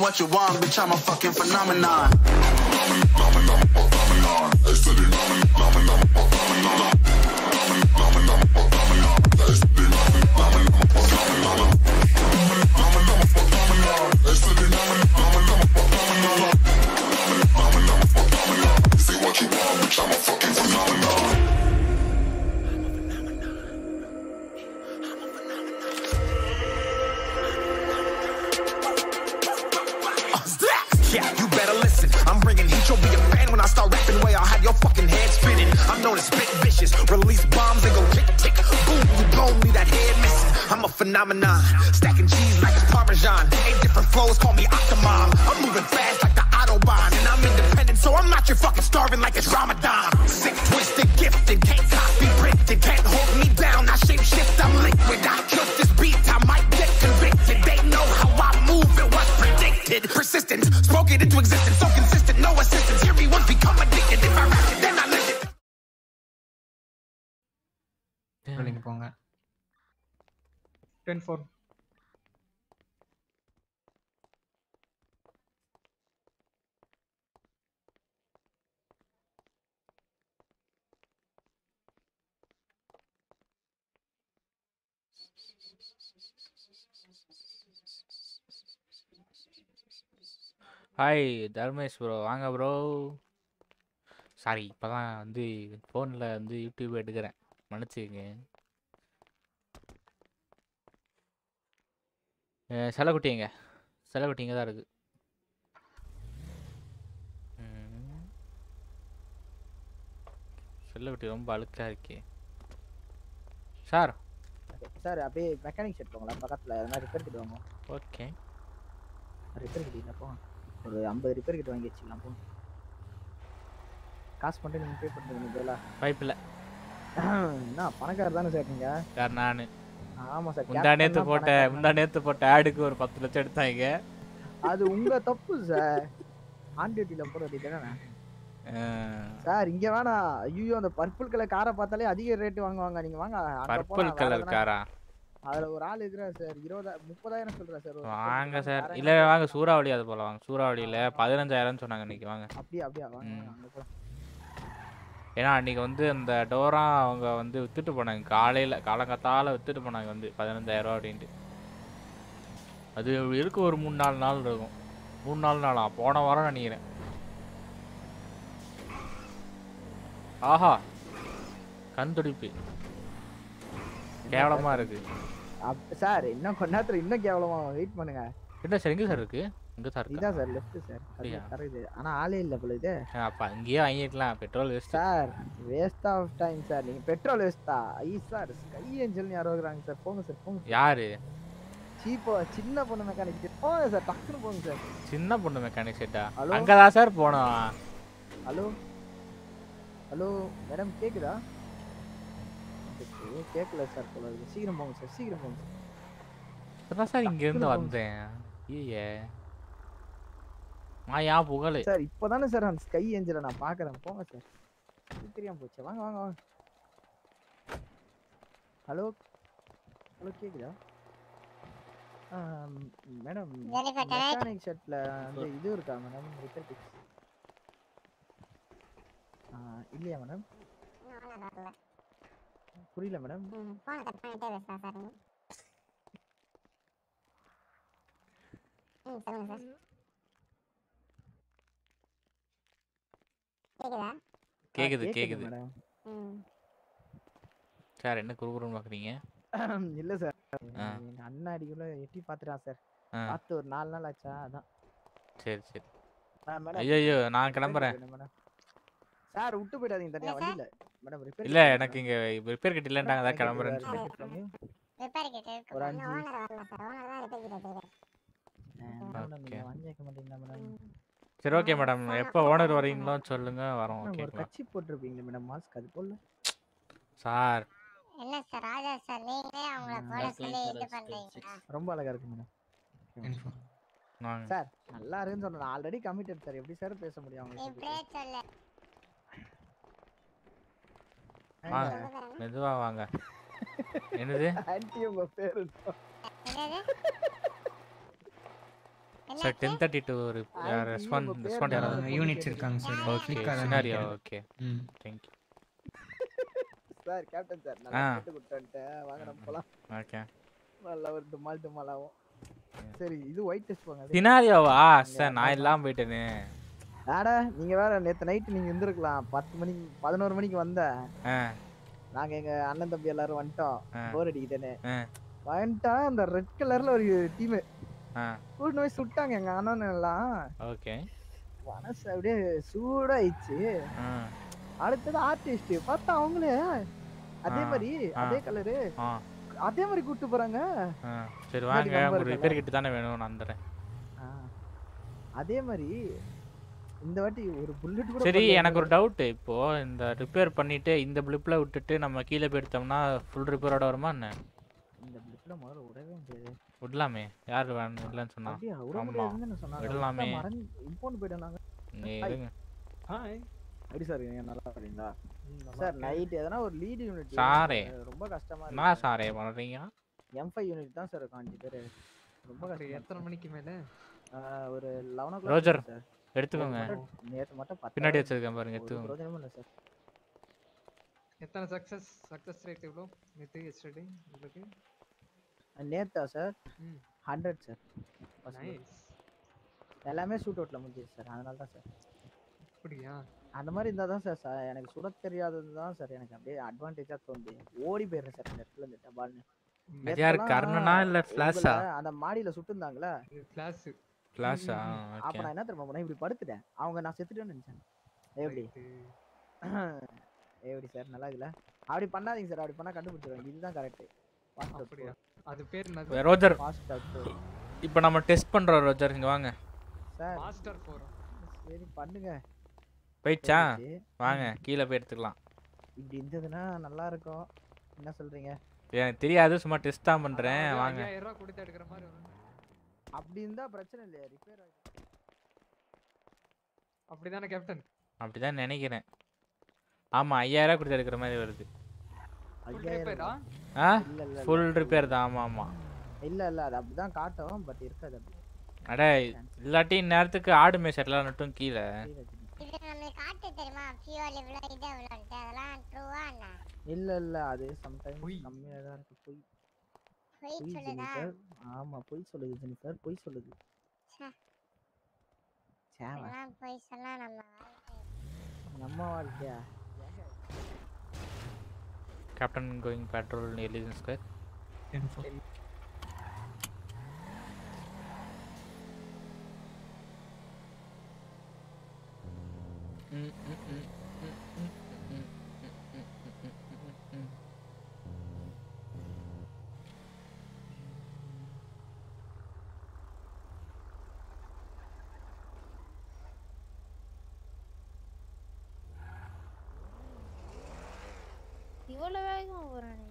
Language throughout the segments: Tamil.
what you want, bitch, I'm a fucking phenomenon. Yeah, you better listen. I'm bringing heat. You'll be a fan when I start rapping. Way I'll have your fucking head spinning. I'm known as spit vicious. Release bombs and go tick tick. Boom, you blow me that head missing. I'm a phenomenon. Stacking cheese like it's Parmesan. Eight different flows, call me Octomom. I'm moving fast like the Autobahn. And I'm independent, so I'm not your fucking starving like it's Ramadan. Sick, twisted, gifted. Can't copy, printed. Can't hold me down. I shape shift, I'm liquid. I killed this beat. I might get convicted. They know how I move. It was predicted. Persistent. Spoke it into existence. So consistent. No assistance. Hear me once become addicted. If I rap it, then I live it. நீங்க போங்க ten four hi Dharmesh bro வாங்க ப்ரோ சாரி இப்போ தான் வந்து ஃபோனில் வந்து யூடியூப் எடுக்கிறேன் மன்னிச்சுக்கங்க அஹ் செல்லக்குட்டி எங்க செல்லக்குட்டி இங்கே தான் இருக்கு ம். செல்லக்குட்டி ரொம்ப அழுக்கா இருக்கே சார் சார் அப்படியே மெக்கானிக் செட் போங்களா பக்கத்தில் எதனா ரிப்பேர் கிட்ட வாங்க ஓகே ரிப்பேர் கிட்ட இல்லை போங்க ஒரு ஐம்பது ரிப்பேர் கிட்ட வாங்கி வச்சுக்கலாம் போங்க காசு மட்டும் நீங்கள் பே பண்ணுறீங்க பதிலா வாய்ப்பில்லை என்ன பணக்காரர் தானே சார் நீங்கள் சார் நான் ஆமாம் சார் முந்தா நேத்து captain தான் போட்ட பணக்காரர். முந்தா நேத்து போட்ட ஆடுக்கு ஒரு பத்து லட்சம் எடுத்தாங்க அது உங்கள் தப்பு சார் ஆன் டியூட்டியில் போகிறது தானே அஹ், சார் இங்கே வேணாம் ஐயோ அந்த பர்பிள் கலர் காரை பார்த்தாலே அதிக ரேட்டு வாங்குவாங்க நீங்கள் வாங்க அங்க பர்பிள் போலாம், வேற கலர் எதனா- காரா அதுல ஒரு ஆள் இருக்கிறார் சார் இருபதா முப்பதாயிரம் சொல்றேன் சார் ஒரு வாங்க சார் வேற இல்ல வாங்க சூறாவளி அது போல வாங்க சூறாவளியில பதினஞ்சாயிரம் சொன்னாங்க இன்னைக்கு வாங்க அப்படியா அப்படியா வாங்க ம். வாங்க, அங்க போலாம். ஏன்னா அன்னைக்கு வந்து அந்த டோரா அவங்க வந்து வித்துட்டு போனாங்க காலையில காலங்கத்தால வித்துட்டு போனாங்க வந்து பதினஞ்சாயிரம் ரூபா அப்படின்ட்டு அது இருக்கு ஒரு மூணு நாலு நாள் இருக்கும் மூணு நாலு நாளா போன வாரம் நினைக்கிறேன் ஆஹா கண் துடிப்பு கேவலமா இருக்கு அப்- சார் இன்னும் கொஞ்ச நேரத்துல இன்னும் கேவலமா வெயிட் பண்ணுங்க என்ன சார் எங்க சார் இருக்கு இங்க சார் இருக்கா இதான் சார் லெஃப்ட் சார் அப்படியா? கரெக்ட் ஆனா ஆளே இல்ல போல இது அப்ப அங்கேயே வாங்கிக்கலாம் petrol waste sir waste of time sir நீங்க பெட்ரோல் வேஸ்டா ஐ சார் ஸ்கை ஏஞ்சல்னு யாரோ இருக்கிறாங்க சார் போங்க சார் போங்க யாரு சீப்போ சின்ன பொண்ணு மெக்கானிக் போங்க சார் டக்குன்னு போங்க சார் சின்ன பொண்ணு மெக்கானிக் செட்டா Hello? அங்கதான் சார் போனோம் ஹலோ ஹலோ மேடம் கேக்குதா ஓகே, கேட்கல சார் போல இருக்கு. சீக்கிரம் போங்க சார் சீக்கிரம் போங்க சார் அதான் சார் இங்க இருந்து டக்குனு போங்க வந்தேன் ஐயே மாயா புகழ் சார் இப்போதானே சார் அந்த ஸ்கை ஏஞ்சலை நான் பார்க்குறேன் போங்க சார் இது தெரியாம போச்சு வாங்க வாங்க வாங்க ஹலோ ஹலோ கேக்குதா madam Jennifer, can I- mechanic ஷர்ட்ல வந்து இது இருக்கா மேடம் ரிப்பேர் பிக்ஸ் இல்லையா மேடம் புரியல மேடம் போன கட் பண்ணிட்டே பேசுறேன் சார் ம் சொல்லுங்க சார் கேக்குதா கேக்குது கேக்குது மேடம் ம் சார் என்ன குறுகுறுன்னு பாக்குறீங்க இல்ல சார் ஆ. எங்க அண்ணன் அடிக்குள்ள எட்டி பாத்துட்டான் சார் ஆ. பார்த்து ஒரு நாலு நாள் ஆச்சா அதான் சரி சரி ஆ, மேடம், ஐயோ நான் repair கிளம்புறேன் வேணும் மேடம். சார் விட்டு போயிடாதீங்க தனியா வண்டியில மேடம் ரிப்பேர் இல்ல எனக்கு இங்க ரிப்பேர் கிட்ட இல்லன்றாங்க அதான் கிளம்புறேன்னு சொன்னேன் ரிப்பேர் கிட்ட இருக்கு ஒரு இன்னும் அஞ்சு. ஓனர் வரல சார் ஓனர் தான் ரிப்பேர் கிட்ட இருக்காரு மேடம் Okay. நீங்க வண்டி வைக்க மாட்டீங்களா மேடம் சரி ஓகே மேடம் எப்போ ஓனர் வரீங்களோ சொல்லுங்க வரோம் மேடம், ஒரு ஓகேங்களா கட்சி போட்டிருப்பீங்களே மேடம் மாஸ்க் அது போல சார் இல்ல சார் ராஜா சார் நீங்களே அவங்கள போட சொல்லி இது பண்றீங்களா ரொம்ப அழகா இருக்கு மேடம் வாங்க சார் நல்லா இருக்குன்னு சொன்னேன் ஆல்ரெடி கமிட்டட் சார் எப்படி சார் பேச முடியும் நீ அவங்களுக்கு இப்படியே சொல்லு வாங்க மெதுவா வாங்க என்னது ஆன்ட்டி உங்க பேரு என்னது sir ten thirty two respond respond யாராவது யூனிட்ஸ் இருக்காங்க சார் ஓகே கிளிக்காக சினாரியோ ஓகே ம் தேங்க்யூ சார் கேப்டன் சார் நல்லா ஆ. கேட்டு கொடுத்துட்டேன் வாங்க நம்ம போலாம் ஓகே நல்லா ஒரு டுமால் டுமாலாவும் சரி இது ஒயிட் டெஸ்ட் போங்க அது. சினாரியோவா சார் நான் இல்லாம போயிட்டேனே ஆடா நீங்க வேற நேத்து நைட்டு நீங்க இருந்திருக்கலாம் பத்து மணிக்கு பதினோரு மணிக்கு வந்த ஆ நாங்க எங்க அண்ணன் தம்பி எல்லாரும் வந்துட்டோம் ஆ. போர் அடிக்குதுன்னு ஆ. வந்துட்டா அந்த ரெட் கலர்ல ஒரு டீம் ஆ கூட்டு போய் சுட்டாங்க எங்க அண்ணன் எல்லாம் ஓகே மனசு அப்படியே சூடாயிடுச்சு ஆ அடுத்தது ஆர்டிஸ்ட் பார்த்தா அவங்களே அதே ஆ, மாதிரி ஆ. அதே கலரு ஆ அதே மாதிரி கூட்டு போறாங்க ஆ சரி முன்னாடி வாங்க number ஒரு இருக்குல்ல? ரிப்பேர் கிட்ட தானே வேணும் நான் வந்துடுறேன் ஆ. அதே மாதிரி இந்த வாட்டி ஒரு புல்லட் கூட சரி படல எனக்கு ஒரு டவுட் இப்போ இந்த ரிப்பேர் பண்ணிட்டு இந்த பிளிப்ல விட்டுட்டு நம்ம கீழே போய் எடுத்தோம்னா ஃபுல் ரிப்பேரோட வருமா என்ன இந்த பிளிப்ல முதல்ல விடவே முடியாது விடலாமே யார் வேணும் இல்லைன்னு சொன்னா அப்படியே விட ஆமா. முடியாதுன்னு என்ன சொன்னாங்க விடலாமே. விட்டா மறந்து இம்போன் போயிட்டோம் நாங்க நீ ஹாய். இருங்க ஹாய் எப்படி சார் இருக்கீங்க நல்லா இருக்கீங்களா சார் நைட் எதனா ஒரு லீட் யூனிட் சாரே. ரொம்ப கஷ்டமா என்ன இருக்கு சாரே பண்ணுறீங்க எம் ஃபைவ் யூனிட் தான் சார் இருக்கும் அஞ்சு பேர் ரொம்ப அப்படி கஷ்டம் எத்தனை மணிக்கு மேல ஒரு லெவன் ஓ ரோஜர், சார் எடுத்துக்கோங்க நேற்று மட்டும் பத்து பின்னாடி வச்சிருக்கேன் பாருங்க ஒரு எடுத்துக்கோங்க பிரயோஜனமும் இல்லை சார் எத்தனை சக்சஸ் சக்சஸ் ரேட் எவ்வளோ நேற்று எஸ்டர்டே உங்களுக்கு நேத்தா சார் ம் ஹண்ட்ரட் சார் நைஸ் எல்லாமே ஷூட் அவுட்ல முடிஞ்சிச்சு சார் அதனால தான் சார் அப்படியா அந்த மாதிரி இருந்தால் தான் சார் ச- எனக்கு சுட தெரியாதது தான் சார் எனக்கு அப்படியே அட்வான்டேஜாக தோணுது ஓடி போயிடுறேன் சார் இந்த இடத்துல இந்த பால்னு அது யாரு கர்ணனா இல்ல ஃபிளாஷா அந்த மாடியில சுட்டுருந்தாங்களா இது ஃபிளாஷ் ஃபிளாஷா அப்ப ஓகே நான் என்ன தெரியுமா பண்ணேன் இப்படி படுத்துட்டேன் அவங்க நான் செத்துட்டேன்னு நினைச்சேன் எப்படி எப்படி சார் நல்லா இருக்குல்ல அப்படி பண்ணாதீங்க சார் அப்படி பண்ணா கண்டுபிடிச்சிருவாங்க இதுதான் கரெக்ட் அப்படியா அது பேர் என்னது ரோஜர் ஃபாஸ்ட் அவுட் இப்போ நம்ம டெஸ்ட் பண்றோம் ரோஜர் இங்க வாங்க சார் மாஸ்டர் ஃபோர் சரி பண்ணுங்க போயிடுச்சா போயிடுச்சு. வாங்க கீழே போய் எடுத்துக்கலாம் இப்படி இருந்ததுன்னா நல்லா இருக்கும் என்ன சொல்றீங்க எனக்கு தெரியாது சும்மா டெஸ்ட் தான் பண்றேன் வாங்க ஐயாயிரம் ரூபா கொடுத்து எடுக்கிற மாதிரி வரும் அப்படி இருந்தா பிரச்சனை இல்லையா ரிப்பேர் அப்படிதானே கேப்டன் அப்படிதான் நினைக்கிறேன் ஆமா ஐயாயிரம் கொடுத்து எடுக்கிற மாதிரி வருது ஃபுல் ஐயாயிரம் ரிப்பேரா ஆ இல்ல இல்ல இல்ல. ஃபுல் ரிப்பேர் தான் ஆமா ஆமா இல்ல இல்ல அது அப்படிதான் காட்டும் பட் இருக்காது அப்படி அட இல்லாட்டி இந்நேரத்துக்கு ஆடு மேய்ச்சலாம் நட்டும் கீழே கீழே வச்சுக்கணும். இது நம்மளுக்கு காட்டு தெரியுமா ஃபியூல் இவ்வளோ இது இவ்வளோன்ட்டு அதெல்லாம் ட்ரூவா என்ன இல்ல இல்ல அது சம்டைம்ஸ் பொய். கம்மியா தான் இருக்கு பொய் பொய் பொய் சொல்லுதா ஜெனிஃபர் ஆமா பொய் சொல்லுது ஜெனிஃபர் பொய் சொல்லுது ச்சே. சேவா அதெல்லாம் பொய் சொன்னா நம்ம வாழ்க்கை நம்ம வாழ்க்கையா கேப்டன் கோயிங் பெட்ரோல் எலிஜன் ஸ்கொயர் டென் ஃபோர் இவ்வளோ வேகமா போறானே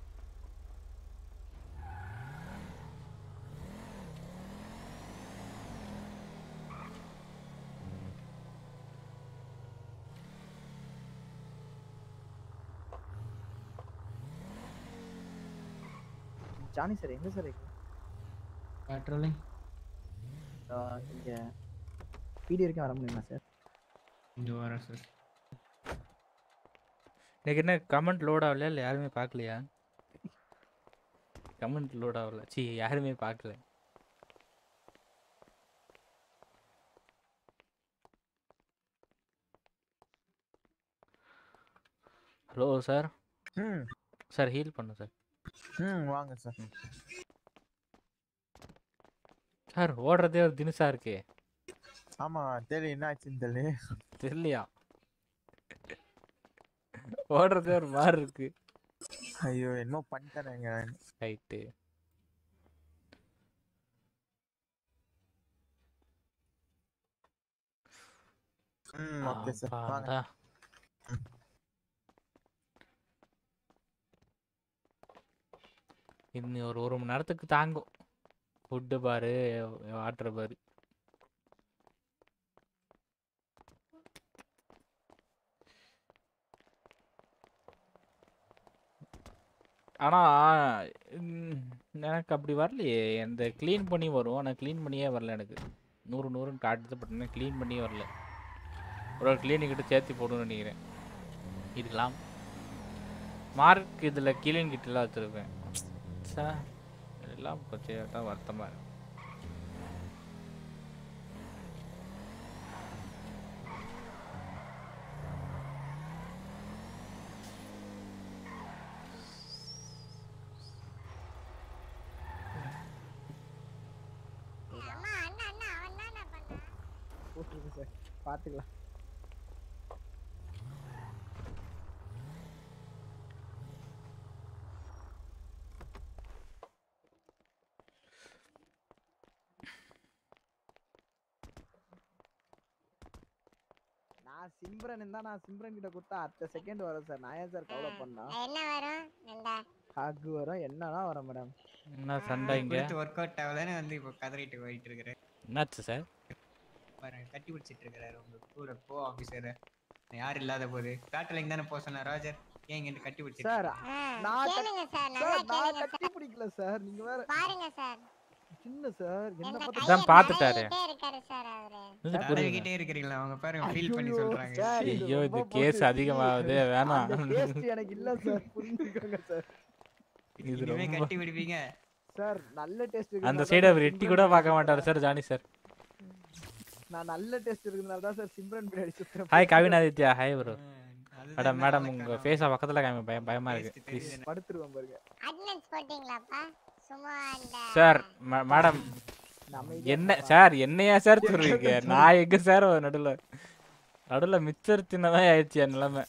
ஜானி சார் எங்க சார் இருக்கு பெட்ரோலிங் ஆஹ் இங்க பிடி வரைக்கும் வர முடியுமா சார் இந்த வாரம் சார் இன்னைக்கு என்ன கமெண்ட் லோட் ஆகலையா இல்லை யாருமே பார்க்கலையா கமெண்ட் லோட் ஆகல சி யாருமே பார்க்கல ஹலோ சார் ம் சார் ஹீல் பண்ணு சார் ம் வாங்க சார் சார் ஓடுறதே ஒரு தினுசா இருக்கே ஆமா தெரியல என்ன ஆச்சுன்னு தெரியல தெரியலையா ஓடுறதே ஒரு மாதிரி இருக்கு ஐயோ என்னமோ பண்ணிட்டேனேங்க ரைட்டு ம் ஓகே சார் வாங்க அப்பாடா. இன்னும் ஒரு ஒரு மணி நேரத்துக்கு தாங்கும் ஃபுட்டு பாரு வாட்டர் பாரு ஆனா ம், எனக்கு அப்படி வரலையே அந்த க்ளீன் பண்ணி வரும் ஆனால் க்ளீன் பண்ணியே வரல எனக்கு நூறு நூறுன்னு காட்டுது பட் இன்னும் க்ளீன் பண்ணியே வரல ஒரு க்ளீனிங் கிட்ட சேர்த்து போடணும்னு நினைக்கிறேன் இருக்கலாம் மார்க் இதில் கிளீன் கிட்டலாம் வச்சுருப்பேன் சார் எல்லாம் கொஞ்சம் தான் வருத்தமாக இருக்கு அம்மா அண்ணா அண்ணா அவன் தான் பண்ணான் போட்டுருக்கு சார் பார்த்துக்கலாம் நான் சிம்ரன் இருந்தா நான் சிம்ரன் கிட்ட கொடுத்தா அடுத்த செகண்ட் வரும் சார் நான் ஏன் சார் கவலை பண்ணா என்ன வரும் ரெண்டா ஹக் வரும் என்னன்னா வரும் மேடம் என்ன சண்டை இங்கே ஒர்க் அவுட் ஆகலன்னு வந்து இப்போ கதறிட்டு போயிட்டு இருக்கிறேன் என்னாச்சு சார் பாருங்க கட்டி பிடிச்சிட்டு இருக்கிறாரு உங்க கூட போ ஆபீசர் யார் இல்லாத போது பேட்டலிங் தானே போக சொன்ன ராஜர் ஏன் இங்க கட்டி பிடிச்சிட்டு சார் இருக்க? நான் கட்- கேளுங்க சார் நல்லா சார் நான் கேளுங்க கட்டி பிடிக்கல சார் நீங்க வேற பாருங்க சார் சின்ன சார் என்ன என்ன பத்தி அதான் பார்த்துட்டாரு. கையிட்டே இருக்காரு சார் அவரு இது புரியுது தடவிக்கிட்டே இருக்கிறீங்களா அவங்க பாருங்க ஃபீல் பண்ணி ஐயோ, சொல்றாங்க சார், இது ஐயோ இது ரொம்ப கேஸ் போட்டு அதிகமாகுது வேணாம் அந்த டேஸ்ட் எனக்கு இல்ல சார் புரிஞ்சுக்கோங்க சார் இது இனிமே ரொம்ப கட்டி பிடிப்பீங்க சார் நல்ல டேஸ்ட் அந்த சைடு அவர் எட்டி கூட பார்க்க மாட்டார் சார் ஜானி சார் நான் நல்ல டேஸ்ட் இருக்கிறதுனால தான் சார் சிம்ரன் பின்னாடி சுத்துறேன் ஹாய் கவினாதித்யா ஹாய் ப்ரோ அதுதான் மேடம் மேல மேடம் உங்க காணோம். ஃபேஸை பக்கத்துல காமி பயம் பயமா இருக்கு Taste ப்ளீஸ் தெரியுது படுத்துருவேன் பாருங்க அட்டெண்டன்ஸ் போட்டீங்களாப்பா சும்மா அந்த சார் மேடம் நம்ம என்ன சார் என்னையா சார் சொல்றீங்க நான் எங்க சார் நடுல நடுல மிச்சர் தின்னதான் ஆயிடுச்சு என் நிலைமை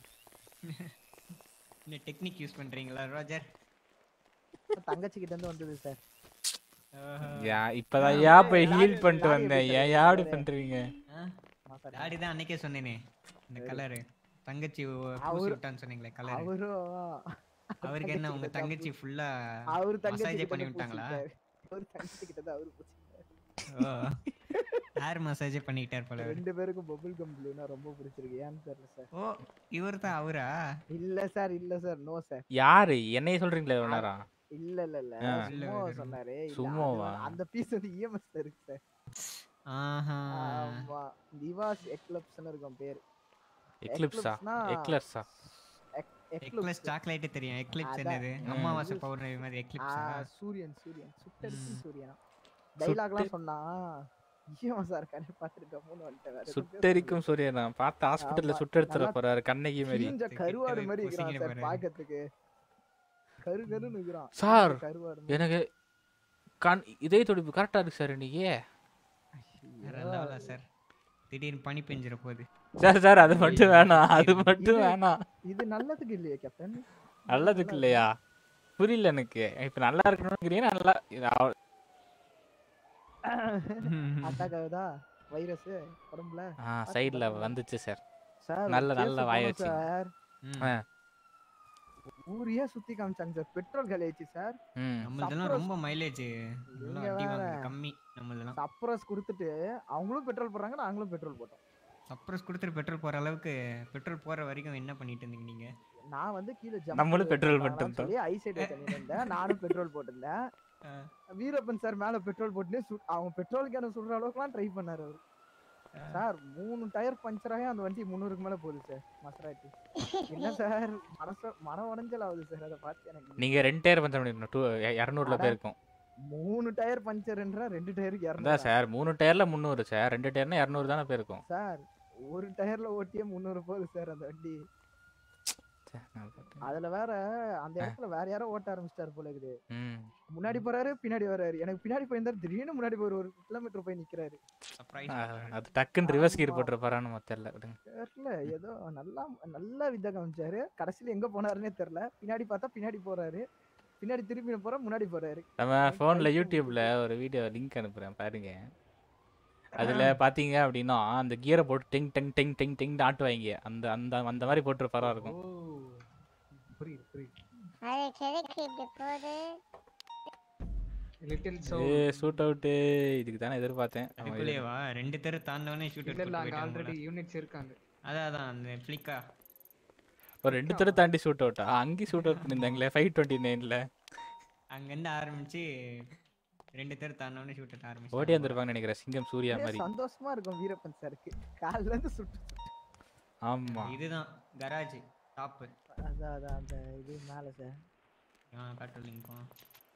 என்ன டெக்னிக் யூஸ் பண்றீங்களா ராஜர் தங்கச்சி கிட்ட இருந்து வந்தது சார் யா இப்பதான் யா போய் ஹீல் பண்ணிட்டு வந்தேன் ஏன் யா அப்படி பண்றீங்க டாடி தான் அன்னைக்கே சொன்னேனே இந்த கலரு தங்கச்சி பூசி அவரு- விட்டான்னு சொன்னீங்களே கலர் அவரும் அவருக்கு என்ன உங்க தங்கச்சி ஃபுல்லா அவரு தங்கச்சி மசாஜ் கிட்ட பண்ணி இருந்து விட்டாங்களா பூசிக்கிட்டாரு. அவரு தங்கச்சி கிட்ட தான் அவரு பூசிக்கிட்டாரு. ஹேர் மசாஜே பண்ணிட்டார் போல அவரு. ரெண்டு பேருக்கும் பபுள் கம் ப்ளூனா ரொம்ப பிடிச்சிருக்கு ஏன்னு தெரியல சார் ஓ இவர் தான் அவரா இல்ல சார் இல்ல சார் நோ சார் யாரு என்னைய சொல்றீங்களே இவ்வளவு நேரம் இல்ல இல்ல இல்ல ஆ. சும்மா சொன்னாரு இல்ல, அது சும்மாவா? வந்து- அந்த பீஸ் வந்து இஎம்எஸ் இருக்கு சார் ஆஹா ஆமா திவாஸ் எக்லப்ஸ்னு இருக்கும் பேர் எக்லிப்ஸா Eclipse-னா- எக்லர்ஸா எக்லிப்ஸ் சாக்லேட் தெரியும் எக்லிப்ஸ் அதான். என்னது ம். அமாவாசை பௌர்ணமி மாதிரி எக்லிப்ஸா சூரியன் சூரியன் சுட்டரிக்கும் சூரியனா டைலாக்லாம் சொன்னா இஎம்எஸ் சார் கண்ணு பார்த்துட்டு மூணு வந்துட்டேன் வேற எதுவும் பேச சுட்டரிக்கும் சூரியனா பார்த்து ஹாஸ்பிட்டல்ல ஆமா, சுட்டெடுத்துட நல்லா போறாரு கண்ணகி மாதிரி கிழிஞ்ச கருவாடு மாதிரி இருக்கிறான் பொசுக்கிட்டு சார் பாரு. பாக்கிறதுக்கு கரு கருன்னு இருக்கிறான் சார், கிழிஞ்ச கருவாடு மாதிரி. எனக்கு கண் இதய துடிப்பு கரெக்டா இருக்கு சார் இன்னைக்கு வேற லெவலா சார் திடீர்னு பனி பெஞ்சிர போகுது சார் சார் அது மட்டும் வேணாம் அது மட்டும் இது- வேணாம் இது நல்லதுக்கு இல்லையா கேப்டன் நல்லதுக்கு இல்லையா புரியல எனக்கு இப்ப நல்லா இருக்கணும்ங்கிறீங்க நல்லா இது அவ- அட்டாக் ஆகுதா வைரஸ் உடம்புல ஆ சைடுல வந்துச்சு சார் சார் நல்ல ஒரு நல்ல case வாய போனோம் வச்சு சார் ஆ, ஊரையே சுத்தி காமிச்சாங்க சார் பெட்ரோல் காலி ஆயிடுச்சு சார் ம் நம்மளதெல்லாம் Suppress- ரொம்ப மைலேஜ் இங்க அடி வேற. வாங்குது கம்மி நம்மளதெல்லாம் சப்ரஸ் கொடுத்துட்டு அவங்களும் பெட்ரோல் போடுறாங்க நாங்களும் பெட்ரோல் போட்டோம் சப்ரஸ் கொடுத்துட்டு பெட்ரோல் போற அளவுக்கு பெட்ரோல் போற வரைக்கும் என்ன பண்ணிட்டு இருந்தீங்க நீங்க நான் வந்து கீழே jump நம்மளும் petrol பண்ணலாம்னு பண்ணிட்டு சொல்லி ஐசைட் இருந்தேன் நானும் பெட்ரோல் போட்டிருந்தேன் வீரப்பன் சார் மேல பெட்ரோல் போட்டு அவங்க பெட்ரோல் கேன சுடுற அளவுக்குலாம் ட்ரை பண்ணாரு அவரு சார் மூணு டயர் பஞ்சர் ஆகி அந்த வண்டி முந்நூறுக்கு மேல போகுது சார் மசராட்டி என்ன சார் மனசு மன உடஞ்சல் ஆகுது சார் அதை பார்த்து எனக்கு நீங்க ரெண்டு டயர் பஞ்சம் பண்ணிருக்கணும் டூ இரநூறுல அட, போயிருக்கும் மூணு டயர் பஞ்சர்ன்றா ரெண்டு டயருக்கு அதான் இரநூறு சார் மூணு டயர்ல முந்நூறு சார் ரெண்டு டயர்னா இரநூறு தானே போயிருக்கும் சார் ஒரு டயர்ல ஓட்டியே முந்நூறு போகுது சார் அந்த வண்டி சே, நான் பார்த்தேன். அதுல வேற அந்த இடத்துல வேற யாரோ ஓட்ட ஆரம்பிச்சிட்டாரு போல இருக்குது ம் முன்னாடி போறாரு பின்னாடி வராரு எனக்கு பின்னாடி போயிருந்தாரு திடீர்னு முன்னாடி போய் ஒரு ஒரு கிலோமீட்டர் போய் நிக்கிறாரு சர்ப்ரைஸ் ஆ, அது டக்குன்னு ரிவர்ஸ் கீர் ஆமா. போட்டுருப்பாரான்னு நம்ம தெரியல விடுங்க தெரியல ஏதோ நல்லா நல்லா வித்த காமிச்சாரு கடைசியில எங்க போனாருன்னே தெரியல பின்னாடி பார்த்தா பின்னாடி போறாரு பின்னாடி திரும்பி போற முன்னாடி போறாரு நம்ம ஃபோன்ல யூடியூப்ல ஒரு வீடியோ லிங்க் அனுப்புறேன் பாருங்க அதுல பாத்தீங்க அப்படின்னா அந்த கியரை போட்டு டிங் டெங் டெங் டெங் டெங் ஆட்டுவாங்க அந்த அந்த அந்த மாதிரி போட்டு பரவா இருக்கும் புரியுது புரியுது அதுக்கு எதுக்கு இப்படி போகுது little so a shoot out இதுக்கு தானே எதிர்பார்த்தேன் நம்ம இது- அதுக்குள்ளேயேவா ரெண்டு தெரு தாண்டவனே ஷூட் இல்ல இல்ல அங்க எடுத்து ஆல்ரெடி யூனிட்ஸ் இருக்காங்க அதான் அதான் அந்த ஃபிளிக்கா ஒரு ரெண்டு தடவை தாண்டி ஷூட் அவுட்டா அங்கேயும் ஷூட் அவுட் பண்ணியிருந்தாங்களே ஃபைவ் டுவெண்ட்டி நைன்ல அங்கேருந்து ஆரம்பிச்சு ரெண்டு பேர் தாண்டோன்னு ஷூட் ஆரம்பிச்சு ஓடி வந்திருப்பாங்கன்னு நினைக்கிறேன் சிங்கம் சூர்யா அப்படியே மாதிரி சந்தோஷமா இருக்கும் வீரப்பன் சாருக்கு கால்ல இருந்து சுட்டு சுட்டு. ஆமா இதுதான் கராஜ் டாப்பு அதான் அதான் அந்த இது மேல சார் ஆ பேட்ரோலிங் போகலாம்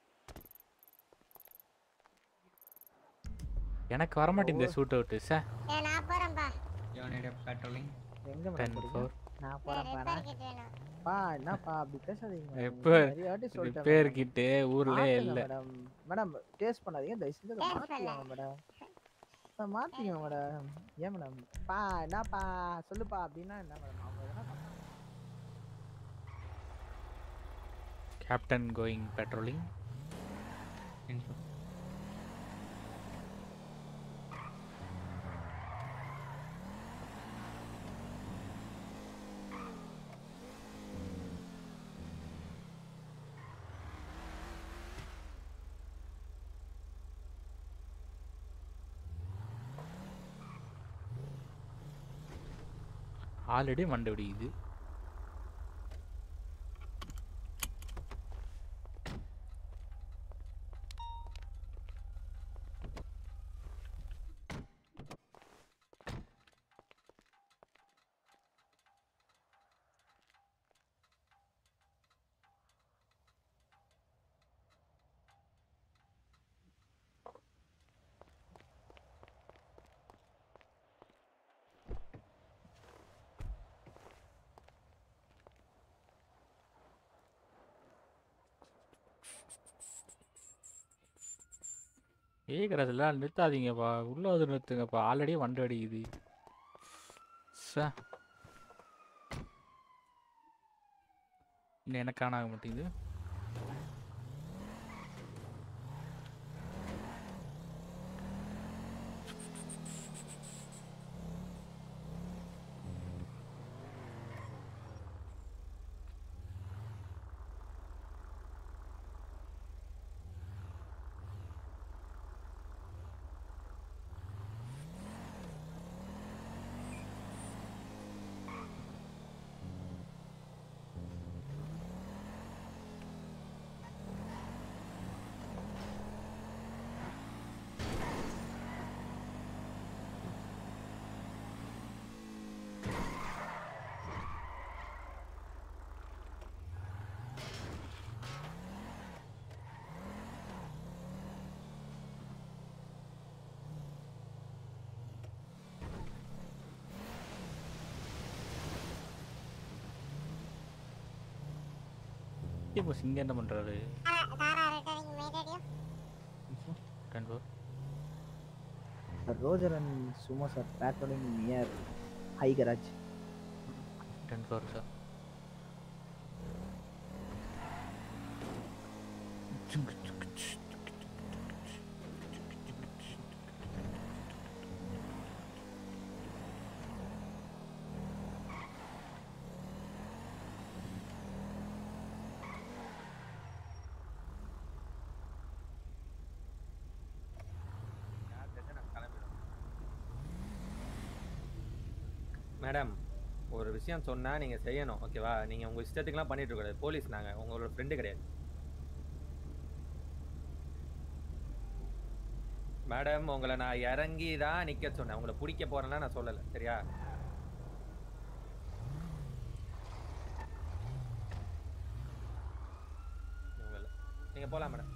எனக்கு வரமாட்டேங்குது இந்த ஷூட் அவுட்டு சார் ஏய், நான் போறேன்ப்பா யோனோட பேட்ரோலிங் எங்க Ten, மேடம் போறீங்க four. நான் போறேன்ப்பா ரிப்பேர் நான் கிட் வேணும் பா என்னப்பா அப்படி பேசாதீங்க madam. எப்போ நிறைய வாட்டி சொல்லிட்டேன் ரிப்பேர் madam. கிட்டு ஊர்லயே மாத்துங்க இல்ல மேடம் மேடம் டேஸ்ட் பண்ணாதீங்க தயவு செஞ்சு அதை Taste மாத்திக்கோங்க மேடம் அஹ் மாத்திக்கோங்க மேடம் ஏன் மேடம் பா என்னப்பா சொல்லுப்பா அப்படின்னா என்ன மேடம் அவங்க எதனா பண்ணா- கேப்டன் கோயிங் பெட்ரோலிங் ஆல்ரெடி மண்டை வெடிக்குது ஏகிறதுல நிறுத்தாதீங்கப்பா உள்ள வந்து நிறுத்துங்கப்பா ஆல்ரெடி வண்டி அடிக்குது ச இன்னும் எனக்கு ஆன் ஆக மாட்டேங்குது இப்போ சிங்கம் என்ன பண்றாரு தாரா ரிட்டர்னிங் மேடடியோ ten four Roger and Sumas are patrolling near High Garage. Ten four sir madam ஒரு விஷயம் சொன்னா நீங்க செய்யணும் ஓகேவா நீங்க உங்க இஷ்டத்துக்குலாம் பண்ணிட்டு இருக்க கூடாது போலீஸ் நாங்க உங்களோட ஃப்ரெண்டு கிடையாது மேடம் உங்களை நான் இறங்கி தான் நிக்க சொன்னேன் உங்களை பிடிக்க போறேன்னா நான் சொல்லல சரியா இவங்க இல்ல. நீங்க போலாம் மேடம்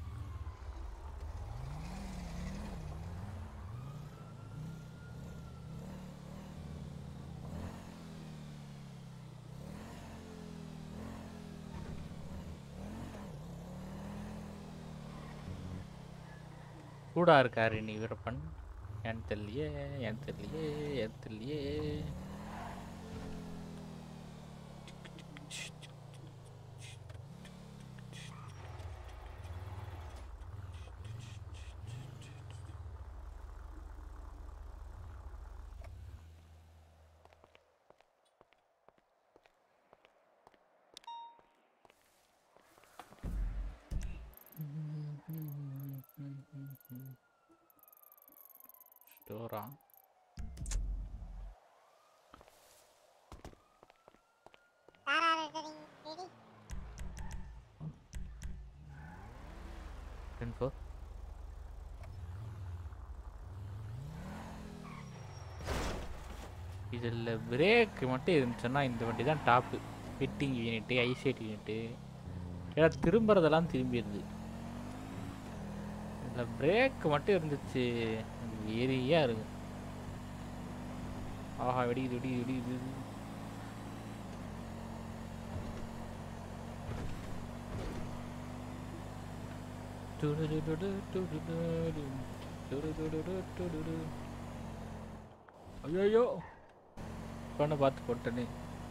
கூட இருக்காரு நீ வீரப்பன் ஏன் தெரியலையே ஏன் தெரியலையே ஏன் தெரியலையே ஸ்டோரா Tara returning ready ten four இதில் பிரேக் மட்டும் இருந்துச்சுன்னா இந்த வண்டி தான் டாப்பு ஃபிட்டிங் யூனிட்டு ஐசைட் யூனிட்டு ஏன்னா திரும்புறதெல்லாம் திரும்பிடுது இதில் பிரேக் மட்டும் இருந்துச்சு வெறியாக இருக்கும் ஆஹா வெடிக்குது வெடிக்குது வெடிக்குது ஐயோ பண்ண பார்த்து போட்டனே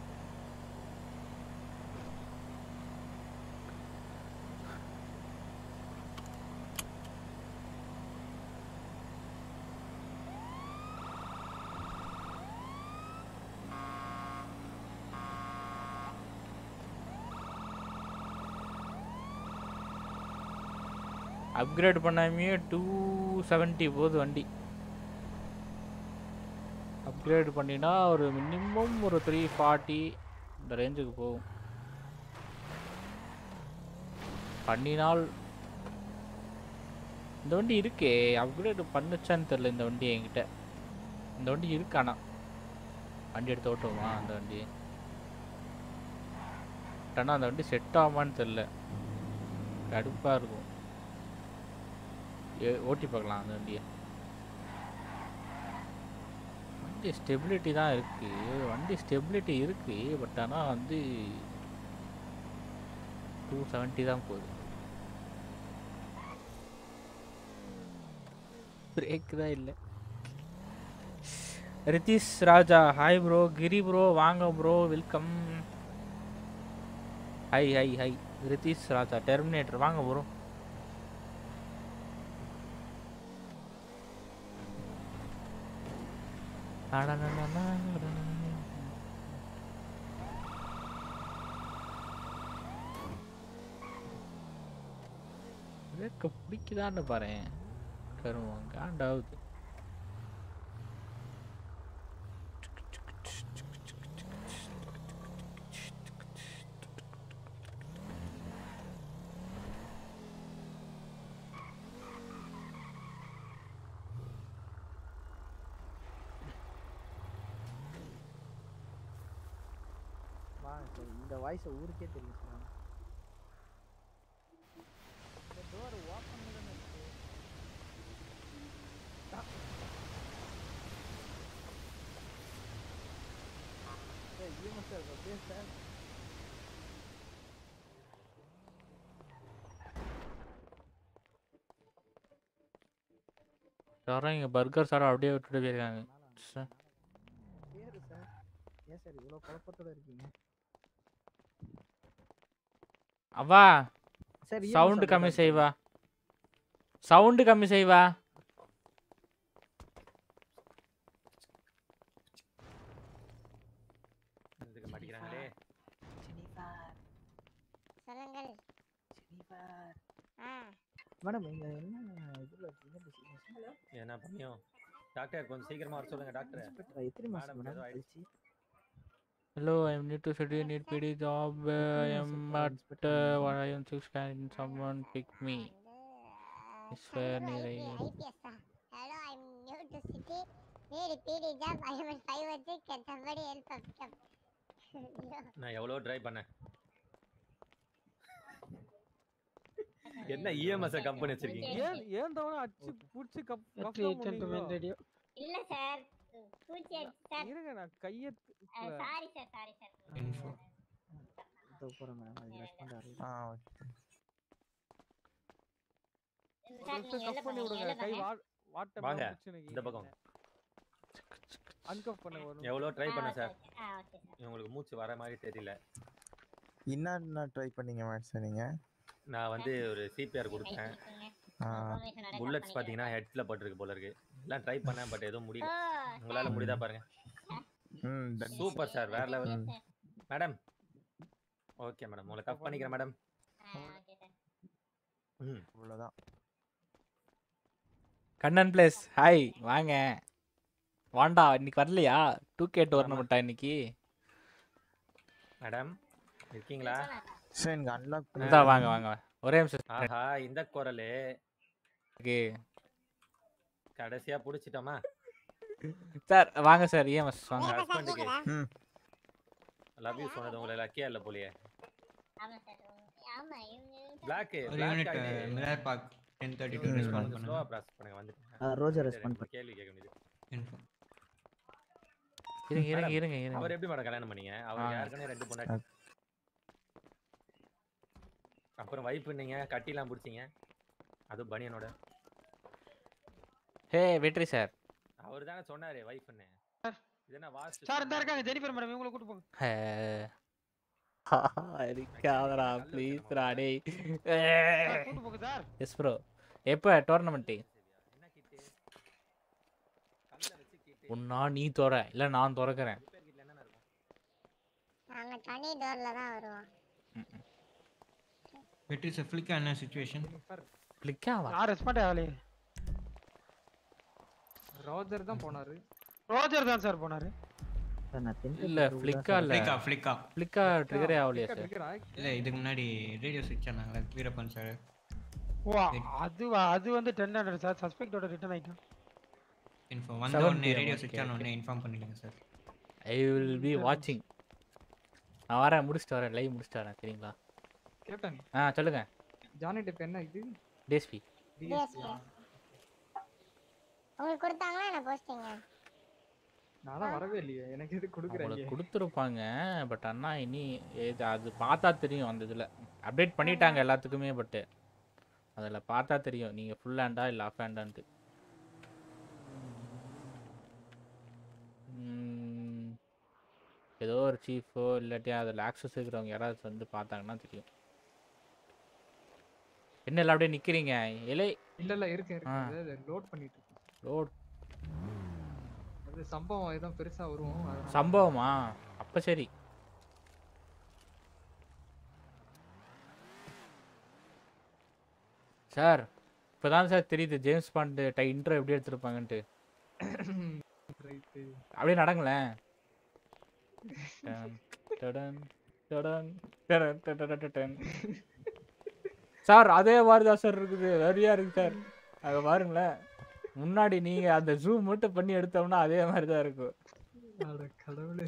அப்கிரேட் பண்ணாமையே டூ செவன்ட்டி போகுது வண்டி அப்கிரேட் பண்ணினா ஒரு மினிமம் ஒரு த்ரீ ஃபார்ட்டி இந்த ரேஞ்சுக்கு போகும் பண்ணினால் இந்த வண்டி இருக்கே அப்கிரேட் பண்ணுச்சான்னு தெரில இந்த வண்டி என்கிட்ட இந்த வண்டி இருக்கு ஆனா வண்டி எடுத்து ஓட்டுவோமா அந்த வண்டி ஆனால் அந்த வண்டி செட் ஆகுமான்னு தெரில கடுப்பாக இருக்கும் ஏ- ஓட்டி பார்க்கலாம் அந்த வண்டியை வண்டி ஸ்டெபிலிட்டி தான் இருக்கு வண்டி ஸ்டெபிலிட்டி இருக்கு பட் ஆனால் வந்து டூ செவன்ட்டி தான் போகுது பிரேக் தான் இல்லை Rithish Raja hi bro Giri bro வாங்க bro welcome hi hi hi Rithish Raja terminator வாங்க ப்ரோ பிரேக்க பிடிக்குதான்னு பாரு கருவம் காண்டாவுது வாங்க சார் இந்த வாய்ஸ் ஊருக்கே தெரியும் சார் இந்த டோர் ஓப்பன் இருக்கு ஆ. சார் ஈவன் சார் அப்படியே சார் யாரும் இங்கே பர்கர் சார் அப்படியே விட்டுட்டு போயிருக்காங்க ச்சே. பேரு சார் ஏன் சார் இவ்வளோ குழப்பத்தோட இருக்கீங்க அவா சார், ஈவன் சவுண்டு சார் கம்மி தான் செய்வா சவுண்டு கம்மி செய்வா இதுக்கு மாட்டிக்கிறாங்களே சொல்லுங்கள் ஆ மேடம் இங்க என்ன இதுல இருக்கீங்க business? என்ன பண்ணியும் டாக்டர் கொஞ்சம் சீக்கிரமா வர சொல்லுங்க டாக்டர் Inspector, எத்தனை மாசம் மேடம் மேடம் ஏதோ ஆயிடுச்சு கழிச்சு Hello, I am new to city, need PD job. Uh, I am at uh, what I am six. Can someone pick me? It's fair near I. IPS ஆ hello I am new to city need PD job I am in 5 வச்சு can somebody help up up நான் எவ்வளோ ட்ரை பண்ணேன் என்ன இஎம்எஸ் கம்பெனி வச்சிருக்கீங்க ஏன் ஏன் தவணை அடிச்சு புடிச்சு கப் கப் இல்ல சார் பூச்சி சார் இருங்க நான் கைய சாரி சார் சாரி சார் இதோ போறேன் மேடம் அது ரெஸ்பாண்ட் ஆகுது ஆ ஓகே சார் நீங்க கப் பண்ணி விடுங்க கை வா வாட்ட வாங்க இந்த பக்கம் அன்கப் பண்ண வரும் எவ்வளோ ட்ரை பண்ணேன் சார் ஆ ஓகே சார் உங்களுக்கு மூச்சு வர மாதிரி தெரியல என்ன ட்ரை பண்ணீங்க மேட்ச் சார் நீங்க நான் வந்து ஒரு சிபிஆர் கொடுத்தேன் ஆ புல்லட்ஸ் பார்த்தீங்கன்னா ஹெட்ஸில் பட்டிருக்கு போல இருக்கு எல்லாம் ட்ரை பண்ணேன் பட் எதுவும் முடியல உங்களால முடியுதா பாருங்க ம் done. சூப்பர் சார் வேற லெவல் ம். மேடம் ஓகே மேடம் உங்களை கப் பண்ணிக்கிறேன் மேடம் ம் அவ்வளோதான் கண்ணன் பிளேஸ் ஹாய் வாங்க வாண்டா இன்னைக்கு வரலையா டூ கே டோர்னமெண்ட்டா இன்னைக்கு மேடம் இருக்கீங்களா சார் எனக்கு அன்லாக் இந்தா வாங்க வாங்க ஒரே நிமிஷம் ஆஹா இந்த குரலு ஓகே கடைசியா புடிச்சிட்டோமா சார் வாங்க சார் இஎம்எஸ் வாங்க ஹஸ்பண்டுக்கு ம் லவ் யூ சொன்னது உங்களை லக்கியா இல்ல போலியே ஆமா சார் ஆமா இவங்க பிளாக் ஒரு unit mirror park ten thirty two respond ஸ்லோவா பண்ணுங்க ப்ராசஸ் பண்ணுங்க வந்துட்டேன் ஆ, ரோஜா சரி, respond ஒரு கேள்வி கேட்க வேண்டியது Info. இருங்க இருங்க மேடம், இருங்க இருங்க அவர் எப்படி மேடம் கல்யாணம் பண்ணீங்க அவர் ஆ. யாருக்குனே ரெண்டு பொண்டாட்டி அப்புறம் வைப் நீங்க கட்டிலாம் பிடிச்சீங்க அது பனியனோட ஹே வெற்றி சார் அவர் தானே சொன்னாரு வைஃப்னு இது என்ன வாஸ்து சார் இந்த இருக்காங்க ஜெனிஃபர் மேடம் இவங்களை கூட்டு போங்க இருக்காதடா ப்ளீஸ் ரா டேய் சார், கூட்டு போங்க சார் எஸ் ப்ரோ எப்போ டோர்னமெண்ட்டு என்ன கிட்டு கல்ல வச்சு கிட்டு ஒன்னா நீ தொற இல்லை நான் திறக்கிறேன் ரிப்பேர் கிட்ல என்னென்ன இருக்கும் நாங்க தனி டோர்ல தான் வருவோம் வெற்றி சார் ஃபிளிக்கா என்ன சுச்சுவேஷன் கிளிக்காவா யார் ரெஸ்பாண்ட் ஆகலையே ரோஜர் தான் போனாரு ரோஜர் தான் சார் போனாரு சார் நான் தென் இல்ல ஃப்ளிக்கா இல்ல ஃபிளிக்கா ஃபிளிக்கா ஃப்ளிக்கா ட்ரிகரே ஆகலையா சார் இல்ல இதுக்கு முன்னாடி ரேடியோ ஸ்விட்ச் ஆனாங்களே வீரப்பன் சார் ஓ அது அது வந்து டென் ஹண்ட்ரட் சார் சஸ்பெக்டோட ரிட்டர்ன் ஆயிட்டான் இன்ஃபோ வந்த Seven உடனே PM, ரேடியோ okay, ஸ்விட்ச் ஆன okay. உடனே இன்ஃபார்ம் பண்ணிடுங்க சார் ஐ வில் பி வாட்சிங் நான் வரேன் முடிச்சுட்டு வரேன் லைவ் முடிச்சுட்டு வரேன் சரிங்களா கேப்டன் ஆ சொல்லுங்க ஜானி டெப் என்ன இது டிஎஸ்பி DSP. உங்களுக்கு கொடுத்தாங்களா என்ன போஸ்டிங்க நானும் வரவே இல்லையே எனக்கு எது கொடுக்குறீங்க உங்களுக்கு கொடுத்துருப்பாங்க பட் அண்ணா இனி இது அது பார்த்தா தெரியும் அந்த இதில் அப்டேட் பண்ணிட்டாங்க எல்லாத்துக்குமே பட்டு அதில் பார்த்தா தெரியும் நீங்கள் ஃபுல் ஹேண்டா இல்லை ஆஃப் ஹேண்டான்ட்டு ம், ஏதோ ஒரு சீஃபோ இல்லாட்டி அதில் ஆக்சஸ் இருக்கிறவங்க யாராவது வந்து பார்த்தாங்கன்னா தெரியும் என்ன இல்லை அப்படியே நிற்கிறீங்க இலை இல்ல இல்ல இருக்கேன் ஆ. இருக்கேன் லோட் பண்ணிட்டு இருக்கேன் ரோட் அது சம்பவம் எதுவும் பெருசா வரும் அதனால- சம்பவமா அப்போ சரி சார் இப்போதான் சார் தெரியுது ஜேம்ஸ் பாண்ட் டை இன்ட்ரோ எப்படி எடுத்திருப்பாங்கன்ட்டு Right. அப்படியே நடங்களேன் டன், டடன், டடன், டடன், டடன், டடன். சார் அதே மாதிரி தான் சார் இருக்குது நிறையா இருக்கு சார் அங்க பாருங்களேன் முன்னாடி நீங்க அந்த ஜூம் மட்டும் பண்ணி எடுத்தோம்னா அதே மாதிரி தான் இருக்கும் அட கடவுளே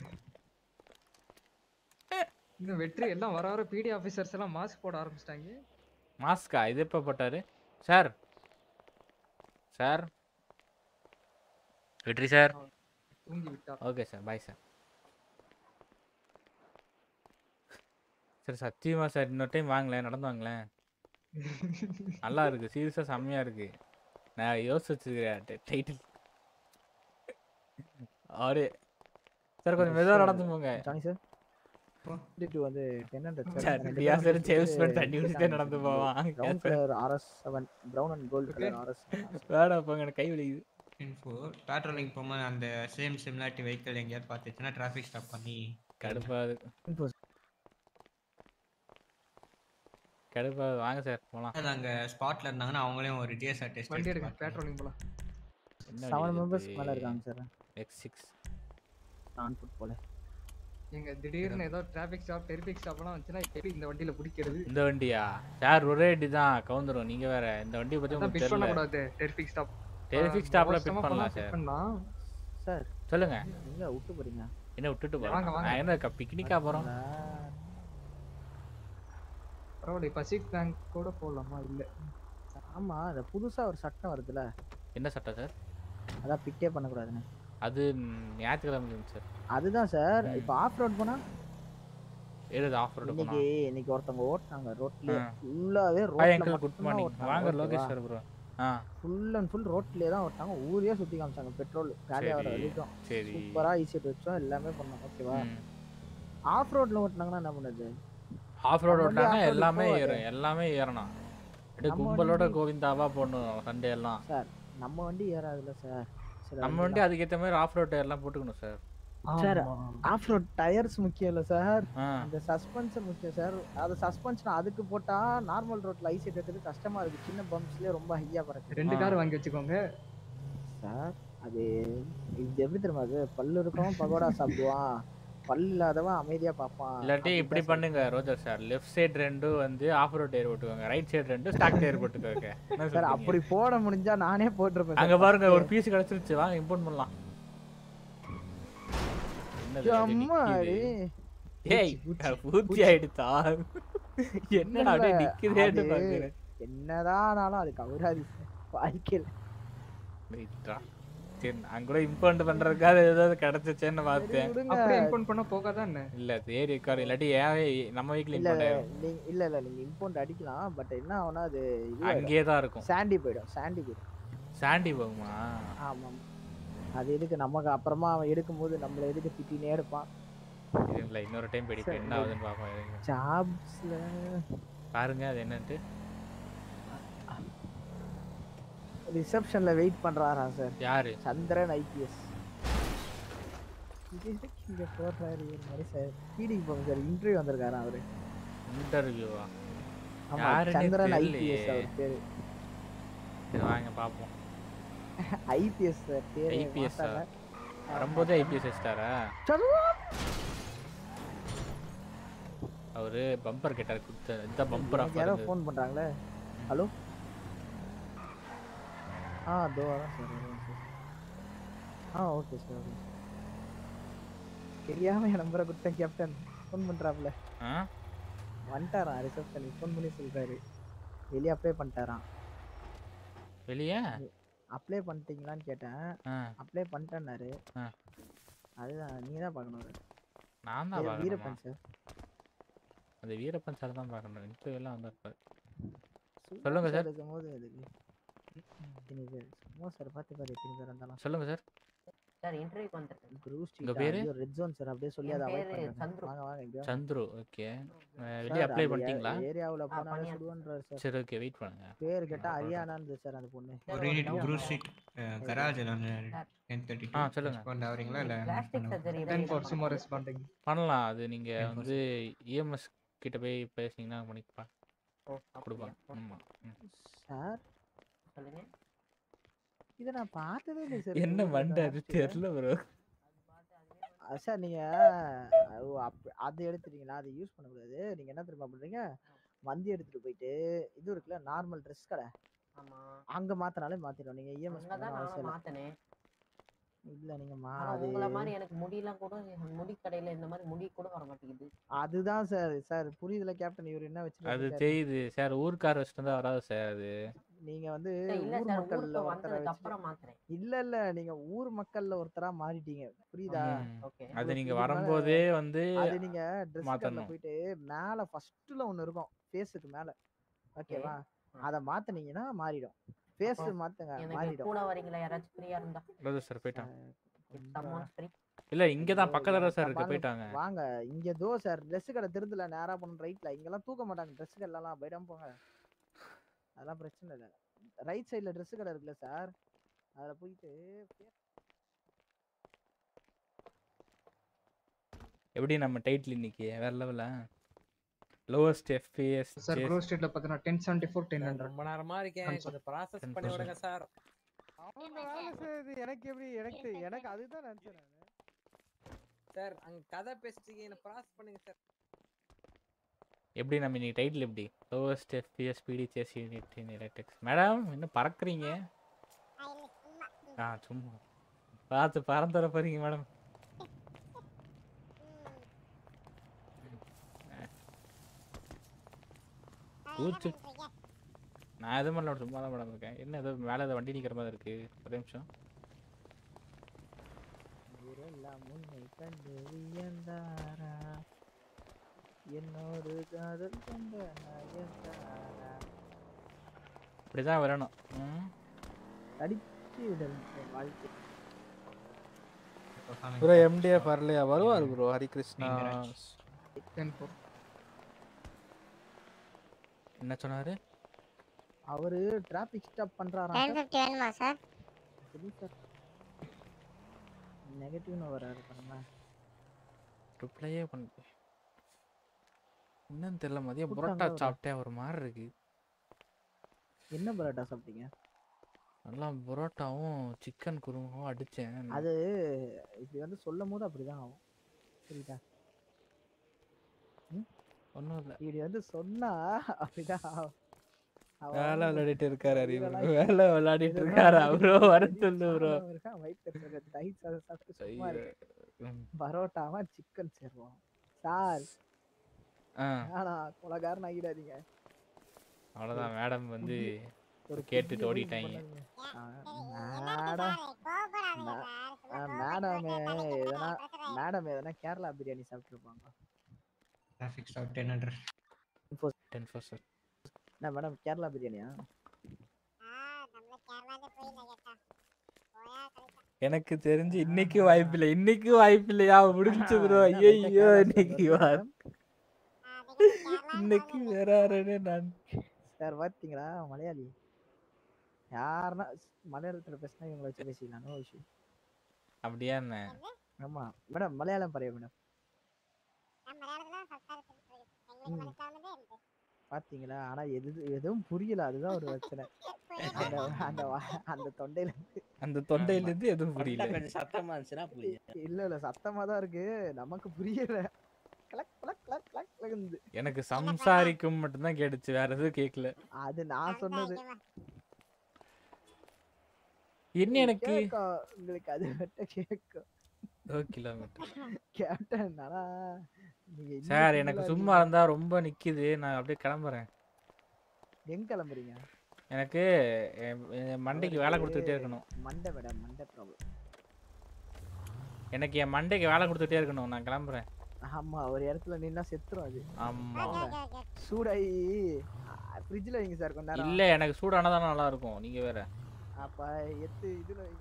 இந்த வெற்றி எல்லாம் வர வர பிடி ஆபீசர்ஸ் எல்லாம் மாஸ்க் போட ஆரம்பிச்சிட்டாங்க மாஸ்கா இது எப்போ போட்டாரு சார் சார் வெற்றி சார் தூங்கி விட்டார் okay sir bye sir sir சத்தியமா சார் இன்னொரு டைம் வாங்களேன் நடந்து வாங்களேன் நல்லா இருக்கு சீரியஸாக செம்மையா இருக்கு நான் யோசிச்சு வச்சுக்கிறேன் டைட்டில் அப்படியே சார் கொஞ்சம் மெதுவாக நடந்து போங்க ஜானி சார் இது வந்து டென் ஹண்ட்ரட் சார், இப்படியா சார் ஜேம்ஸ் பாண்ட் தண்ணி குடிச்சிட்டே நடந்து போவான்? Brown colour RS seven brown and gold colour RS வேடா போங்க எனக்கு கை வலிக்குது இன்ஃபோ பேட்ரோலிங் போகும்போது அந்த சேம் சிமிலாரிட்டி வெஹிக்கிள் எங்கேயாவது பார்த்துச்சுன்னா டிராஃபிக் ஸ்டாப் பண்ணி கடுப்பாது கடுப்பாது வாங்க சார் போலாம் அது அங்க ஸ்பாட்ல இருந்தாங்கன்னா அவங்களையும் ஒரு ஜிஎஸ்ஆர் டெஸ்ட் வண்டி எடுங்க பேட்ரோலிங் போலாம் என்ன செவன் வண்டி மெம்பர்ஸ் இது? மேல இருக்காங்க சார் எக்ஸ் சிக்ஸ் நான் ஃபுட் போல எங்க திடீர்னு ஏதோ டிராஃபிக் ஸ்டாப் டெரிபிக் ஸ்டாப்லாம் வந்துச்சுன்னா எப்படி இந்த வண்டியில பிடிக்கிறது இந்த வண்டியா சார் ஒரே அடி தான் கவுந்துரும் நீங்க வேற இந்த வண்டியை பத்தி அதான் உங்களுக்கு பிட் பண்ண தெரியல கூடாது டெரிபிக் ஸ்டாப் டெரிஃபிக் ஸ்டாப்ல பிட் பண்ணலாம் சார் பண்ணலாம் சார் சொல்லுங்க எங்க விட்டு போறீங்க என்ன விட்டுட்டு வாங்க, போறோம் வாங்க. நான் என்ன பிக்னிக்கா போறோம் பரவாயில்ல பசிபிக் பேங்க் கூட போகலாமா இல்ல ஆமா அந்த புதுசா ஒரு சட்டம் வருதுல என்ன சட்டம் சார் அதான் பிக்கே பண்ணக்கூடாதுன்னு அது ஞாயிற்றுக்கிழமை இருந்துச்சு சார் அதுதான் சார் இப்போ ஆஃப் ரோட் போனா எழுது ஆஃப் ரோடு இன்னைக்கு இன்னைக்கு ஒருத்தவங்க ஓட்டுனாங்க ரோட்ல ஆ. ஃபுல்லாவே ஹாய் ரோட்ல அங்கிள் குட் மட்டும் மார்னிங் வாங்க லோகேஷ் சார் ப்ரோ ஆ ஃபுல் அண்ட் ஃபுல் ரோட்லயே தான் ஓட்டாங்க ஊரே சுத்தி காமிச்சாங்க பெட்ரோல் காலி ஆகிற சரி, வரைக்கும் சரி. சூப்பரா ஈஸிட் வச்சோம் எல்லாமே பண்ணோம் ஓகேவா ம். ஆஃப் ரோட்ல ஓட்டுனாங்கன்னா என்ன பண்ணுது ஆஃப் ரோடு நம்ம வண்டி ஓட்டாங்க off road எல்லாமே போகாது. ஏறும் எல்லாமே ஏறணும் அப்படியே நம்ம கும்பலோட வண்டி- கோவிந்தாவா போடணும் சண்டே எல்லாம் சார் நம்ம வண்டி ஏறாதுல்ல சார் சில நம்ம வண்டி அதுக்கேற்ற மாதிரி ஆஃப் ரோட் எல்லாம் போட்டுக்கணும் sir sir off road tyres முக்கியம் இல்ல சார் ஆ. அந்த சஸ்பென்ஷன் முக்கியம் சார் அது சஸ்பென்ஷன் அதுக்கு போட்டா நார்மல் ரோட்ல ஐஸ் எடுக்கிறது கஷ்டமா இருக்கு சின்ன பம்ப்ஸ்லயே ரொம்ப ஹையா பறக்குது ரெண்டு கார் வாங்கி வச்சுக்கோங்க சார் அது இது எப்படி தெரியுமா அது பல்லு இருக்கவன் பகோடா சாப்பிடுவான் பல் இல்லாதவன் அமைதியா பார்ப்பான் இல்லாட்டி அப்படிதான் இப்படி sir. பண்ணுங்க ரோஜர் சார் லெஃப்ட் சைடு ரெண்டும் வந்து ஆஃப் ரோட் டயர் போட்டுக்கோங்க ரைட் சைடு ரெண்டும் ஸ்டாக் டயர் போட்டுக்கோங்க என்ன சார் சொல்றீங்க? அப்படி போட முடிஞ்சா நானே போட்டிருப்பேன் அங்க sir பாருங்க first. ஒரு பீஸ் கிடைச்சிருச்சு வாங்க இம்போர்ட் பண்ணலாம் என்னது அது அம்மாடி. நிக்குது? ஏய் பூச்சி ஆயிடுச்சா என்னடா அப்படியே இல்ல, நிக்குதேன்னு அது பாக்குறேன் என்னதான் ஆனாலும் அது கவராது வாழ்க்கையில் ரைட்டா சரி நான் கூட இம்போர்ட் பண்றதுக்காக ஏதாவது கிடைச்சிச்சேன்னு பார்த்தேன் அப்படியே இன்ஃபார்ம் பண்ண போகாதா என்ன இல்ல தேரி இருக்காரு இல்லாட்டி ஏன் நம்ம வீட்ல இல்ல இம்போர்ட் இல்ல ஆயிரும் நீங்க இல்ல இல்ல நீங்க இம்போர்ட் அடிக்கலாம் பட் என்ன ஆகும்னா அது அங்கேயே தான் இருக்கும் சாண்டி போயிடும் சாண்டி போயிடும் சாண்டி போகுமா ஆமா அது எதுக்கு நமக்கு அப்புறமா அவன் எடுக்கும்போது நம்மள எதுக்கு திட்டினே எடுப்பான் இல்ல இன்னொரு டைம் படிப்பேன் என்ன ஆகுதுன்னு பாப்போம் இருங்க. ஜாப்ஸ்ல பாருங்க அது என்னன்ட்டு ரிசப்ஷன்ல வெயிட் பண்றாரா சார் யாரு சந்திரன் ஐபிஎஸ் இது எதுக்கு இங்க போடுறாரு ஒரு மாதிரி சார் பீடிக்கு போங்க சார் இன்டர்வியூ வந்திருக்காரா அவரு இன்டர்வியூவா ஆமா யாருன்னே சந்திரன் தெரியலையே. ஐபிஎஸ் அவர் பேரு சரி வாங்க பாப்போம் ஐபிஎஸ் சார் பேரு ஐபிஎஸ் மாத்தாம. வரும்போது ஐபிஎஸ் வச்சிட்டாரா அவரு பம்பர் கேட்டார் கொடுத்த இந்த பம்பர் எனக்கு யாரோ ஃபோன் பண்றாங்களே ஹலோ ஆ தோ வரேன் சார் வரேன் சார் ஆ ஓகே சார் ஓகே தெரியாம என் நம்பரை கொடுத்தேன் கேப்டன் ஃபோன் பண்றாப்ல ஆ வந்துட்டாராம் ரிசப்ஷனுக்கு ஃபோன் பண்ணி சொல்றாரு வெளியே அப்ளை பண்ணிட்டாராம் வெளியே அப்ளை பண்ணிட்டீங்களான்னு கேட்டேன் ஆ. அப்ளை பண்ணிட்டேன்னாரு ஆ. அதுதான் நீங்க தான் பார்க்கணும் நான் தான் ஏ, பார்க்கணுமா? வீரப்பன் சார் அந்த வீரப்பன் சார் தான் பார்க்கணும் இன்டர்வியூ எல்லாம் வந்திருப்பாரு சொல்லுங்க சார் இருக்கும்போது அதுக்கு இத்தனை பேர் சும்மா சார் பார்த்து பாரு எத்தனை பேர் இருந்தாலும் சொல்லுங்க சார் சார் இன்டர்வியூக்கு வந்திருக்கேன் குரூ உங்க ஸ்ட்ரீட் பேரு? ஐயோ ரெட் ஜோன் சார் அப்படியே சொல்லி என் அதை அவாய்ட் பேரு பண்ணுங்க சந்துரு. வாங்க வாங்க இங்க வாங்க. சந்துரு ஓகே சார், வெளியே அப்ளை அந்த பண்ணிட்டீங்களா ஏரியாவுல ஆ, போனாலே பண்ணியாச்சு. சுடுவன்றாரு சார் சரி ஓகே வெயிட் பண்ணுங்க பேர் கேட்டா நான் ஹரியானான்னு சார் அந்த பொண்ணு ஒரு யூனிட் ப்ரூ ஸ்ட்ரீட் கராஜில் வந்து டென் தேர்ட்டி ஆ சொல்லுங்க ரெஸ்பாண்ட் ஆகுறீங்களா இல்லை பிளாஸ்டிக் சர்ஜரி டென் ஃபார் சும்மா ரெஸ்பாண்டிங் பண்ணலாம் அது நீங்க வந்து இஎம்எஸ் கிட்ட போய் பேசுனீங்கன்னா பண்ணிப்பா ஓ கொடுப்பாங்க ஆமா ம். சார் சொல்லுங்க இதை நான் பார்த்ததே இல்லை சார் என்ன மண்டை அது தெரியல ப்ரோ சார் நீங்க ஓ, அப்ப- அது எடுத்துட்டீங்களா அது யூஸ் பண்ணக்கூடாது நீங்க என்ன தெரியுமா பண்றீங்க வண்டி எடுத்துட்டு போயிட்டு இது இருக்குல்ல நார்மல் ட்ரெஸ் கடை ஆமா அங்க மாத்தினாலே மாத்திடும் நீங்க இஎம்எஸ் அங்கதான் பண்ணணும் அவசியம் நானும் இல்லை மாத்தினேன் இல்ல நீங்க மா ஆனா அது உங்களை மாதிரி எனக்கு முடியெல்லாம் கூட முடி கடையில இந்த மாதிரி முடி கூட வர மாட்டேங்குது அதுதான் சார் சார் புரியுதுல கேப்டன் இவர் என்ன அது வச்சிருக்காரு சார் தெரியுது சார் ஊர்க்கார வச்சுட்டு இருந்தா வராது சார் அது நீங்க வந்து இல்ல ஊர் சார் மக்கள்ல ஊருக்கு ஒருத்தரை வந்ததுக்கு வச்சு அப்புறம் மாத்துறேன் இல்ல இல்ல நீங்க ஊர் மக்கள்ல ஒருத்தரா மாறிட்டீங்க புரியுதா ம். ஓகே அது உங்களுக்கு நீங்க இதுக்கு மேல வரும்போதே வந்து அது நீங்க ட்ரெஸ் கடையில மாத்தணும் போயிட்டு மேல ஃபர்ஸ்ட்ல ஒண்ணு இருக்கும் ஃபேஸுக்கு மேல ஓகேவா அத மாத்துனீங்கன்னா மாறிடும் ஃபேஸ் அப்போ மாத்துங்க எனக்கு மாறிடும் கூட வரீங்களா யாராச்சும் ஃப்ரீயா இருந்தா ரோஜர் சார் போயிட்டான் சம்மன் ஃப்ரீ இல்ல இங்க தான் ஐயோ, பக்கத்துல தான் சார் இப்ப இருக்கு பாருங்க, போயிட்டாங்க வாங்க இங்க தோ சார் ட்ரெஸ் கடை திருந்துல நேரா போன ரைட்ல இங்கெல்லாம் தூக்க மாட்டாங்க ட்ரெஸ் கடைலாம் போயிடாம போங்க அதெல்லாம் பிரச்சனை இல்லை ரைட் சைடுல ட்ரெஸ் கடை இருக்குல்ல சார் அதுல போயிட்டு எப்படி நம்ம டைட்டில் இன்னைக்கு வேற லெவல லோவஸ்ட் எஃபிஎஸ் சார் க்ரோ ஸ்ட்ரீட்ல பார்த்தீங்கன்னா ten seventy four ten hundred ரொம்ப நேரமா இருக்கேன் கொஞ்சம் ப்ராசஸ் பண்ணி விடுங்க சார் அவங்க வேலை செய்யுது எனக்கு எப்படி எனக்கு எனக்கு அதுதான் நினைச்சேன் நானு. சார் அங்க கதை பேசிட்டு இருக்கீங்க ப்ராசஸ் பண்ணுங்க சார் எப்படி நம்ம இன்னைக்கு டைட்டில் எப்படி lowest FPS PD chase unit in electrics madam என்ன பறக்குறீங்க ஆ சும்மா பார்த்து பறந்துட போறீங்க மேடம் கூச்சு நான் எதுவும் பண்ணல சும்மா தான் மேடம் இருக்கேன் என்ன ஏதோ மேலே ஏதோ வண்டி நிற்கிற மாதிரி இருக்கு ஒரு நிமிஷம் ஊரெல்லாம் உன்னை கண்டு வியந்தாரா என்னோடு காதல் கொண்ட நயன்தாரா இப்படிதான் வரணும் ம் அடிச்சு விடல் வாழ்க்கை ப்ரோ எம்டிஎஃப் வரலையா வருவார் ப்ரோ ஹரிகிருஷ்ணா டென் ஃபோர் என்ன சொன்னாரு அவரு டிராபிக் ஸ்டாப் பண்றாராம் டென் ஃபிஃப்டி வேணுமா சார் சரி சார் நெகட்டிவ்னு வராரு பாருங்க ரிப்ளையே பண்ண என்னன்னு தெரியல மதியம் கூப்பிட்டாங்க புரோட்டா அவரை. சாப்பிட்டேன் ஒரு மாதிரி இருக்கு என்ன பரோட்டா சாப்பிட்டீங்க நல்லா புரோட்டாவும் சிக்கன் குருமாவும் அடிச்சேன் அது இப்படி வந்து சொல்லும் போது அப்படிதான் ஆகும் புரியுதா ஒன்றும் இல்லை இப்படி வந்து சொன்னா அப்படிதான் ஆகும். அவன் வேலை வந்து விளையாடிட்டு இருக்காரு அறிவு இதெல்லாம் வேலை விளையாடிட்டு இதெல்லாம் இருக்காரு வந்து அவரோ வர அடி சொல்லு ப்ரோ சாப்பிடாம இருக்கான், வயித்துல இருக்கிற தயிர் சாதம் சாப்பிட்டு சும்மா ஐயோ. இருக்கு. ம். பரோட்டாவா சிக்கன் சேருவோம் சார் ஆ ஆனா கொலகாரன் ஆகிடாதீங்க அவ்வளோதான் மேடம் வந்து ஒரு கேட்டுட்டு புதிய போய் ஓடிட்டாங்க பண்ணாதீங்க. மேடம் மேடம் எதனா மேடம் எதனா கேரளா பிரியாணி சாப்பிட்டுருப்பாங்க traffic stop ten hundred ten percent என்ன மேடம் கேரளா பிரியாணியா எனக்கு தெரிஞ்சு இன்னைக்கு வாய்ப்பில்லை இன்னைக்கு வாய்ப்பில்லையா முடிஞ்சு ப்ரோ ஐயோ இன்னைக்கு வா- இன்னைக்கு வேற யாருன்னு நான் சார் பார்த்தீங்களா மலையாளி யாருன்னா மலையாளத்துல பேசினா இவங்களை வச்சு பேசிக்கலாம் நோ இஷ்யூ அப்படியா என்ன ஆமா மேடம் மலையாளம் பரைய மேடம் பாத்தீங்களா ஆனா எது எதுவும் புரியல அதுதான் ஒரு பிரச்சனை அந்த அந்த வா- அந்த தொண்டையில இருந்து அந்த தொண்டையில இருந்து எதுவும் புரியல கொஞ்சம் சத்தமா இருந்துச்சுன்னா புரியும் இல்ல இல்ல சத்தமா தான் இருக்கு நமக்கு புரியல கிளக் கிளக் கிளக் கிளக் கிளக்குது எனக்கு சம்சாரிக்கும் மட்டும்தான் கேட்டுச்சு வேற எதுவும் கேட்கல அது நான் சொன்னது என்ன எனக்கு கேக்கும் உங்களுக்கு அது மட்டும் கேக்கும் ஓ கிலோமீட்டர் கேட்டேன் ஆனா நீங்க இன்னும் சார் single எனக்கு ஆ சும்மா இருக்கீங்க. இருந்தா ரொம்ப நிக்குது நான் அப்படியே கிளம்புறேன் எங்க கிளம்புறீங்க எனக்கு என் என் மண்டைக்கு வேலை கொடுத்துட்டே இருக்கணும் மண்டை மேடம் மண்டை ப்ராப்ளம் எனக்கு என் மண்டைக்கு வேலை கொடுத்துட்டே இருக்கணும் நான் கிளம்புறேன் ஆமா ஒரு இடத்துல நின்னா செத்துரும் அது ஆமா சூடாயி ஃப்ரிட்ஜ்ல வைங்க சார் கொஞ்ச நேரம் இல்ல எனக்கு சூடானதான் நல்லா இருக்கும் நீங்க வேற அப்ப எத்து இதுல வைங்க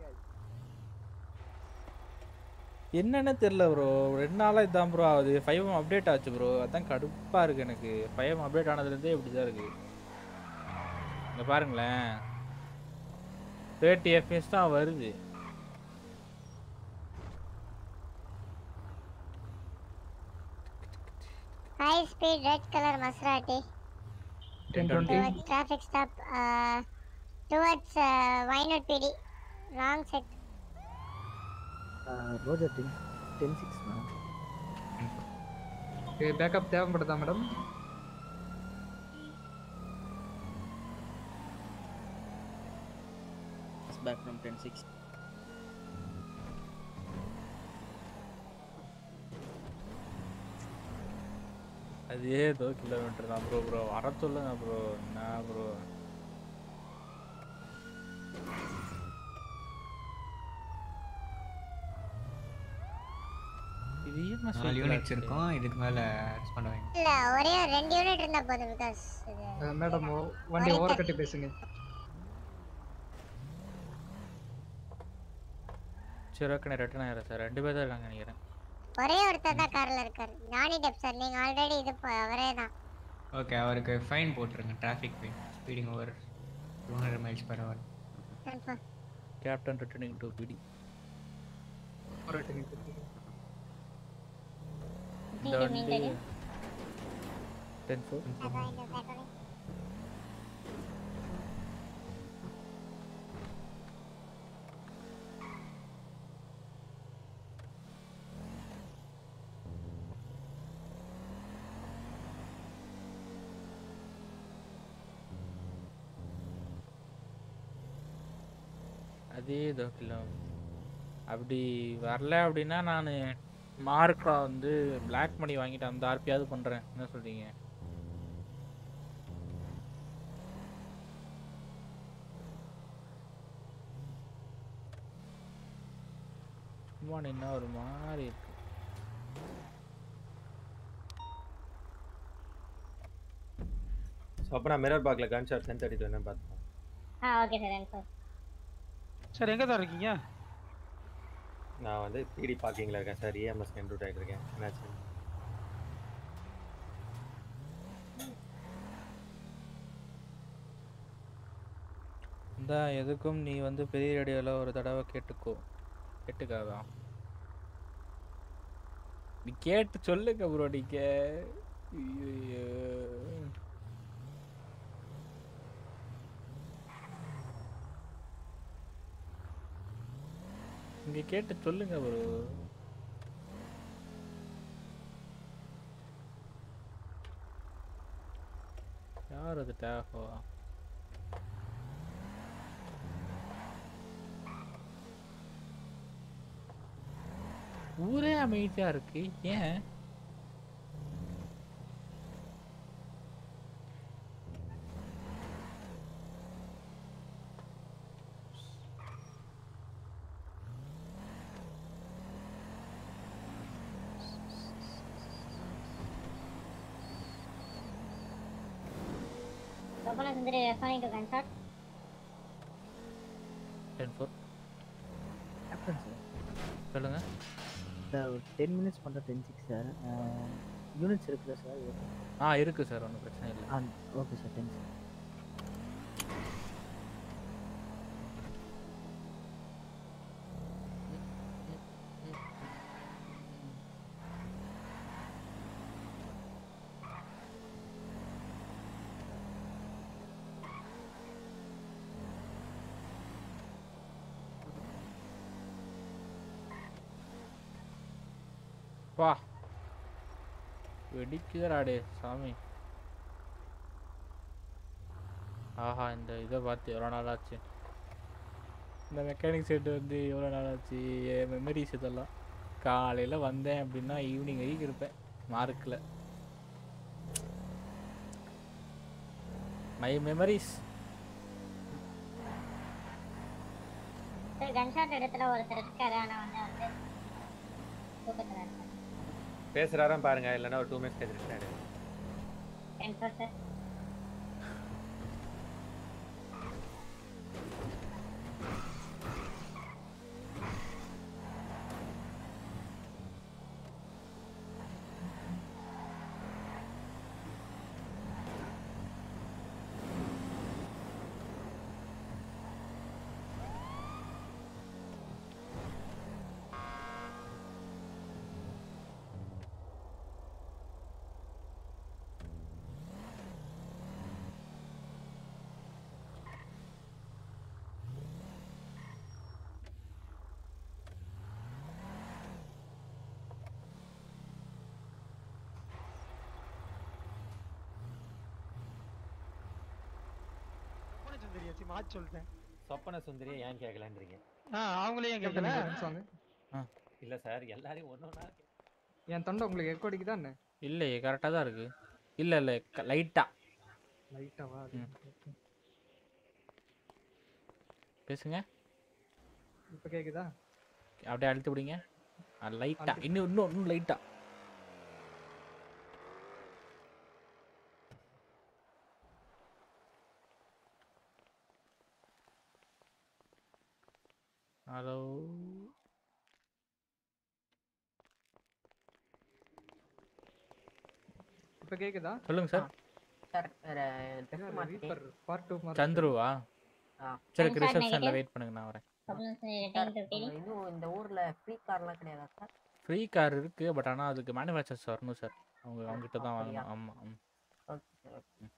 என்னன்னு தெரியல ப்ரோ ரெண்டு நாளா இதான் ப்ரோ ஆகுது ஃபைவ் அப்டேட் ஆச்சு ப்ரோ அதான் கடுப்பா இருக்கு எனக்கு ஃபைவ் அப்டேட் ஆனதுலேருந்தே இப்படி தான் இருக்கு இங்க பாருங்களேன் தேர்ட்டி எஃப்எஸ் தான் வருது high speed red color Maserati 1020. towards traffic stop uh, towards uh, Vinod PD wrong set roger ten ten six madam backup தேவைப்படுதா மேடம் back from 10-6. அது ஏதோ கிலோமீட்டர் தான் ப்ரோ ப்ரோ வர சொல்லுங்க ப்ரோ என்ன ப்ரோ இது என்ன நாலு cycle யூனிட்ஸ் ஆச்சு? இருக்கும் இதுக்கு மேல ரெஸ்பாண்ட் ஆகும் இல்ல ஒரே ஒரு ரெண்டு யூனிட் இருந்தா போதும் பிகாஸ் இது மேடம் வண்டி ஒரே ஓவர் கட்டி பேசுங்க சரி ஓகே நான் ரிட்டர்ன் ஆயிடுறேன் சார் ரெண்டு பேர் தான் இருக்காங்க நினைக்கிறேன் ஒரே ஒருத்தர் தான் கார்ல இருக்காரு ஜானி டெப் சார் நீங்க ஆல்ரெடி இது ப- அவரே தான் ஓகே அவருக்கு ஃபைன் போட்டுருங்க traffic fine speeding over two hundred miles per hour Confirm. Captain returning to PD இந்த நீங்க வண்டி மீண்டும் டென் ஃபோர் அதான் இந்த petrol. அதே இதோ கிலோ அப்படி வரல அப்படின்னா நான் மார்க்கா வந்து பிளாக் மணி வாங்கிட்டு அந்த ஆர்பியாவது பண்ணுறேன் என்ன சொல்றீங்க சும்மா நின்னா ஒரு மாதிரி இருக்கு ஸோ அப்போ நான் மிரர் பார்க்கல கன் ஷாட் டென் தேர்ட்டி என்ன பார்த்தேன் ஆ ஓகே சார் கன்ஃபார்ம் சார் எங்கே தான் இருக்கீங்க நான் வந்து பிடி பார்க்கிங்கில் இருக்கேன் சார் இஎம்எஸ் என்ரூட் ஆகிட்டு இருக்கேன் என்னாச்சு இந்த எதுக்கும் நீ வந்து பெரிய ரேடியோவில் ஒரு தடவை கேட்டுக்கோ கேட்டுக்காதா நீ கேட்டு சொல்லுங்க ப்ரோ நீங்க ஐயையோ. நீங்க கேட்டு சொல்லுங்க ப்ரோ யார் அது டேஃபோவா ஊரே அமைதியா இருக்கு ஏன் Gopala Sundari responding to gunshot. Ten four captain sir சொல்லுங்க சார் ஒரு டென் மினிட்ஸ் பண்ணுற டென் சிக்ஸ் சார் யூனிட்ஸ் இருக்குல்ல சார் ஆ இருக்கு சார் ஒன்றும் பிரச்சனை இல்லை ஆ ஓகே சார் டென் சார் வா வெடிக்குதராடே சாமி ஆஹா இந்த இதை பார்த்து எவ்வளோ நாள் ஆச்சு இந்த மெக்கானிக் செட்டு வந்து எவ்வளோ நாள் ஆச்சு என் மெமரிஸ் இதெல்லாம் காலையில் வந்தேன் அப்படின்னா ஈவினிங் வரைக்கும் இருப்பேன் மார்க்கில் மை மெமரிஸ் சார் கன்ஷாட் இடத்துல ஒருத்தர் இருக்காரு ஆனா வந்து வந்து தூக்கத்துல இருக்காரு பேசுறாராம் பாருங்க இல்லைன்னா ஒரு டூ மினிட்ஸ் கேட்டுருக்காரு கன்ஃபார்ம் சார் போன சுந்தரி ஆச்சு மாத்தி சொல்லிட்டேன் சொப்பன சுந்தரியை ஏன் கேட்கலன்றீங்க ஆ அவங்களே ஏன் கேட்கல சாங் இல்ல சார் எல்லாரையும் ஒன்று ஒன்றா என் தொண்டை உங்களுக்கு எக்கோ அடிக்குதா என்ன இல்லையே கரெக்டாக தான் இருக்குது இல்லை இல்லை லைட்டாக லைட்டாவா பேசுங்க இப்போ கேக்குதா அப்படியே அழுத்தி விடுங்க லைட்டாக இன்னும் இன்னும் இன்னும் லைட்டாக ஹலோ இப்போ கேக்குதா சொல்லுங்க சார் சார் ரீப்பர் பார்ட் 2 சந்துருவா ஆ. சரி Consult ரிசப்ஷனில் negative. வெயிட் பண்ணுங்க நான் வரேன் சார், இன்னும் இந்த ஊர்ல ஃப்ரீ கார்லாம் கிடையாதா சார் ஃப்ரீ கார் இருக்கு பட் ஆனால் அதுக்கு மேனுஃபேக்சர்ஸ் வரணும் சார் அவங்க அவங்ககிட்ட தான் அப்படியா? வாங்கணும் ஆமாம் ஆமாம் ஓகே சார் ஓகே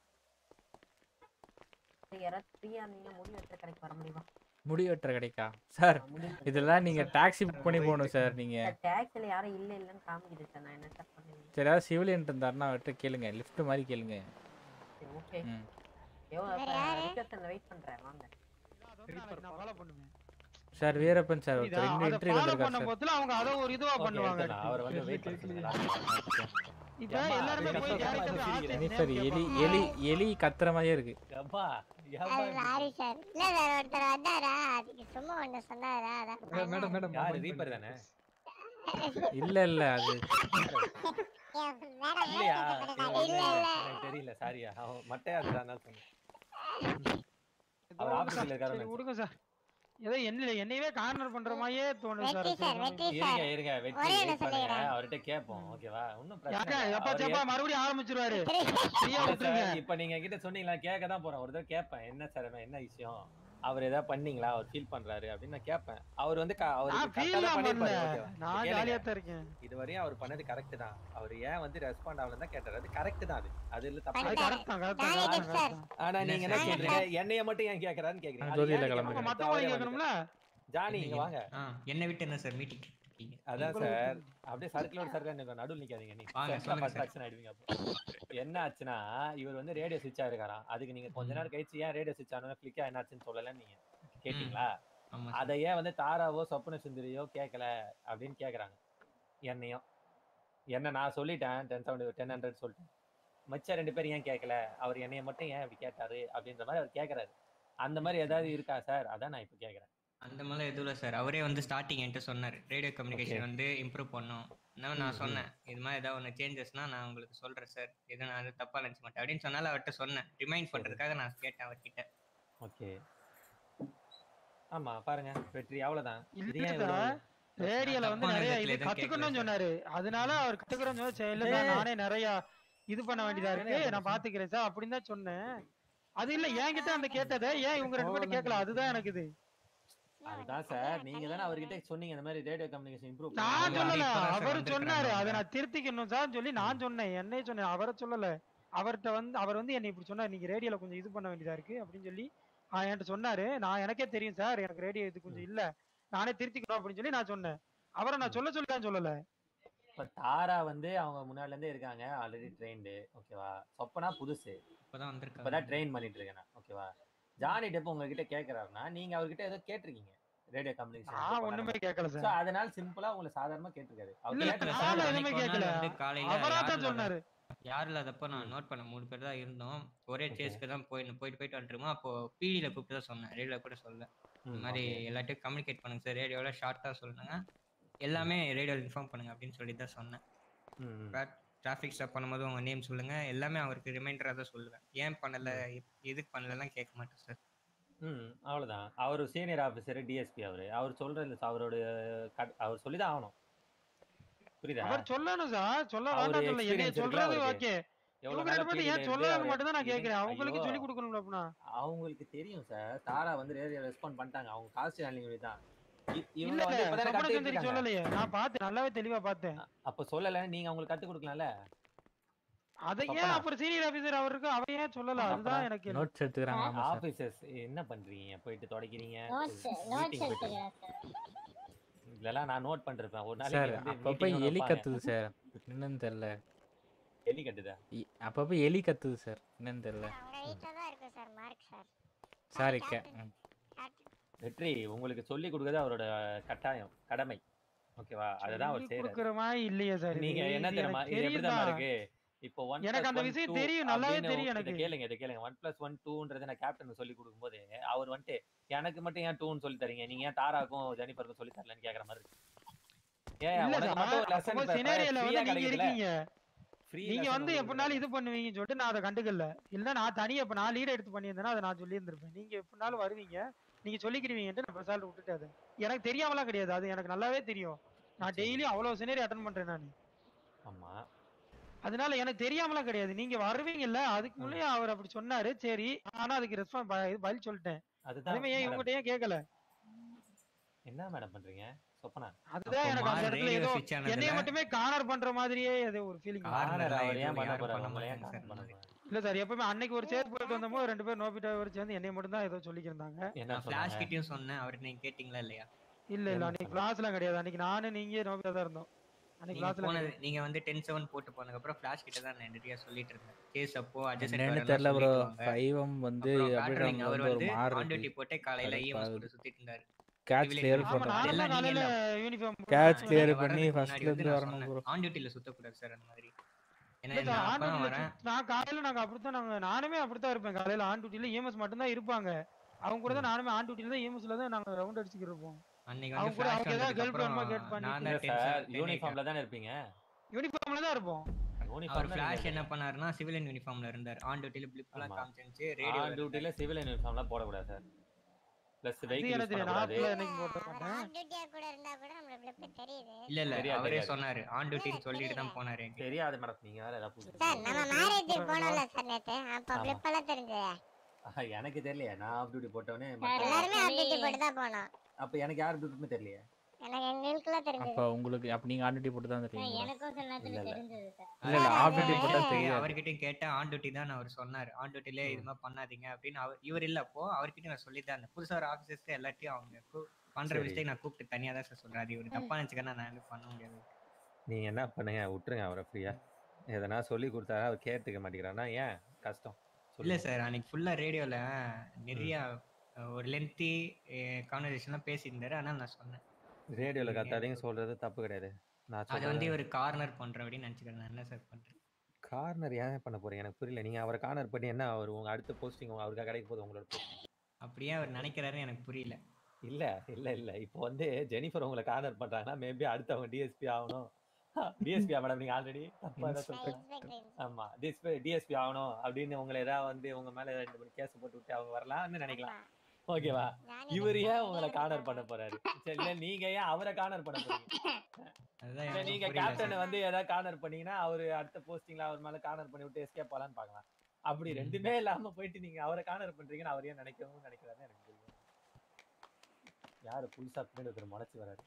சார் யாராவது ஃப்ரீயா இருந்தீங்க முடி வெட்டுற கடைக்கு வர முடியுமா முடி வெட்டுற கிடைக்கா சார் முடி வெட்டுற இதெல்லாம் நீங்கள் டாக்ஸி புக் பண்ணி போகணும் சார் நீங்கள் சார் டேக்ஸில் யாரும் இல்லை இல்லைன்னு காமிக்குது சார் நான் என்ன சார் பண்ணுவேன் சரி ஏதாவது சிவிலியன் இருந்தாருன்னா அவர்கிட்ட கேளுங்க லிஃப்ட் மாதிரி கேளுங்க சரி ஓகே ம் எவ்வளோ வேற யாரு? ரிசப்ஷனில் வெயிட் பண்ணுறேன் வாங்க நான் ஃபாலோ பண்ணுவேன் சார் வீரப்பன் சார் புரியுதா? ஒருத்தர் இன்னும் அதை இன்டர்வியூ follow வந்திருக்காரு பண்ணும் சார் போதுல அவங்க அதை ஒரு இதுவா பண்ணுவாங்க அவர் வந்து வெயிட் பண்ணுறீங்களா இப்ப எல்லாருமே போய் direct ஆ இனி சார் எலி எலி எலி கத்துற மாதிரியே இருக்கு எப்பா அது சாரி சார் இல்ல சார் ஒருத்தர் வந்தாரா அதுக்கு சும்மா ஒண்ணு சொன்னாரா அதான் மேடம் மேடம் யாரு ரீப்பர் தானே இல்ல இல்ல அது இல்லையா இல்ல இல்ல எனக்கு தெரியல சாரியா அவன் மட்டையா அதுதான் தான் சொன்னேன் அவர் ஆபீஸ்ல இருக்காரு சரி விடுங்க சார் ஏதோ என்ன என்னையவே கார்னர் பண்ற மாதிரியே தோணுது சார் வெற்றி சார் வெற்றி இருங்க சார் இருங்க வெற்றி ஒரே வெயிட் ஒண்ணு பண்ணுங்க சொல்லிடுறேன். அவர்கிட்ட கேட்போம் ஓகேவா ஒன்றும் யாரா பிரச்சனை இல்ல. எப்பா அவர் சேப்பா ஏன்- மறுபடியும் ஆரம்பிச்சிருவாரு ஃப்ரீயா இல்ல விட்டுருங்க சார், இப்ப நீங்க என்கிட்ட சொன்னீங்களா கேட்க தான் போறேன் ஒரு தடவை கேட்பேன் என்ன சார் என்ன விஷயம் அவர் ஏதாவது பண்ணீங்களா அவர் ஃபீல் பண்றாரு அப்படின்னு நான் கேட்பேன் அவர் வந்து க- அவருக்கு நான் correct ஆ ஃபீல் தான் பண்ணிருப்பாரு பண்ணல ஓகேவா நான் கேளுங்க. ஜாலியா தான் இருக்கேன் இதுவரையும் அவர் பண்ணது கரெக்ட் தான் அவர் ஏன் வந்து ரெஸ்பாண்ட் ஆகலன்னு தான் கேட்டாரு அது கரெக்ட் தான் அது அது இல்ல தப்பு அது இல்ல. கரெக்ட் தான் கரெக்ட் தான் correct தான், correct தான். ஆனா நீங்க என்ன கேக்குறீங்க என்னைய மட்டும் ஏன் கேக்குறான்னு கேக்குறீங்க அது ஜோதியில ஏன் கிளம்புங்க. கேட்க மத்தவங்க மாட்டேன்? கேட்கணும்ல ஜானி இங்க வாங்க ஆ என்னை விட்டு என்ன சார் மீட்டிங் இருக்கீங்க அதான் உங்களுக்கு- சார் அப்படியே சர்க்கிளோட சர்க்கிள் நிற்கும் நடுவில் நிக்காதீங்க நீ வாங்க, சொல்லுங்க சார். அட்ராக்ஷன் ஆயிடுவீங்க அப்போ என்ன ஆச்சுன்னா இவர் வந்து ரேடியோ சுவிட்ச் ஆயிருக்காராம் அதுக்கு நீங்க கொஞ்ச நேரம் கழிச்சு ஏன் ரேடியோ சுவிட்ச் ஆனோட கிளிக்கா என்னாச்சுன்னு சொல்லல நீங்க கேட்டீங்களா ஆமா அதை ஏன் வந்து தாராவோ சொப்பன சுந்தரியோ கேட்கல அப்படின்னு கேக்குறாங்க என்னையும் என்ன நான் சொல்லிட்டேன் டென் செவன்டி டென் ஹண்ட்ரட் சொல்லிட்டேன் மச்சா ரெண்டு பேரும் ஏன் கேட்கல அவர் என்னைய மட்டும் ஏன் இப்படி கேட்டாரு அப்படின்ற மாதிரி அவர் கேட்கறாரு அந்த மாதிரி ஏதாவது இருக்கா சார் அதான் நான் இப்போ கேட்கறேன் அந்த மாதிரிலாம் எதுவும் இல்லை சார் அவரே வந்து ஸ்டார்டிங் என்கிட்ட சொன்னார் ரேடியோ கம்யூனிகேஷன் Okay. வந்து இம்ப்ரூவ் பண்ணணும் இன்னும் ம், நான் ம். சொன்னேன் இது மாதிரி ஏதாவது ஒன்று சேஞ்சஸ்னா நான் உங்களுக்கு சொல்கிறேன் சார் எதுவும் நான் வந்து தப்பாக நினச்ச மாட்டேன் அப்படின்னு சொன்னாலும் அவர்கிட்ட சொன்னேன் ரிமைண்ட் பண்ணுறதுக்காக நான் கேட்டேன் அவர்கிட்ட ஓகே ஆமா பாருங்க வெற்றி அவ்வளவுதான் இது ஏன் இல்ல இவ்வளவு ரேடியோல வந்து தப்பான நிறைய விதத்துல இது எதுவும் கத்துக்கணும்னு கேட்கல சொன்னாரு அதனால அவர் கத்துக்கிறோம்னு சொன்னா சரி, இல்ல சார் நானே நிறைய இது பண்ண வேண்டியதா இருக்கு நான் பாத்துக்கிறேன் சார் அப்படின்னு தான் சொன்னேன் அது இல்ல என்கிட்ட அந்த கேட்டதை ஏன் இவங்க ரெண்டு பேரும் கேட்கல அதுதான் எனக்கு இது அதுதான் சார் நீங்க தானே அவர்கிட்ட சொன்னீங்க இந்த மாதிரி ரேடியோ கம்யூனிகேஷன் இம்ப்ரூவ் நான் சொல்லல அவர் சொன்னாரு அதை நான் திருத்திக்கணும் சார் சொல்லி நான் சொன்னேன் என்னைய சொன்னேன் அவரை சொல்லல அவர்ட்ட வந்து அவர் வந்து என்னை இப்படி சொன்னார் நீங்க ரேடியோல கொஞ்சம் இது பண்ண வேண்டியதா இருக்கு அப்படின்னு சொல்லி ஆஹ் என்கிட்ட சொன்னாரு நான் எனக்கே தெரியும் சார் எனக்கு ரேடியோ இது கொஞ்சம் இல்ல நானே திருத்திக்கணும் அப்படின்னு சொல்லி நான் சொன்னேன் அவரை நான் சொல்ல சொல்லி தான் சொல்லல இப்ப தாரா வந்து அவங்க முன்னாடில இருந்தே இருக்காங்க ஆல்ரெடி ட்ரெயின்டு ஓகேவா சொப்பனா புதுசு இப்பதான் வந்திருக்காங்க இப்பதான் ட்ரெயின் பண்ணிட்டு இருக்கேன் நான் ஓகேவா ஜானி டெப் உங்ககிட்ட கேக்குறாருன்னா நீங்க அவர்கிட்ட ஏதோ கேட்டிருக்கீங்க ரேடியோ நான் ஒண்ணுமே கேட்கல கம்யூனிகேஷன் சார் அதனால சிம்பிளா உங்களை சாதாரணமா கேட்டிருக்காரு இல்ல, அவர் கேட்கல நான் சார் எதுவுமே அன்னைக்கு ஒரு கேட்கல. நாள் வந்து காலையில அவரா யாரும் தான் இல்லாத- சொன்னாரு. யாரும் இல்லாதப்போ நான் நோட் பண்ண மூணு பேர் தான் இருந்தோம் ஒரே சேஸ்க்கு தான் போயிட்டு போயிட்டு போயிட்டு வந்துருமா அப்போ பிடியில் கூப்பிட்டு தான் சொன்னேன் ரேடியோவில் கூட சொல்ல இந்த ம், மாதிரி okay. எல்லாத்தையும் கம்யூனிகேட் பண்ணுங்க சார் ரேடியோவில் ஷார்ட்டாக சொல்லுங்க எல்லாமே ரேடியோவில் இன்ஃபார்ம் பண்ணுங்க அப்படின்னு சொல்லி தான் சொன்னேன் டிராஃபிக் ஸ்டாப் பண்ணும்போது உங்க நேம் சொல்லுங்க எல்லாமே அவருக்கு ரிமைண்டராக தான் சொல்லுவேன் ஏன் பண்ணல எதுக்கு பண்ணலலாம் கேட்க மாட்டேன் சார் ம் அவ்வளவுதான் அவர் சீனியர் ஆபீசர் டிஎஸ்பி அவரு அவர் சொல்றது அவரோட கட்- அவர் சொல்லிதான் ஆகணும் புரியுதா அவர் சொல்லணும் சார் சொல்ல அவரு வேண்டாம் சொல்ல என்னைய experience இருக்குல்ல சொல்றது அவருக்கு. ஓகே எவ்வளவு இவங்க நாளா ரெண்டு பேரும் PDல ஏன் இருந்து சொல்லாத அவரு மட்டும் தான் நான் இது- கேக்குறேன் அவங்களுக்கு ஐயோ, சொல்லி கொடுக்கணும்ல அப்படின்னா அவங்களுக்கு தெரியும் சார் தாரா வந்து ரேடியோ ரெஸ்பாண்ட் பண்ணிட்டாங்க அவங்க காசு ஹேண்ட்லிங் தான் இ- இல்ல இவங்க வந்து இப்பதானே சொப்பன கத்துக்கிட்டு சுந்தரி இருக்காங்க. சொல்லலையே நான் பார்த்தேன் நல்லாவே தெளிவா பார்த்தேன் அப்ப சொல்லல நீங்க அவங்களுக்கு கத்து கொடுக்கலாம்ல அதை ஏன் சொப்பனா. அப்புறம் சீனியர் ஆபீசர் அவருக்கு அவ ஏன் சொல்லல அதுதான் எனக்கு கேள்வி. நோட்ஸ் எடுத்துக்கிறாங்க ஆமா சார் ஆபீசர்ஸ் என்ன பண்றீங்க போயிட்டு தொடக்கிறீங்க நோட்ஸ் meeting நோட்ஸ் போயிட்டு எடுத்துக்கிறேன் இதெல்லாம் நான் நோட் பண்ணிருப்பேன் ஒரு சார் நாளைக்கு வந்து அப்பப்ப meeting ஒண்ணு எலி வைப்பாங்க. கத்துது சார் என்னன்னு தெரியல எலி கட்டுதா இ- அப்பப்ப எலி கத்துது சார் என்னன்னு தெரியல உங்க வீட்டில் தான் இருக்கு sir Mark sir sorry K ம். வெற்றி உங்களுக்கு சொல்லி கொடுக்கறது அவரோட கட்டாயம் கடமை ஓகேவா அதுதான் அவர் சொல்லி செய்யறாரு கொடுக்குற மாதிரி இல்லையே சார் நீங்க இது. என்ன இது தெரியுமா எனக்கு இது தெரியும் எப்படிதான் தான். இருக்கு இப்போ ஒன் எனக்கு அந்த விஷயம் தெரியும், நல்லாவே தெரியும் எனக்கு. கேளுங்க இதை கேளுங்க ஒன் பிளஸ் ஒன் டூன்றது நான் கேப்டன் சொல்லி கொடுக்கும்போது அவர் வந்துட்டு எனக்கு மட்டும் ஏன் டூன்னு சொல்லி தரீங்க நீங்க ஏன் தாராக்கும் ஜெனிஃபருக்கும் சொல்லி தரலன்னு கேக்குற மாதிரி இருக்கு ஏன் இல்ல உனக்கு சார் மட்டும் ஒரு அப்போ லெசன் சினேரியோல வந்து நீங்க இருக்கீங்க Free நீங்க lesson வந்து உங்களுக்கு எப்படினாலும் இது பண்ணுவீங்கன்னு சொல்லிட்டு நான் அதை கண்டுக்கல இல்ல நான் தனியா இப்ப நான் லீட் எடுத்து பண்ணியிருந்தேன்னா அதை நான் சொல்லியிருந்திருப்பேன் நீங்க எப்படினாலும் வருவீங்க நீங்க சொல்லிக்கிடுவீங்கன்ட்டு நான் பெருசால் விட்டுட்டேன் அதை. எனக்கு தெரியாமலாம் கிடையாது அது எனக்கு நல்லாவே தெரியும் நான் டெய்லி அவ்வளவு சினேரி அட்டன் பண்றேன் நான் ஆமா அதனால எனக்கு தெரியாமலாம் கிடையாது நீங்க வருவீங்கல்ல அதுக்கு முன்னே அவர் அப்படி சொன்னாரு சரி ஆனா அதுக்கு ரெஸ்பான்ஸ் பதில் சொல்லிட்டேன் அதுதான் அதுமே ஏன் madam. இவங்ககிட்ட ஏன் கேட்கல என்ன மேடம் பண்றீங்க சொப்பனா அதுதான் எனக்கு அந்த இடத்துல ஏதோ என்னைய மட்டுமே கார்னர் பண்ற மாதிரியே ஏதோ ஒரு ஃபீலிங் Corner அவர் ஏன் பண்ண யாரும் போறாரு பண்ண உங்களை ஏன் மாட்டாங்க corner சார் பண்ண போறாரு? இல்ல சார் எப்பவுமே அன்னைக்கு ஒரு சேர் போயிட்டு வந்தப்போ ரெண்டு பேர் நோபிட்டா ஒரு சேர்ந்து என்னைய மட்டும் தான் ஏதோ சொல்லிக்கிருந்தாங்க என்ன நான் ஃபிளாஷ் சொன்னாங்க கிட்டயும் சொன்னேன் அவர்கிட்ட நீங்க கேட்டிங்களா இல்லையா இல்ல இல்ல அன்னைக்கு கிளாஸ்லாம் கிடையாது அன்னைக்கு நானு நீங்க நோபிட்டா தான் இருந்தோம் அன்னைக்கு நீங்க கிளாஸ்ல போனது நீங்க வந்து டென் செவன் போட்டு போனதுக்கு அப்புறம் ஃபிளாஷ் கிட்ட தான் நான் நிறைய சொல்லிட்டு இருந்தேன் கேஸ் அப்போ என்னன்னு தெரியல ப்ரோ ஃபைவம் வந்து அபிராம் அவர் வந்து ஒரு வந்து மாறு ஆன் டியூட்டி போட்டே காலையில இஎம்எஸ் போட்டு சுத்திட்டு இருந்தாரு கேட்ச் Civil கிளியர் uniform. ஆமா பண்ண நானும் எல்லாம் தான் நீங்க காலையில இல்ல. யூனிஃபார்ம் கேட்ச் கிளியர் நீங்க பண்ணி வர்றதுக்கு ஃபர்ஸ்ட்ல முன்னாடி வந்து இருந்து நான் வரணும் சொன்னேன். ப்ரோ ஆன் டியூட்டில சுத்தக்கூடாது சார் அந்த மாதிரி ஏன்னா இல்ல நான் சார் ஆன் அப்பதான் டியூட்டில வரேன் நான் காலையில நாங்க அப்படித்தான் நாங்க நானுமே அப்படித்தான் இருப்பேன் காலையில ஆன் டியூட்டில இஎம்எஸ் மட்டும் தான் இருப்பாங்க அவங்க கூட தான் நானுமே ஆன் டியூட்டில தான் இஎம்எஸ்ல தான் நாங்க ரவுண்ட் அடிச்சுக்கிட்டு இருப்போம் அன்னைக்கு அவங்க வந்து கூட ஃபிளாஷ் அவங்க ஏதாவது வந்ததுக்கு கேர்ள் ஃபிரெண்ட் அப்புறம் கேட் பண்ணி நான் இல்ல தான் சார் டென்ஷன் யூனிஃபார்ம்ல தானே இருப்பீங்க யூனிஃபார்ம்ல தான் இருப்போம் அவர் யூனிஃபார்ம் ஃபிளாஷ் என்ன பண்ணாருன்னா சிவிலியன் யூனிஃபார்ம்ல இருந்தார் ஆன் டியூட்டில பிளிப்லாம் ஆமா. காமிச்சிருந்துச்சு ரேடியோ ஆன் டியூட்டில சிவில் யூனிஃபார்ம்லாம் போடக்கூடாது சார் பிளஸ் அது வெஹிக்கிள் எனக்கு யூஸ் தெரியும் நான் பண்ணக்கூடாது அப்பெல்லாம் என்னைக்கு போட்ட மாட்டேன் ஆன் டியூட்டியா கூட இருந்தா கூட நம்மளுக்கு பிளிப் தெரியுது இல்ல இல்ல தெரியாது, அவரே தெரியாது. சொன்னாரு ஆன் டியூட்டின்னு சொல்லிட்டு தான் போனாரு என்கிட்ட. தெரியாது மேடம் நீங்க வேற ஏதாவது புதுசு சார் நம்ம மேரேஜ் போனோம்ல சார் நேத்து அப்ப ஆமா. பிளிப் எல்லாம் தெரிஞ்சது ஆஹா, எனக்கு தெரியலையே நான் ஆஃப் டியூட்டி போட்டவனே எல்லாருமே ஆன் டியூட்டி போட்டு தான் போனோம் அப்ப எனக்கு யார் டியூட்டின்னு தெரியலையே எனக்கு எங்களுக்குலாம் தெரிஞ்சது அப்ப உங்களுக்கு அப்ப நீங்க ஆன் டியூட்டி போட்டு தான் தெரியும் எனக்கும் சில நேரத்துல இல்ல, இல்ல. தெரிஞ்சது சார் இல்ல இல்ல ஆஃப் டியூட்டி நான் போட்டா கேட்டு தெரியாது அவர்கிட்டயும் கேட்டேன் ஆன் டியூட்டி தான் அவர் சொன்னாரு ஆன் டியூட்டில இது மாதிரி பண்ணாதீங்க அப்படின்னு அவர் இவர் இல்ல அப்போ அவர்கிட்ட நான் சொல்லி தான் புதுசா ஒரு ஆஃபீஸர்ஸ் எல்லாத்தையும் அவங்க பண்ற சரி. மிஸ்டேக் நான் கூப்பிட்டு தனியா தான் சார் சொல்றேன் அது இவரு தப்பா நினைச்சுக்கன்னா நான் எதுவும் பண்ண முடியாது நீங்க என்ன பண்ணுங்க விட்டுருங்க அவரை ஃப்ரீயா எதனா சொல்லி கொடுத்தாரா அவர் கேட்டுக்க மாட்டேங்கிறான்னா ஏன் கஷ்டம் இல்ல சொல்லுங்க. சார் அன்னைக்கு ஃபுல்லா ரேடியோல நிறைய அஹ், ஒரு லென்த்தி கான்வர்சேஷன்லாம் பேசியிருந்தாரு ஆனால் நான் சொன்னேன் ரேடியோல நீங்க கத்தாதீங்க சொல்றது தப்பு கிடையாது நான் அதை வந்து சொல்றது இவர் கார்னர் பண்ற அப்படின்னு நினைச்சுக்கிறேன் நான் என்ன சார் பண்றேன் கார்னர் ஏன் பண்ண போறீங்க எனக்கு புரியல நீங்க அவரை கார்னர் பண்ணி என்ன அவர் உங்க அடுத்த போஸ்டிங் அவருக்கா கிடைக்க போகுது உங்களோட posting. அப்படியே அவர் நினைக்கிறாருன்னு எனக்கு புரியல இல்ல இல்ல இல்ல இப்போ வந்து ஜெனிஃபர் உங்களை கார்னர் பண்றாங்கன்னா மேபி அடுத்தவங்க டிஎஸ்பி ஆகணும் டிஎஸ்பி மேடம் நீங்க ஆல்ரெடி தப்பா தான் சொல்றீங்க ஆமா டிஎஸ்பி டிஎஸ்பி ஆகணும் அப்படின்னு உங்களை ஏதாவது வந்து உங்க மேல ரெண்டு மூணு கேஸ் போட்டு விட்டு அவங்க வரலாம்னு நினைக்கலாம் ஓகேவா இவர் ஏன் உங்களை கார்னர் பண்ண போறாரு சரி இல்ல நீங்க ஏன் அவரை கார்னர் பண்ண போறீங்க அதுதான் இல்ல எனக்கு நீங்க புரியல கேப்டன் சார். வந்து ஏதாவது கார்னர் பண்ணீங்கன்னா அவரு அடுத்த போஸ்டிங்ல அவர் மேல கார்னர் பண்ணி விட்டு எஸ்கேப் ஆகலான்னு பார்க்கலாம் அப்படி ரெண்டுமே இல்லாம போயிட்டு நீங்க அவரை கார்னர் பண்றீங்கன்னு அவர் ஏன் நினைக்கவும் நினைக்கிறாருன்னு எனக்கு புரியல யாரு புதுசா பின்னாடி ஒருத்தர் முளைச்சு வராரு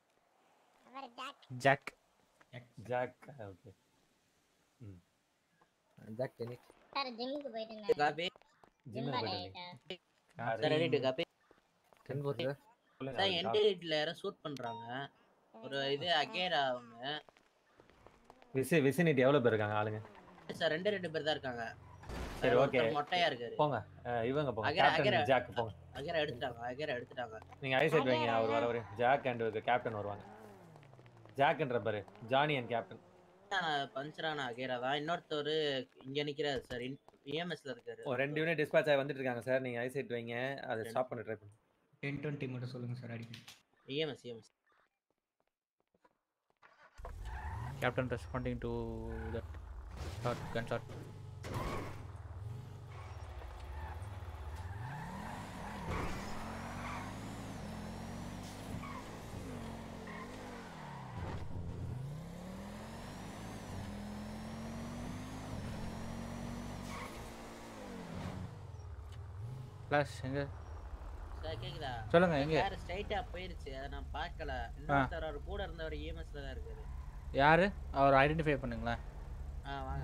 ஜாக் ஜாக் ஓகே ம் ஜாக் டெனிக் சார் ஜிம்முக்கு போயிட்டு காபி ஜிம்முக்கு போயிட்டு இருந்தேன் சார் ரெடி காபி டென் போட்டு சொல்லுங்க சார் அவரு என்டில யாரோ ஷூட் பண்றாங்க ஒரு இது அகேரா அவங்க விசி விசினிட்டி எவ்வளவு பேர் இருக்காங்க ஆளுங்க சார் ரெண்டு ரெண்டு பேர் தான் இருக்காங்க சரி அதுல ஓகே ஒருத்தர் மொட்டையா இருக்காரு போங்க அஹ் இவங்க போங்க அகேரா அகேரா கேப்டன் ஜாக் போங்க அகேரா எடுத்துட்டாங்க அகேரா எடுத்துட்டாங்க நீங்க ஐசைட் வைங்க அவர் வர வரையும் ஜாக் அண்ட் கேப்டன் வருவாங்க ஜாக்ன்ற பாரு ஜானி அண்ட் கேப்டன் பஞ்சரான அகேரா தான் இன்னொருத்தர் இங்க நிக்கிறாரு சார் இஎம்எஸ்ல இருக்காரு ஒரு ரெண்டு யூனிட் டிஸ்பேச் ஆகி வந்துட்டு இருக்காங்க சார் நீங்க ஐசைட் வைங்க அதை ஸ்டாப் பண்ண ட்ரை பண்ணுங்க டென் டுவெண்ட்டி மட்டும் சொல்லுங்க சார் அடிக்கடி EMS EMS Captain responding to that shot, gunshot. Flash, எங்க சார் கேக்குதா சொல்லுங்க, எங்க? யாரு ஸ்ட்ரைட்டா போயிருச்சு அதை நான் பார்க்கல இன்னொருத்தர் அவர் கூட இருந்தவர் இஎம்எஸ்ல தான் இருக்காரு யாரு அவர் ஐடென்டிஃபை பண்ணுங்களேன் ஆ வாங்க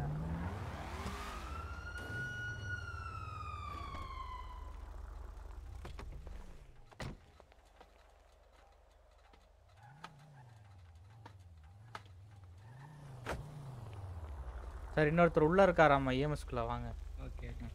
சார் இன்னொருத்தர் உள்ள இருக்காராமா இஎம்எஸ்குள்ள வாங்க ஓகே ஓகே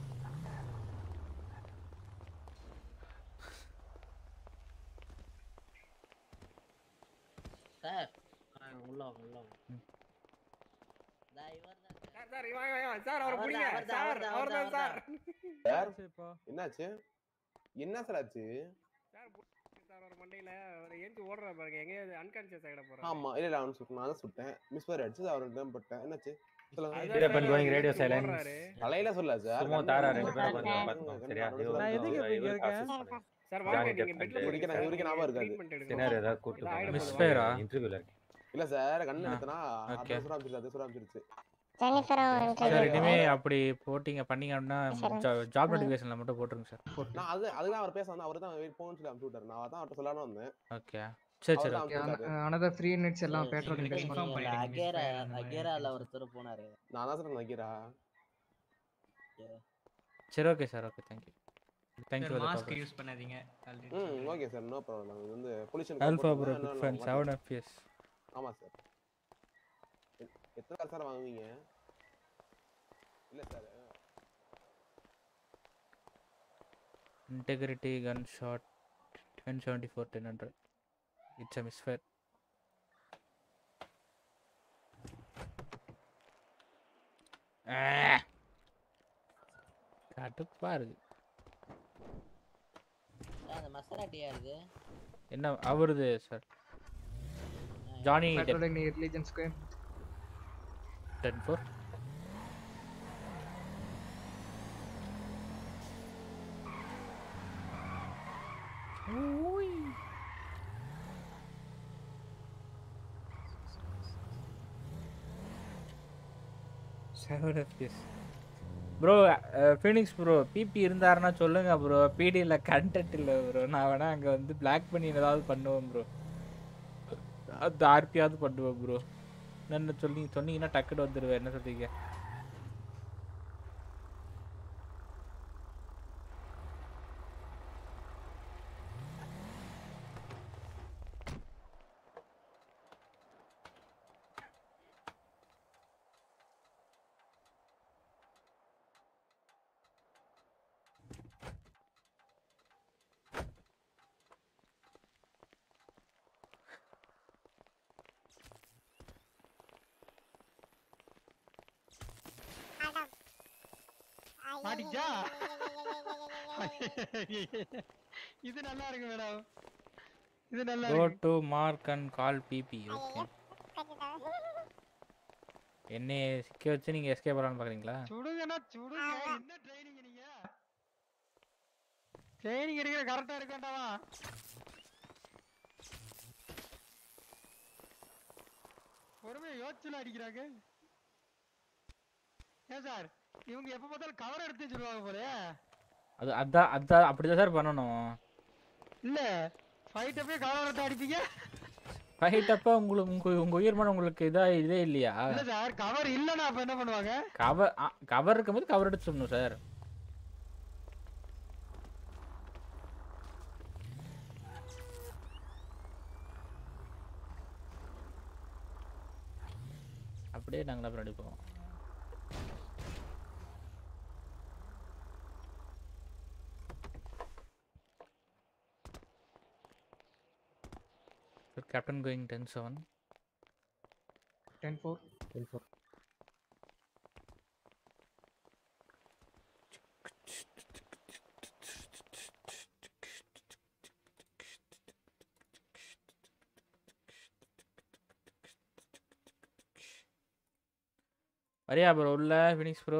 சார் ஆ, உள்ள வாங்க உள்ள வாங்க தா, இவர்தான் சார் சார் இவன் இவன் சார் அவரை அவர்தான், பிடிங்க அவர்தான், சார் அவர்தான், அவர்தான் சார் சார் என்னாச்சு என்ன சார் ஆச்சு சார் சார் ஒரு மண்டையில ஒரு ஏஞ்சி ஓடுற பாருங்க எங்க அன்கான்சியஸ் ஆகிட போறாரு ஆமா இல்ல இல்ல அவன் சுட்டு நான் தான் சுட்டேன் மிஸ் ஃபயர் அடிச்சு அவர் தான் போட்டேன் என்னாச்சு சொல்லுங்க வீரப்பன் going radio silence. தலையில சொல்ல சார் சும்மா தாரா ரெண்டு பேரும் கொஞ்சம் பார்த்துக்கோங்க சரியா இது நான் வந்து எதுக்கு இவர் இப்ப இங்க assist இருக்கேன்? பண்ணுங்க. சார் ஜானி வாங்க நீங்க captain பெட்ல ட்டு இவருக்கு நான் இவருக்கு ஞாபகம் இருக்காது சினாரி ஏதாவது கூட்டு இல்ல, ஆயிட போங்க. போகுது. Misfire ஆ? இன்டர்வியூல இருக்கு இல்ல சார் கண்ணு ஆ, எடுத்தனா okay. அது சுறாமிச்சிருச்சு அது சுறாமிச்சிருச்சு சார் இனிமே அப்படி போட்டிங்க பண்ணீங்க அப்படின்னா ஜாப் நோட்டிஃபிகேஷன்ல மட்டும் போட்டுருங்க சார் நான் அது அதுதான் அவர் பேச வந்தேன் அவர் தான் வெயிட் போன்னு சொல்லி அனுப்பிச்சு விட்டாரு நான் அதான் அவர்ட்ட சொல்லலாம்னு வந்தேன் ஓகே சரி சரி அவர்தான் ஓகே அனுப்பிச்சு விட்டாரு. another த்ரீ மினிட்ஸ் எல்லாம் பேட்ரோல் நீங்க இன்வெஸ்ட் confirm பண்ணுங்க பண்ணிடுங்க. அகேரா misfire அந்த மாதிரி அகேரால ஒருத்தர் போனாரு நான் தான் சார் நக்கிறா சரி okay sir okay thank you thank you sir for mask the use பண்ணாதீங்க ஆல்ரெடி ம் ஓகே சார் நோ ப்ராப்ளம் இது வந்து position alpha bro big fan seven FPS ஆமா சார் எத்தனை கார் சார் வாங்குவீங்க இல்ல sir integrity gun shot ten seventy four ten hundred it's a misfire கடுப்பா இருக்கு சார், அந்த மசராட்டி யாருது என்ன அவருது சார் ஜானி பேட்ரோல் நீ religion square ten four seven FPS bro Phoenix bro BP இருந்தாருன்னா சொல்லுங்க ப்ரோ பிடியில் கண்டென்ட் இல்லை ப்ரோ நான் வேணா அங்கே வந்து பிளாக் பண்ணி ஏதாவது பண்ணுவேன் ப்ரோ அது ஆர்பியாவது பண்ணுவேன் ப்ரோ என்ன சொல்லி சொன்னீங்கன்னா டக்குன்னு வந்துடுவேன் என்ன சொல்றீங்க மாட்டிச்சா இது நல்லா இருக்கு மேடம் இது நல்லா கோ இருக்கு to Mark and call BB okay என்னைய சிக்க வச்சு நீங்க எஸ்கேப் பண்ணலாம்னு பாக்குறீங்களா சுடுங்கண்ணா சுடுங்க என்ன ட்ரைனிங் நீங்க ட்ரைனிங் எடுக்கிற கரெக்டா இருக்க வேண்டாமா பொறுமையா யோசிச்சுல அடிக்கிறாங்க ஏன் சார் இவங்க எப்ப பார்த்தாலும் கவர் எடுத்து சொல்லுவாங்க போலயே அது அதான் அதான் அப்படிதான் சார் பண்ணணும் இல்ல ஃபைட் போய் கவர் எடுத்து அடிப்பீங்க ஃபைட் அப்ப உங்களுக்கு உங்க உங்க உயிர் மேல உங்களுக்கு இதா இதே இல்லையா இல்ல சார் கவர் இல்லன்னா அப்ப என்ன பண்ணுவாங்க கவர் கவர் இருக்கும்போது கவர் எடுத்து சொல்லணும் சார் அப்படியே நாங்கள் அப்புறம் எடுப்போம் Captain going 10 7. 10 4. 10 4. வரியா ப்ரோ உள்ள ஃபினிக்ஸ் ப்ரோ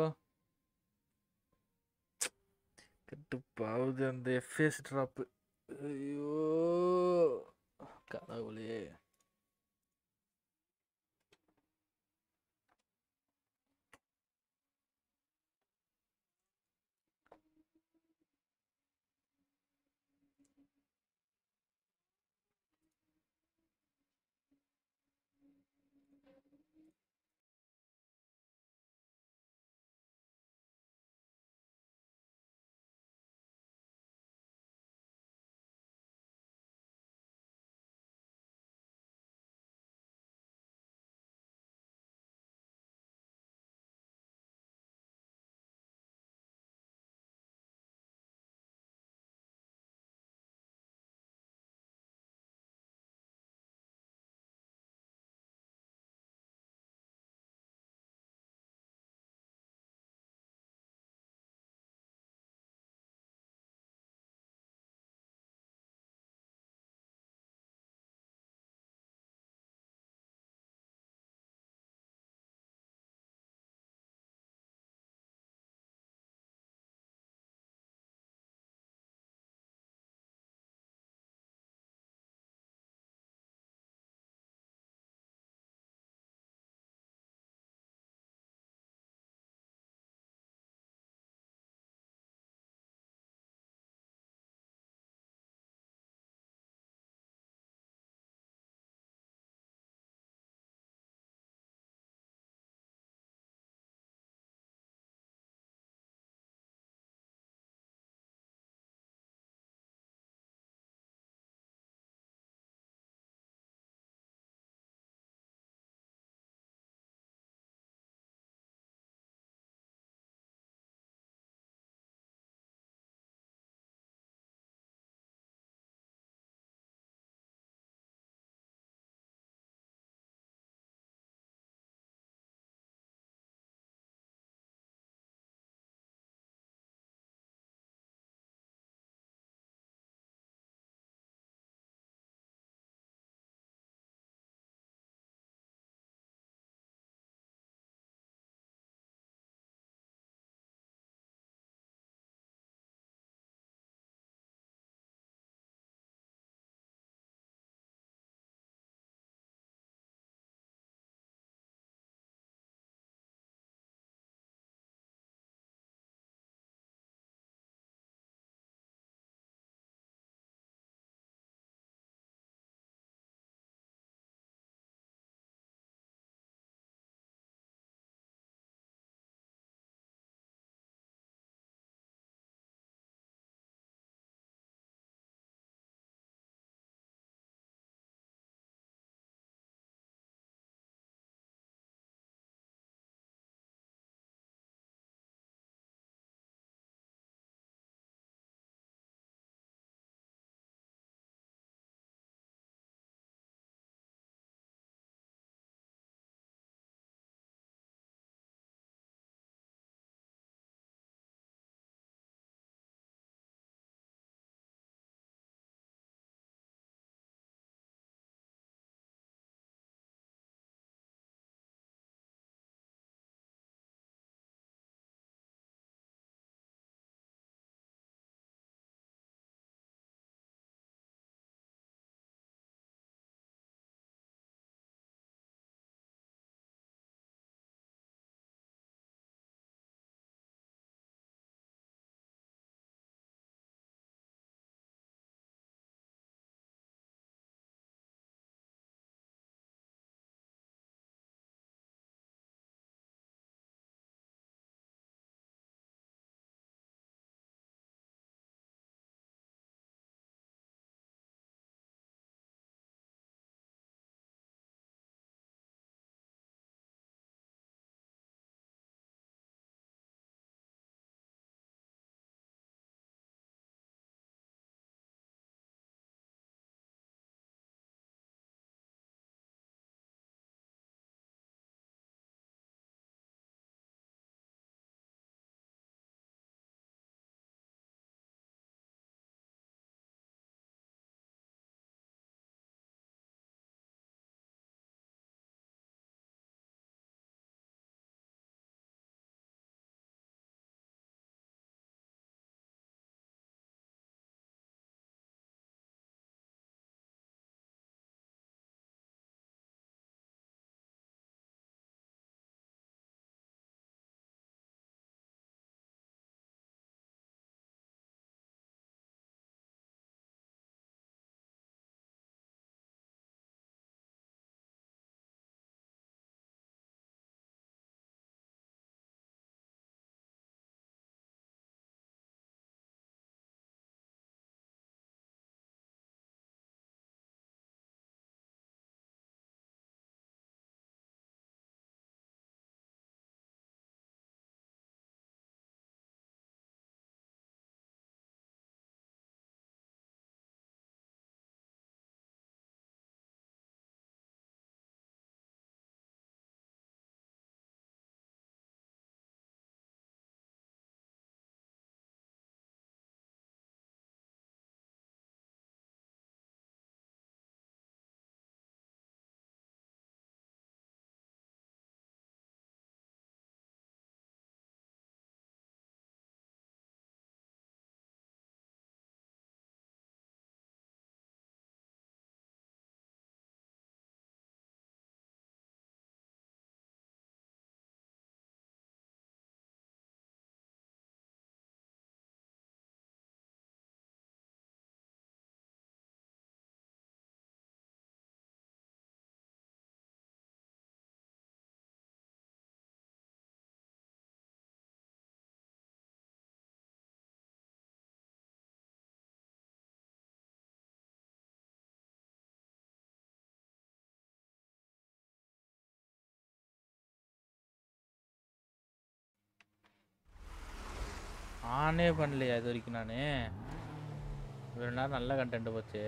கட்டுப்பாவுது அந்த எஃப்எஸ் ட்ராப்பு ஐயோ கடவுளே நானே பண்ணலையா இது வரைக்கும் நானு இவ்வளோ நேரம் நல்ல கண்டென்ட் போச்சு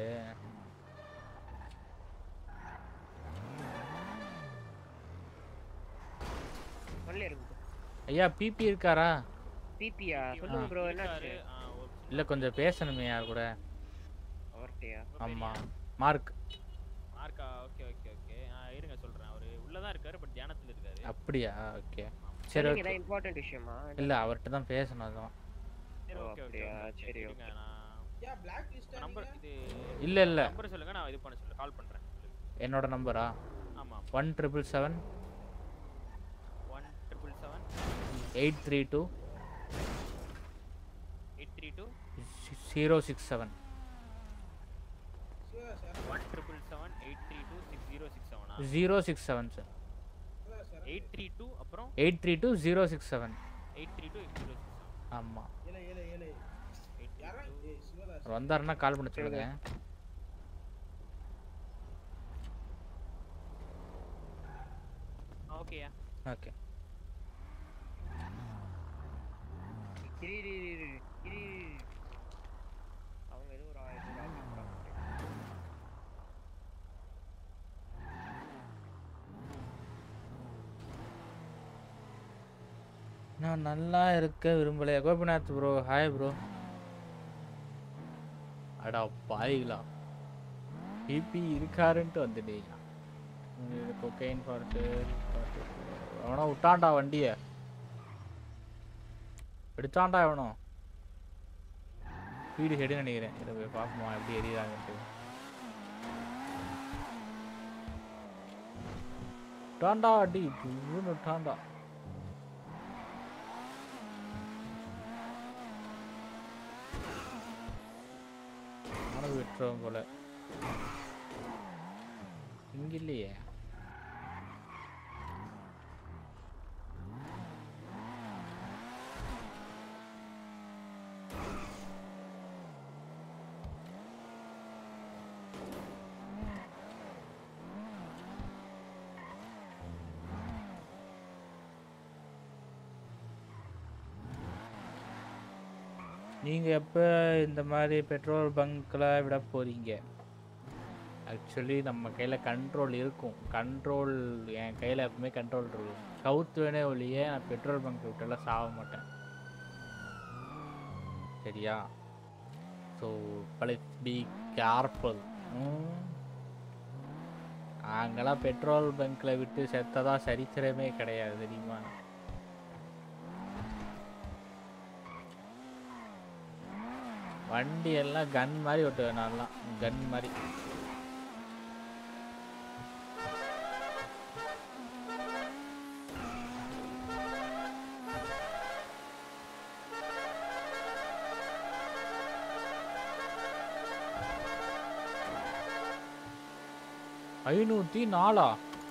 ஒன்ல இருக்கு ஐயா பிபி இருக்காரா பிபியா சொல்லுங்க ப்ரோ என்னாச்சு இல்லை கொஞ்சம் பேசணுமே யார் கூட அவர்கிட்டயா ஆமா மார்க் மார்க்கா ஓகே ஓகே ஓகே இருங்க சொல்றேன் அவரு உள்ளதான் இருக்காரு பட் தியானத்துல இருக்காரு அப்படியா ஓகே சரி சொல்லுங்க ஓகே ஏதாவது இம்பார்ட்டன்ட் விஷயமா இல்லை அவர்கிட்ட தான் பேசணும் அதான் சரி ஓ, ஓகே ஓகே அப்படியா சரி இருங்க ஓகே நான் நம்பர் இது இல்ல, இல்ல. நம்பர் சொல்லுங்க நான் இது பண்ண சொல்ல கால் பண்றேன் என்னோட நம்பரா ஆமா. One triple seven one triple seven eight three two eight three two zero six seven one triple seven eight three two six zero six செவனா zero six seven sir eight three two அப்புறம் eight three two zero six seven eight three two zero six seven ஆமாம் எயிட் அவர் வந்தாருன்னா கால் பண்ண சொல்லுங்க ஓகேயா ஓகே இரு இரு இரு இரு இரு இரு. அவங்க ஏதோ ஒரு ஆயிரம் ரூபாய் ஆக்கிருக்காங்க. நான் நல்லா இருக்க விரும்பலையா கோபிநாத் ப்ரோ ஹாய் ப்ரோ அடா பாய்களா பிபி இருக்காருன்ட்டு வந்துட்டீங்க கொக்கைன் ஃபார்ட்டு அவனா விட்டான்டா வண்டியை எடுத்தான்டா எவனோ ஸ்பீடு ஹெடு நினைக்கிறேன் இதை போய் பார்ப்போமா எப்படி எரியுறாங்கன்ட்டு விட்டான்டா அடி புன்னு விட்டான்டா நானும் விட்டுருவோம் போல இங்க இல்லையே நீங்க எப்ப இந்த மாதிரி பெட்ரோல் பங்க்ல விட போறீங்க ஆக்சுவலி நம்ம கையில கண்ட்ரோல் இருக்கும் கண்ட்ரோல் என் கையில எப்பவுமே கண்ட்ரோல் இருக்கும் கவுத்துவேனே ஒழிய நான் பெட்ரோல் பங்க் விட்டெல்லாம் சாக மாட்டேன் சரியா ஸோ பலஸ் பி கேர்ஃபுல் நாங்களாம் பெட்ரோல் பங்க்ல விட்டு செத்ததா சரித்திரமே கிடையாது தெரியுமா வண்டி எல்லாம் கன் மாதிரி ஓட்டுவேன் நான்லாம் கன் மாதிரி ஐநூற்றி நாலா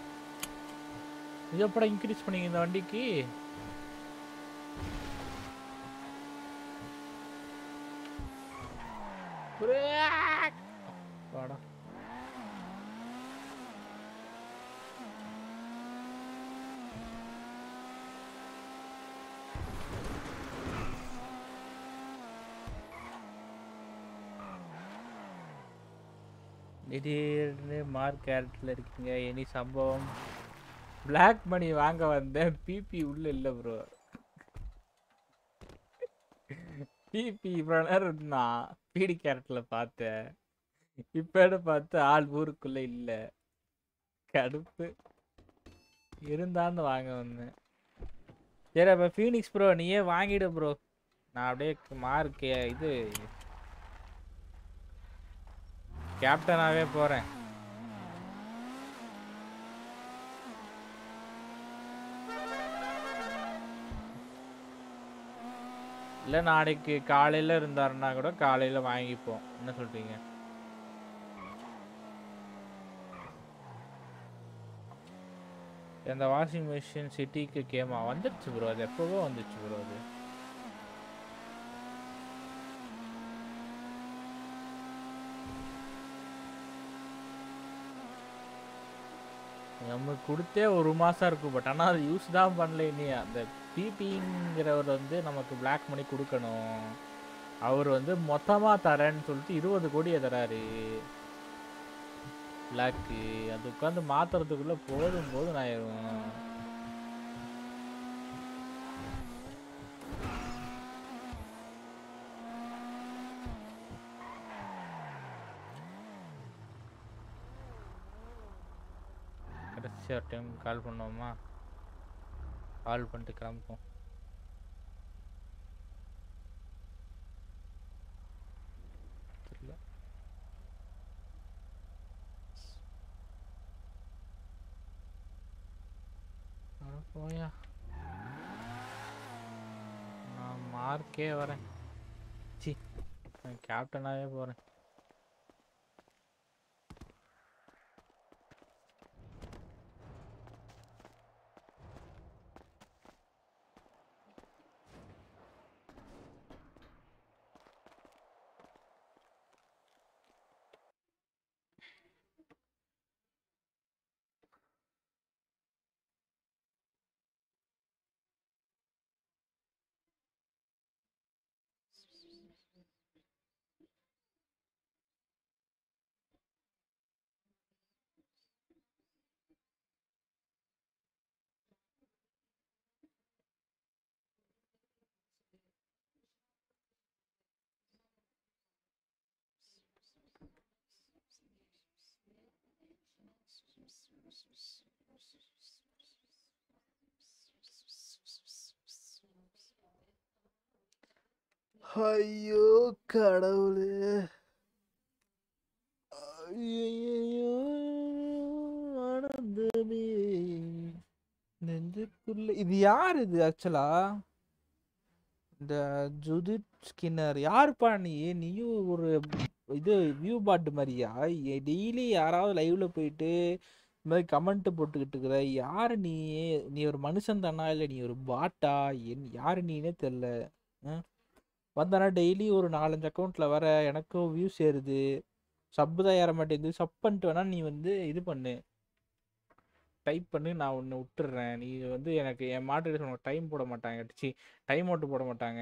இது எப்படா இன்க்ரீஸ் பண்ணீங்க இந்த வண்டிக்கு வாடா திடீர்னு மார்க் கேரக்டர்ல இருக்கீங்க எனி சம்பவம் பிளாக் மணி வாங்க வந்தேன் பிபி உள்ள இல்ல ப்ரோ பிபி இவ்வளோ நேரம் இருந்தான் பீடி கேரக்டர்ல பார்த்தேன் இப்போட பார்த்து ஆள் ஊருக்குள்ள இல்ல கடுப்பு இருந்தான்னு வாங்க வந்தேன் சரி அப்ப ஃபீனிக்ஸ் ப்ரோ நீயே வாங்கிடு ப்ரோ நான் அப்படியே மார்க் இது கேப்டனாவே போறேன் இல்ல நாளைக்கு காலையில இருந்தாருன்னா கூட காலையில வாங்கிப்போம் என்ன சொல்றீங்க இந்த வாஷிங் மிஷின் சிட்டிக்கு கேமா வந்துடுச்சு ப்ரோ அது எப்பவோ வந்துச்சு ப்ரோ அது நமக்கு கொடுத்தே ஒரு மாதம் இருக்கும் பட் ஆனால் அது யூஸ் தான் பண்ணல இனி அந்த பிபிங்கிறவர் வந்து நமக்கு பிளாக் மணி கொடுக்கணும் அவர் வந்து மொத்தமாக தரேன்னு சொல்லிட்டு இருபது கோடியை தராரு பிளாக்கு அது உட்காந்து மாத்துறதுக்குள்ளே போதும் போதும் ஆயிரும் கடைசி ஒரு டைம் கால் பண்ணுவோமா கால் பண்ணிட்டு கிளம்புவோம் தெரியல அட போயா நான் மார்க்கே வரேன் சி நான் கேப்டனாகவே போகிறேன் ஐயோ கடவுளே ஐயையோ, ஆனந்தமே நெஞ்சுக்குள்ள இது யார் இது ஆக்சுவலா இந்த ஜுதித் ஸ்கின்னர் யாருப்பா நீ நீயும் ஒரு இது வியூ பாட் மாதிரியா டெய்லி யாராவது லைவ்ல போயிட்டு இந்த மாதிரி கமெண்ட் போட்டுக்கிட்டு இருக்கிற யாரு நீ நீ ஒரு மனுஷன் தானா இல்லை நீ ஒரு பாட்டா என் யாரு நீனே தெரில வந்தானா டெய்லி ஒரு நாலஞ்சு அக்கௌண்ட்டில் வர எனக்கும் வியூஸ் ஏறுது சப்பு தான் ஏற மாட்டேங்குது சப் பண்ணிட்டு வேணா நீ வந்து இது பண்ணு டைப் பண்ணி நான் ஒன்று விட்டுறேன் நீ வந்து எனக்கு என் மாட்டு உனக்கு டைம் போட மாட்டாங்க சி டைம் அவுட் போட மாட்டாங்க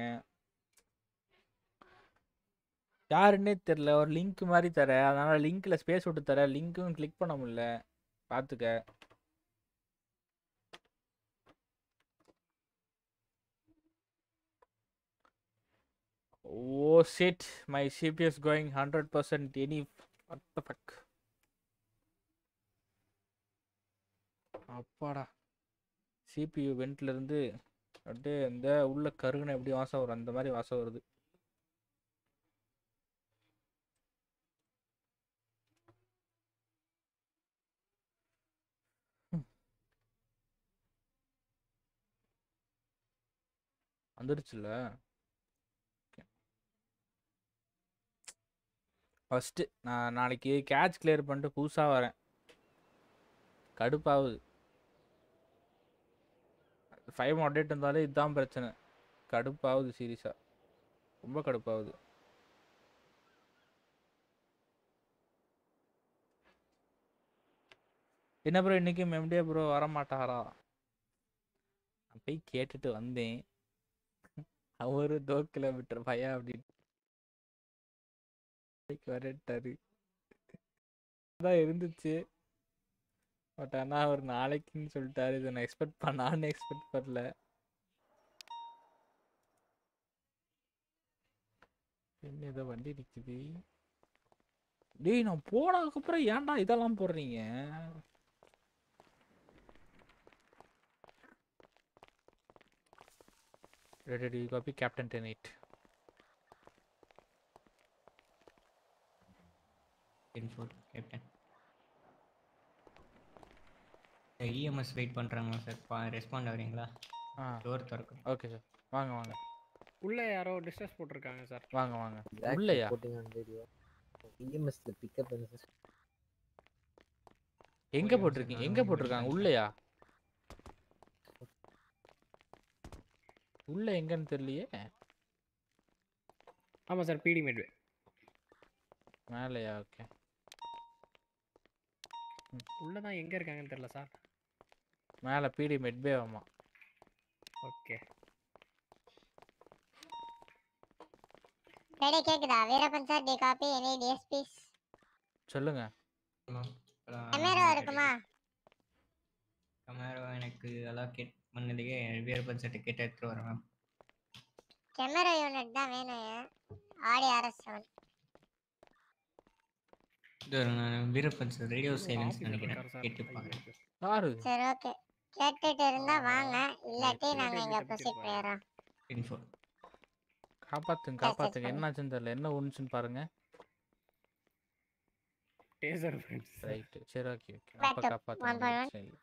யாருன்னே தெரில ஒரு லிங்க் மாதிரி தர அதனால் லிங்க்கில் ஸ்பேஸ் விட்டு தர லிங்க்கும் கிளிக் பண்ண முடியல பார்த்துக்க Oh shit, my CPU is going 100% any. What the fuck? அப்பாடா சிபியு வெண்ட்ல இருந்து அப்படியே இந்த உள்ள கருகுன எப்படி வாசம் வரும் அந்த மாதிரி வாசம் வருது வந்துடுச்சுல்ல ஃபஸ்ட்டு நான் நாளைக்கு கேட்ச் கிளியர் பண்ணிட்டு புதுசாக வரேன் கடுப்பாகுது ஃபைவ் அப்டேட் இருந்தாலே இதுதான் பிரச்சனை கடுப்பாகுது சீரியஸாக ரொம்ப கடுப்பாகுது என்ன ப்ரோ இன்னைக்கு மெம்டியா ப்ரோ வர மாட்டாரா நான் போய் கேட்டுட்டு வந்தேன் அவரு தோ கிலோமீட்டர் பையா அப்படின்னு வரட்டாரு தான் இருந்துச்சு பட் ஆனால் அவர் நாளைக்குன்னு சொல்லிட்டாரு இதை நான் எக்ஸ்பெக்ட் பண்ண நானும் எக்ஸ்பெக்ட் பண்ணல என்ன ஏதோ வண்டி நிற்குது டேய் நான் போனதுக்கப்புறம் ஏன்டா இதெல்லாம் போடுறீங்க ready copy captain ten eight இன்ஃபோட் கேப்டன் இஎம்எஸ் வெயிட் பண்ணுறாங்க சார் பா ரெஸ்பாண்ட் ஆகுறீங்களா ஆ டோர் திறக்கும் ஓகே சார் வாங்க வாங்க உள்ள யாரோ டிஸ்டர்ஸ் போட்டிருக்காங்க சார் வாங்க வாங்க உள்ளையா இஎம்எஸ்ல பிக்கப் என்ன சார் எங்க போட்டிருக்கீங்க எங்க போட்டிருக்காங்க உள்ளையா உள்ள எங்கன்னு தெரியலையே ஆமாம் சார் பிடி மெட்வே மேலையா ஓகே உள்ளதான் எங்க இருக்காங்கன்னு தெரியல சார் மேலே பிடி மெட்பே ஆமா ஓகே ரெடி கேக்குதா வீரப்பன் சார் டி காப்பி எனி டிஎஸ்பிஸ் சொல்லுங்க கேமரா இருக்குமா கமேரோ எனக்கு அலோகேட் பண்ணதுக்கே வீரப்பன் சர்டிஃபிகேட் எடுத்துட்டு வரேன் கேமரா யூனிட் தான் வேணும் ஆடி ஆர்எஸ் செவன் இது நான் வீரப்பன் சார் ரேடியோ சைலன்ஸ் நினைக்கிறேன் கேட்டு பார்க்குறேன் யாரு சரி ஓகே கேட்டுட்டு இருந்தா வாங்க இல்லாட்டி நாங்க இங்க ப்ரொசீட் பண்ணிடுறோம் இன்ஃபோ காப்பாத்துங்க காப்பாத்துங்க என்னாச்சுன்னு தெரியல என்ன ஒன்றுச்சுன்னு பாருங்க டேசர் ஃப்ரெண்ட்ஸ் ரைட்டு சரி ஓகே ஓகே Back அப்போ up, one காப்பாத்துங்க by one. சரி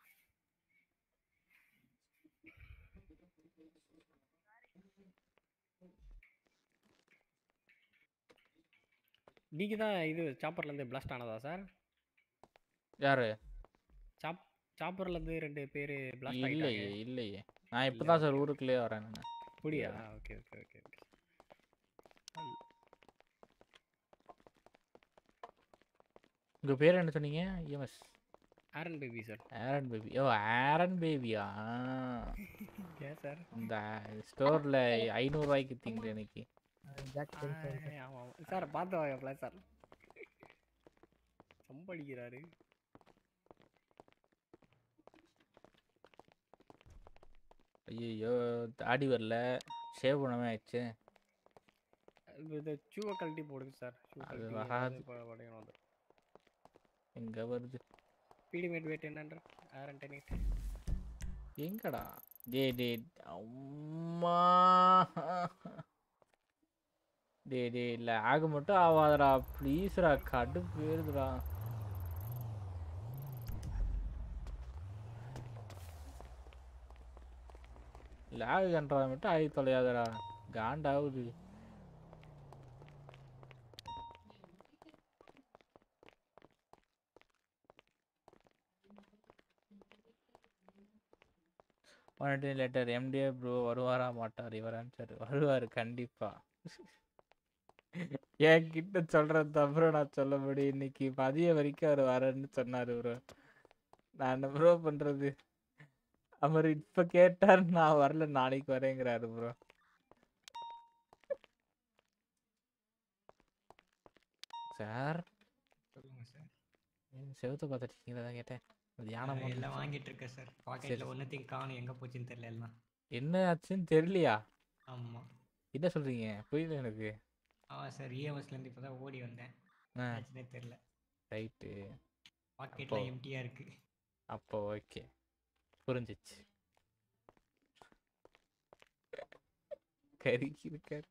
நீங்க தான் இது சாப்பர்ல இருந்து பிளாஸ்ட் ஆனதா சார் யாரு சாப் சாப்பர்ல இருந்து ரெண்டு பேர் பிளாஸ்ட் இல்லையே ஆயிட்டாங்க இல்லையே நான் இப்போ தான் சார் ஊருக்குள்ளேயே வரேன் நான் அப்படியா ஓகே ஓகே ஓகே ஓகே உங்க பேர் என்ன சொன்னீங்க EMS Aaron baby sir Aaron baby ஓ ஆரன் பேபியா ஏன் சார் இந்த ஸ்டோரில் ஐநூறுரூவாய்க்கு திங்க இன்னைக்கு ஆமா ஆமா சார் பார்த்து வாங்கப்பல சார் சம்பளிக்கிறாரு ஐயோ தாடி வரல ஷேவ் பண்ணவே ஆயிடுச்சு இந்த ஷூவை கழட்டி போடுங்க சார் ஷூ அது கழட்டி வராது. இப்போ உடையணும் வந்து எங்க வருது பீடி மேட் வெயிட் என்னன்ற ஆரன் டென் எயிட் எங்கடா டே டே அம்மா டே டே லேக் மட்டும் ஆகாதடா ப்ளீஸ்ரா கடுப்பு ஏறுதுடா லேக் கண்ட்றத மட்டும் ஆகி தொலையாதடா காண்டாவுது ஒன் லெட்டர் எம்டிஏ ப்ரோ வருவாரா மாட்டார் இவர் ஆன்சர் வருவார் கண்டிப்பா என் கிட்ட சொல்றது தவிர நான் சொல்ல முடியும் இன்னைக்கு மதியம் வரைக்கும் அவர் வரேன்னு சொன்னாரு ப்ரோ நான் என்ன ப்ரோ பண்றது அவர் இப்ப கேட்டார் நான் வரல நாளைக்கு வரேங்கிறாரு ப்ரோ சார் சொல்லுங்க சார் செவத்தை பார்த்துட்டீங்களா தான் கேட்டேன் அது யானை நான் மாதிரி எல்லாம் இருந்துச்சு. வாங்கிட்டு இருக்கேன் சார் பாக்கெட்ல சரி. ஒன்னுத்தையும் காணும் எங்க போச்சுன்னு தெரியல எல்லாம் என்ன ஆச்சுன்னு தெரியலையா ஆமா என்ன சொல்றீங்க புரியல எனக்கு ஆமா சார் இஎம்எஸ்ல இருந்து இப்பதான் ஓடி வந்தேன் ஆ. ஆச்சுன்னே தெரியல ரைட்டு பாக்கெட்ல அப்போ- எம்டியா இருக்கு அப்போ ஓகே புரிஞ்சிச்சு கறி இருக்காரு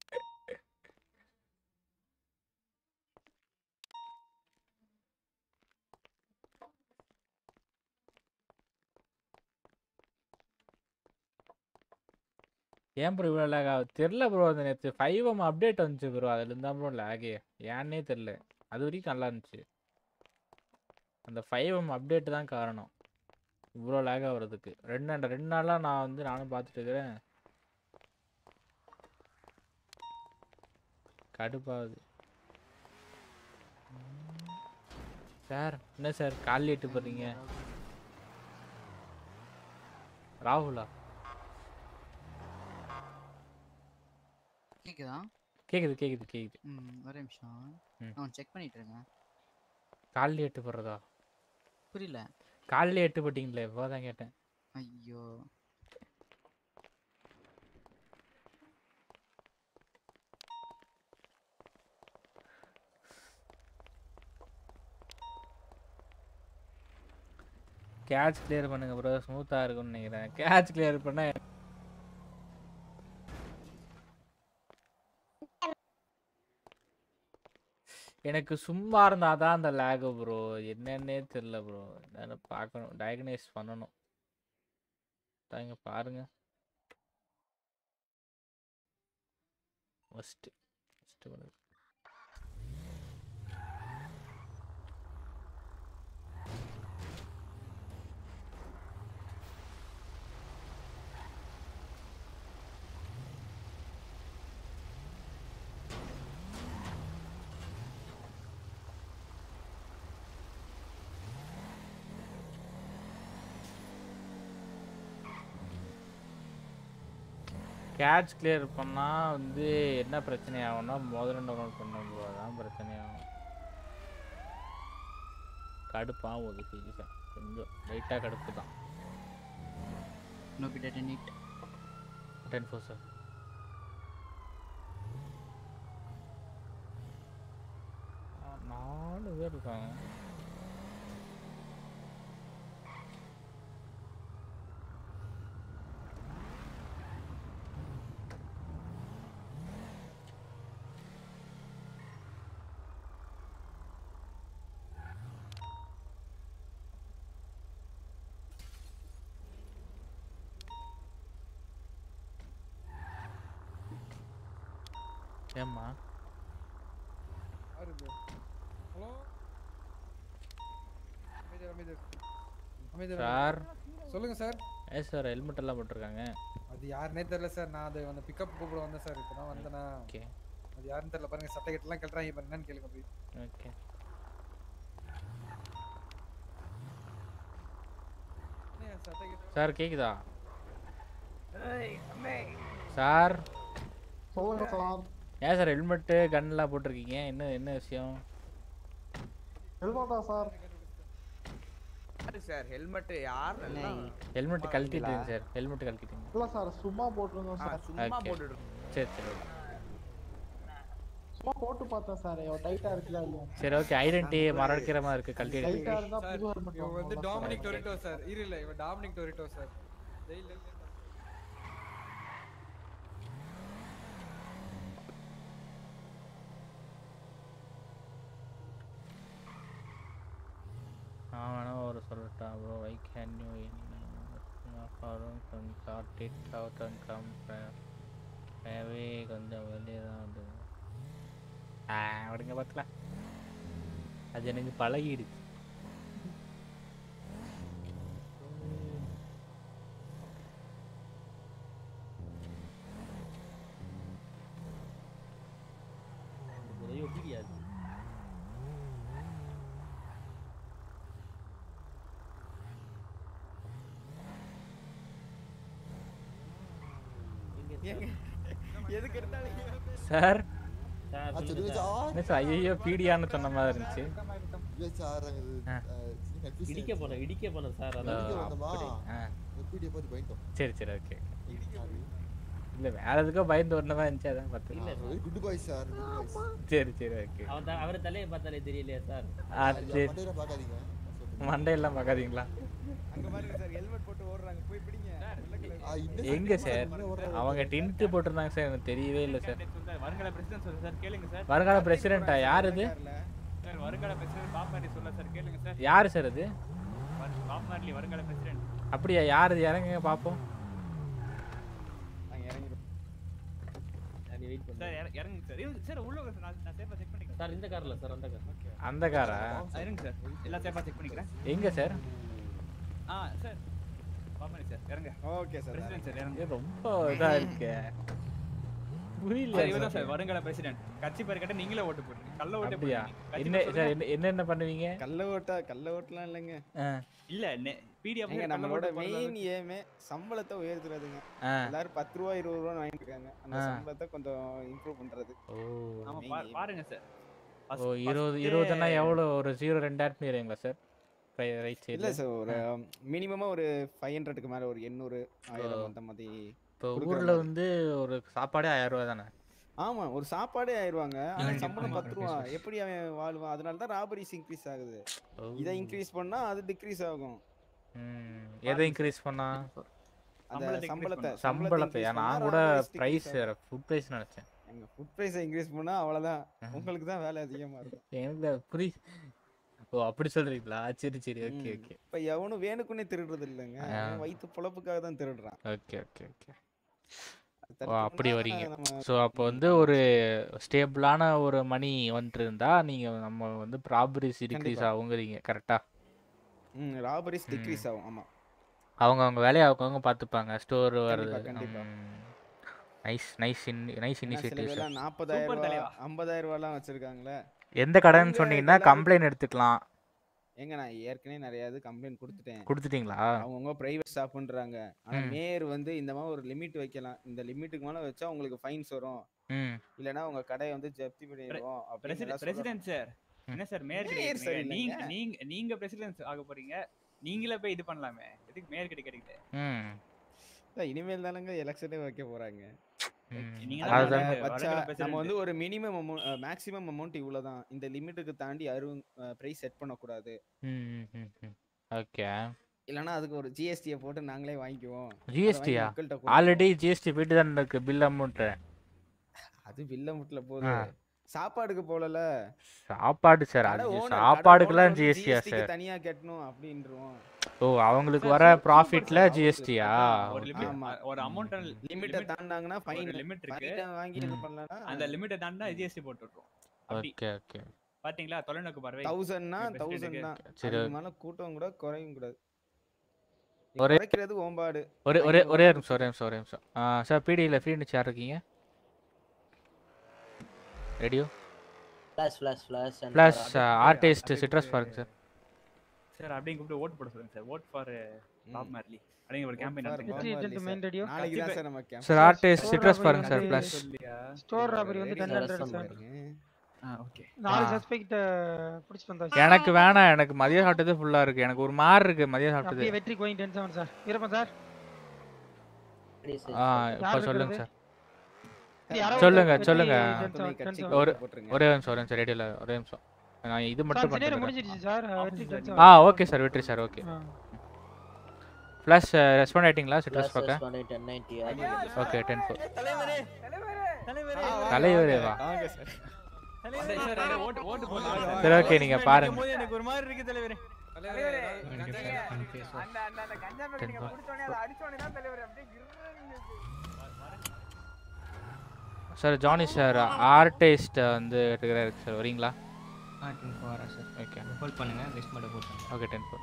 ஏன் ப்ரோ இவ்வளோ லேக் ஆகுது தெரில ப்ரோ அந்த நேற்று ஃபைவ் எம் அப்டேட் வந்துச்சு ப்ரோ அதுலேருந்து தான் ப்ரோ லேகே ஏன்னே தெரில அது வரைக்கும் நல்லா இருந்துச்சு அந்த ஃபைவ் எம் அப்டேட் தான் காரணம் இவ்வளோ லேக் ஆகுறதுக்கு ரெண்டு நாள் ரெண்டு நாளாக நான் வந்து நானும் பார்த்துட்டு இருக்கிறேன் கடுப்பாகுது சார் என்ன சார் காலையில் எட்டு போடுறீங்க ராகுலா கேக்குதா கேக்குது கேக்குது கேக்குது ம் ஒரே நிமிஷம் ம். நான் செக் பண்ணிட்டு இருக்கேன் காலையில் எட்டு போடுறதா புரியல காலையில் எட்டு போட்டிங்களே இப்போ தான் கேட்டேன் ஐயோ கேட்ச் கிளியர் பண்ணுங்க ப்ரோ ஸ்மூத்தாக இருக்கும்னு நினைக்கிறேன் கேட்ச் கிளியர் பண்ண எனக்கு சும்மா இருந்தால் தான் அந்த லேகு ப்ரோ என்னன்னே தெரில ப்ரோ நான் பார்க்கணும் டயக்னைஸ் பண்ணணும் தாங்க பாருங்க ஃபஸ்ட்டு ஃபஸ்ட்டு பண்ணுது கேட்ச் கிளியர் பண்ணா வந்து என்ன பிரச்சனை ஆகும்னா முதல்ல டவுன்லோட் பண்ணும்போது தான் பிரச்சனை ஆகும் கடுப்பாகும் அது சீரியஸாக கொஞ்சம் லைட்டாக கடுப்பு தான் No bit at it. Ten four sir நாலு பேர் இருக்காங்க ஏம்மா ஹலோ அமைதியா அமைதியா அமைதியா சார் சொல்லுங்க சார் ஏ சார் ஹெல்மெட் எல்லாம் போட்டிருக்காங்க அது யாருனே தெரியல சார் நான் அது அந்த பிக்கப் கூப்பிட வந்தேன் சார் இப்போ தான் வந்தேனா ஓகே அது யாருன்னு தெரியல பாருங்க சட்டை கட்டெல்லாம் கட்டுறாங்க பாருங்க என்னன்னு கேளுங்க போய் ஓகே என்ன சட்டை கட்டு சார் கேக்குதா சார் சொல்லுங்க சார் ஏன் சார் ஹெல்மெட்டு கன்லாம் போட்டிருக்கீங்க என்ன என்ன விஷயம் ஹெல்மெட்டா சார் யாரு சார் ஹெல்மெட் யார் ஹெல்மெட் கழட்டிட்டீங்க சார் ஹெல்மெட் கழட்டிட்டீங்க இல்ல சார் சும்மா போட்டுருந்தோம் சார் சும்மா Okay. போட்டுட்டு சரி சரி okay. சும்மா போட்டு பார்த்தேன் சார் டைட்டா இருக்குதா இல்லையா சரி ஓகே ஐடென்டி மறக்கிற மாதிரி இருக்கு கழட்டி டைட்டா இருந்தா சார் புது ஹெல்மெட் இவன் வந்து வாங்கலாம் டாமினிக் சார். டொரிட்டோ சார் இரு இல்ல இவன் டாமினிக் டொரிட்டோ சார் ஜெயில நான் வேணா ஒரு சொல்லட்டா ப்ரோ ஐ கேன் யூ ஃபாரும் கொஞ்சம் sort it out and come தேவை கொஞ்சம் வெளியே தான் வந்து ஆ விடுங்க பார்க்கலாம் அது எனக்கு பழகிடுச்சு உதவி ஒட்டிக்கியாது எதுக்கு எடுத்தாலும் சார் சார், ஆ, சொல்லுங்க சொல்லுங்க சார். சார். என்ன சார் ஐயோ பீடியான்னு சொன்ன மாதிரி இருந்துச்சு இல்ல சார் நாங்க இது, ஆ. அஹ், சின்ன confusion இடிக்க ஆயிடுச்சு. போனோம் இடிக்க போனோம் சார் ஆ, இடிக்க அதான் வந்தோமா? அப்படி. ஆ. இந்த PDF பார்த்து பயந்துட்டோம். சரி சரி ஓகே Sorry. இல்லை வேற எதுக்கோ பயந்து வரணும் தான் இருந்துச்சு அதான் பார்த்து இல்ல ஆ, very good boys sir, good boys. சரி சரி ஓகே அவன் த- அவர் தலையை பார்த்தாலே தெரியலையா சார் ஆ ஐயா, சரி மண்டையில பார்க்காதீங்க. நான் சொல்றேன். மண்டையெல்லாம் பார்க்காதீங்களா அங்க பாருங்க சார் ஹெல்மெட் போட்டு ஓடுறாங்க போய் பிடிங்க ஆ, இன்னும் எங்க சத்தியமா சார் இன்னும் ஓடுறாங்க. அவங்க டின்ட்டு போட்டிருந்தாங்க சார் எனக்கு தெரியவே இல்லை சார் வருங்கால பிரசிடன்ட் சொல்லுங்க சார் கேளுங்க சார் வருங்கால பிரசிடென்ட்டா யார் இது சார் வருங்கால பிரசிடன்ட் பாப் மாரி சொல்ல சார் கேளுங்க சார் யார் சார் அது வரு- பாப் மார்லி வருங்கால பிரசிடன்ட் அப்படியா யார் இது இறங்குங்க பார்ப்போம் நாங்க இறங்கிடுவோம் நீ வெயிட் பண்ணு சார் இற- இறங்குங்க சார் இருங்க சார் உள்ள வாங்க சார் நான் நான் சேஃபா செக் பண்ணிக்கிறேன் சார் இந்த கார்ல சார் அந்த கார் அந்த காரா ஆ, இருங்க சார் எல்லாம் சேஃபா செக் பண்ணிக்கிறேன் எங்க சார் ஆ சார் பாப் மாரி சார் இறங்க ஓகே சார் பிரசிடன்ட் சார் இறங்க இது ரொம்ப இதா இருக்கு புரியல சார் இவர்தான் சார் வருங்கால பிரசிடன்ட் கட்சி பேர் கேட்ட நீங்களே ஓட்டு போடுங்க கள்ள ஓட்டு அப்படியா போடுங்க என்ன சார் என்ன என்னென்ன பண்ணுவீங்க கள்ள ஓட்டா கள்ள ஓட்டலாம் இல்லைங்க ஆ, இல்ல பிடிஎஃப் ஏங்க நம்மளோட மெயின் ஏமே சம்பளத்தை உயர்த்துறதுங்க ஆ. எல்லாரும் பத்து ரூபா இருபது ரூபா வாங்கிட்டு இருக்காங்க அந்த ஆ. சம்பளத்தை கொஞ்சம் இம்ப்ரூவ் பண்றது ஓ ஆமா main பா- aim. பாருங்க சார் ஓ இருபது இருபதுன்னா எவ்வளோ ஒரு ஜீரோ ரெண்டாயிரத்து மீறீங்களா சார் ரைட் இல்ல சைடில் சார் ஒரு மினிமமா ஒரு ஃபைவ் ஹண்ட்ரடுக்கு மேல ஒரு எண்ணூறு ஆயிரம் அந்த மாதிரி இப்போ கொடுக்குற ஊரில் மாதிரி. வந்து ஒரு சாப்பாடே ஆயிரம் ரூபா தானே ஆமா ஒரு சாப்பாடே ஆயிருவாங்க ஆனா ஆமா, சம்பளம் ஆமா, பத்து ரூபா business. எப்படி அவன் வாழ்வான் அதனால தான் ராபரிஸ் இன்க்ரீஸ் ஆகுது ஓ. இதை இன்க்ரீஸ் பண்ணா அது டிக்ரீஸ் ஆகும் ம் எதை இன்க்ரீஸ் பண்ணா அந்த சம்பளத்தை சம்பளத்தை நான் கூட ப்ரைஸ் ஃபுட் ப்ரைஸ் நினச்சேன் எங்க ஃபுட் பிரைஸை இன்க்ரீஸ் பண்ணா அவ்வளவுதான் உங்களுக்கு தான் வேலை அதிகமா இருக்கும் எனக்கு புரி ஓ அப்படி சொல்றீங்களா சரி சரி ஓகே ம். ஓகே இப்ப எவனும் வேணுக்குன்னே திருடுறது இல்லைங்க ஆ. அவன் வயிற்று பொழப்புக்காக தான் திருடுறான் ஓகே ஓகே ஓகே ஓ தடுக்கணும்னா அப்படி வரீங்க நம்ம ஸோ அப்போ வந்து ஒரு ஸ்டேபிளான ஒரு மணி வந்துட்டு இருந்தா நீங்க நம்ம வந்து ப்ராபரிஸ் டிக்ரீஸ் கண்டிப்பா. ஆகுங்கிறீங்க கரெக்டா ம் ராபரிஸ் டிக்ரீஸ் ஆகும் ஆமா அவங்க அவங்க வேலையை அவங்கவுங்க பார்த்துப்பாங்க ஸ்டோர் வருது கண்டிப்பா. நைஸ் நைஸ் இன் நைஸ் ஏன்னா சில இனிஷியேட்டிவ் பேர்லாம் நாற்பதாயிரம் ரூபா ஐம்பதாயிரம் ரூபாலாம் வச்சிருக்காங்களே எந்த கடைன்னு அவங்க சொன்னீங்கன்னா இதெல்லாம் கம்ப்ளைண்ட் எடுத்துக்கலாம் ஏங்க நான் ஏற்கனவே நிறைய இது கம்ப்ளைண்ட் கொடுத்துட்டேன் கொடுத்துட்டீங்களா? அவங்கவுங்க பிரைவேட் ஸ்டாஃப்ன்றாங்க ஆனா ம். மேயர் வந்து இந்த மாதிரி ஒரு லிமிட் வைக்கலாம் இந்த லிமிட்டுக்கு மேல வச்சா உங்களுக்கு ஃபைன்ஸ் வரும் ம். இல்லனா உங்க கடையை வந்து ஜப்தி பண்ணிடுவோம் அப்படின்னு எல்லாம் பிரசிடென்ட் சார் ம். என்ன சார் மேயர் மேயர் கிடையாது சரியில்லைங்க. நீங்க நீங்க நீங்க பிரசிடென்ட் ஆக போறீங்க நீங்களே போய் இது பண்ணலாமே எதுக்கு மேயர் கிடைக்கிறீங்க ம். சொல்றாங்க. இனிமேல் தானங்க எலெக்ஷனே வைக்க போறாங்க நீங்க அதனால தான் நம்ம வடக்கு- வச்சா வடக்குல நம்ம வந்து president. ஒரு மினிமம் அமௌண்ட் மேக்ஸிமம் அமௌண்ட் இவ்வளவுதான் இந்த லிமிட்டுக்கு தாண்டி யாரும் பிரைஸ் செட் பண்ணக்கூடாது ம், ம், ம், ம். ஓகே. இல்லனா அதுக்கு ஒரு ஜிஎஸ்டியை போட்டு நாங்களே வாங்கிக்குவோம் அத வாங்கி ஜிஎஸ்டியா? மக்கள்கிட்ட கொடுப்போம். ஆல்ரெடி ஜிஎஸ்டி போயிட்டு தானே இருக்கு பில் அமௌண்ட்டு. அது வில்ல முட்ல போகுது ஆ. சாப்பாடுக்கு போலல சாப்பாடு சார் கடை அது owner, கடை சாப்பாடுக்கெல்லாம் owner வந்து ஜிஎஸ்டியா GST க்கு சார்? தனியா கட்டணும் அப்படின்றோம் ஓ அவங்களுக்கு வர ப்ராஃபிட்ல ஜிஎஸ்டியா? ஒரு லிமிட் ஆமா. ஒரு அமௌண்ட் லிமிட்டை தாண்டாங்கன்னா ஃபைன் ஒரு லிமிட் இருக்கு ஃபைனை வாங்கி இது ம். பண்ணலனா அந்த லிமிட்டை தாண்டா ஜிஎஸ்டி போட்டு விட்டுரும் அப்படி ஓகே ஓகே. பாத்தீங்களா தொலைநோக்கு பார்வை தௌசண்ட்னா எங்க தௌசண்ட் president தான் க்கு. சரி, அதுக்கு மேல கூட்டம் கூட குறையும் கூடாது நீ ஒரே குறைக்கிறது ஓம்பாடு ஒரே ஒரே வாங்கி ஒரே போறது நிமிஷம் ஒரே நிமிஷம் ஒரே நிமிஷம் ஆ, சார் பிடியில் ஃப்ரீ நிச்சு யார் இருக்கீங்க radio flash flash flash and plus for artist. Artist citrus பாருங்க சார் சார் அப்படியே கூப்பிட்டு ஓட் போட சொல்லுங்க sir vote for Bob Marley அப்படிங்க ஒரு கேம்பெயின் for நடத்துங்க Bob வெற்றி Marley gentleman sir. radio. நாளைக்கு தான் சார் நம்ம camp. Sir artist Store citrus robbery பாருங்க சார் வந்து ப்ளஸ் ஸ்டோர் ராபரி வந்து ten Ready hundred sir. Sir ஆ ஓகே நாலு ஆ. சஸ்பெக்ட் பிடிச்சிட்டு வந்தாச்சு எனக்கு வேணாம் எனக்கு மதியம் சாப்பிட்டதே ஃபுல்லாக இருக்கு எனக்கு ஒரு மாதிரி இருக்கு மதியம் சாப்பிட்டது அப்படியே வெற்றி going ten seven sir Veerappan sir ஆ இப்போ யார் சொல்லுங்க இருக்கிறது? சார் இது யாரோ சொல்லுங்க வெற்றி சொல்லுங்க ten seven, ten seven. ஒரு போட்டுருங்க. ஒரே நிமிஷம் ஒரே நிமிஷம் ரேடியோவில் ஒரே நிமிஷம் நான் இது மட்டும் சார் சினியர் பண்ணிட்டு முடிஞ்சிருச்சு சார் வெற்றி ten ah seven okay sir வெற்றி சார் ஓகே ஆ. ப்ளஸ் ரெஸ்பாண்ட் ஆயிட்டீங்களா சிட்ரஸ் Plus பார்க்க responded 1090 ஆ? ஓகே டென் ஃபோர் தலைவரே தலைவரே தலைவரே வா வாங்க சார் தலைவரே சார் ரெண்டு ஓட்டு ஓட்டு போடுங்க சரி ஓகே நீங்க பாருங்க போது எனக்கு ஒரு மாதிரி இருக்கு தலைவரே தலைவரே Ten அந்த அந்த அந்த கஞ்சா பேக் நீங்க four. குடிச்ச உடனே அதை அடிச்ச உடனே தான் தலைவரே அப்படியே கிருன்னு சார் ஜானி சார் ஆர்டிஸ்ட் வந்து இருக்கிறாரு சார் வரீங்களா ஆ டென் ஃபோர் வரேன் சார் ஓகே ஹோல்ட் பண்ணுங்க லிஸ்ட் மட்டும் போட்டு ஓகே டென் ஃபோர்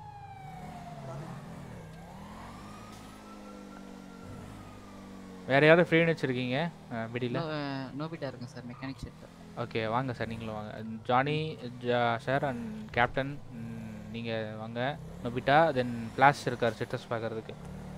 வேற யாரும் ஃப்ரீன்னு வச்சிருக்கீங்க பிடியில் நோ நோபிட்டா இருக்குங்க சார் மெக்கானிக் செட் ஓகே வாங்க சார் நீங்களும் வாங்க ஜானி ஜா- சார் அண்ட் கேப்டன் நீங்கள் வாங்க நொபிட்டா தென் ஃப்ளாஷ் இருக்கார் சிட்ரஸ் பார்க்கறதுக்கு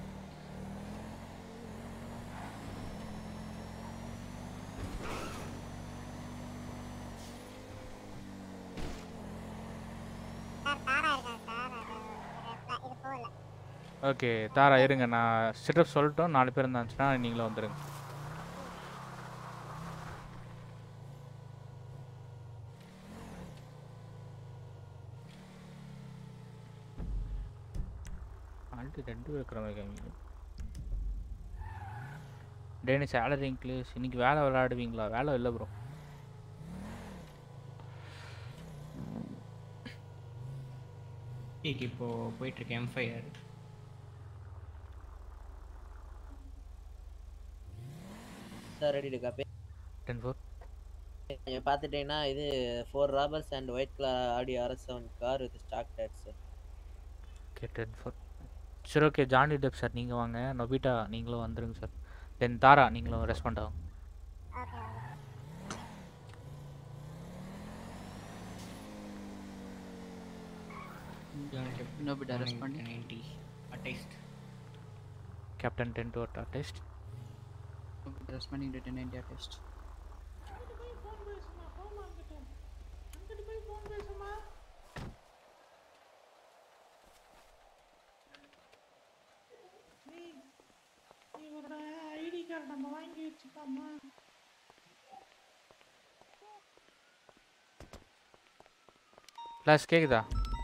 சார் தாரா இருக்காங்க சார் அது இது இது போகல ஓகே தாரா இருங்க நான் சிட்ரஸ் சொல்லட்டும் நாலு பேர் இருந்தாச்சுன்னா நீங்களும் வந்துடுங்க ஆல்ரெடி ரெண்டு பேர் இருக்கிற மாதிரி காமிங்க டேனி சேலரி இன்க்ளீஸ் இன்னைக்கு வேலை விளையாடுவீங்களா வேலை இல்லை ப்ரோ டீக்கு இப்போ போயிட்டு இருக்கு எம்ஃபைஆர் sir ready to copy ten four நீங்க பார்த்துட்டீங்கன்னா இது four robbers and white colour Audi RS seven car with stock dates okay ten four சரி ஓகே ஜானி டெப் சார் நீங்கள் வாங்க நொபிட்டா நீங்களும் வந்துருங்க சார் தென் தாரா நீங்களும் ரெஸ்பாண்ட் ஆகும் okay okay Nobita respond ninety artist captain ten to artist responding to ten ninety test இவரோட ஐடி கார்டு நம்ம வாங்கி வச்சுக்கலாமா ப்ளஸ் கேக்குதா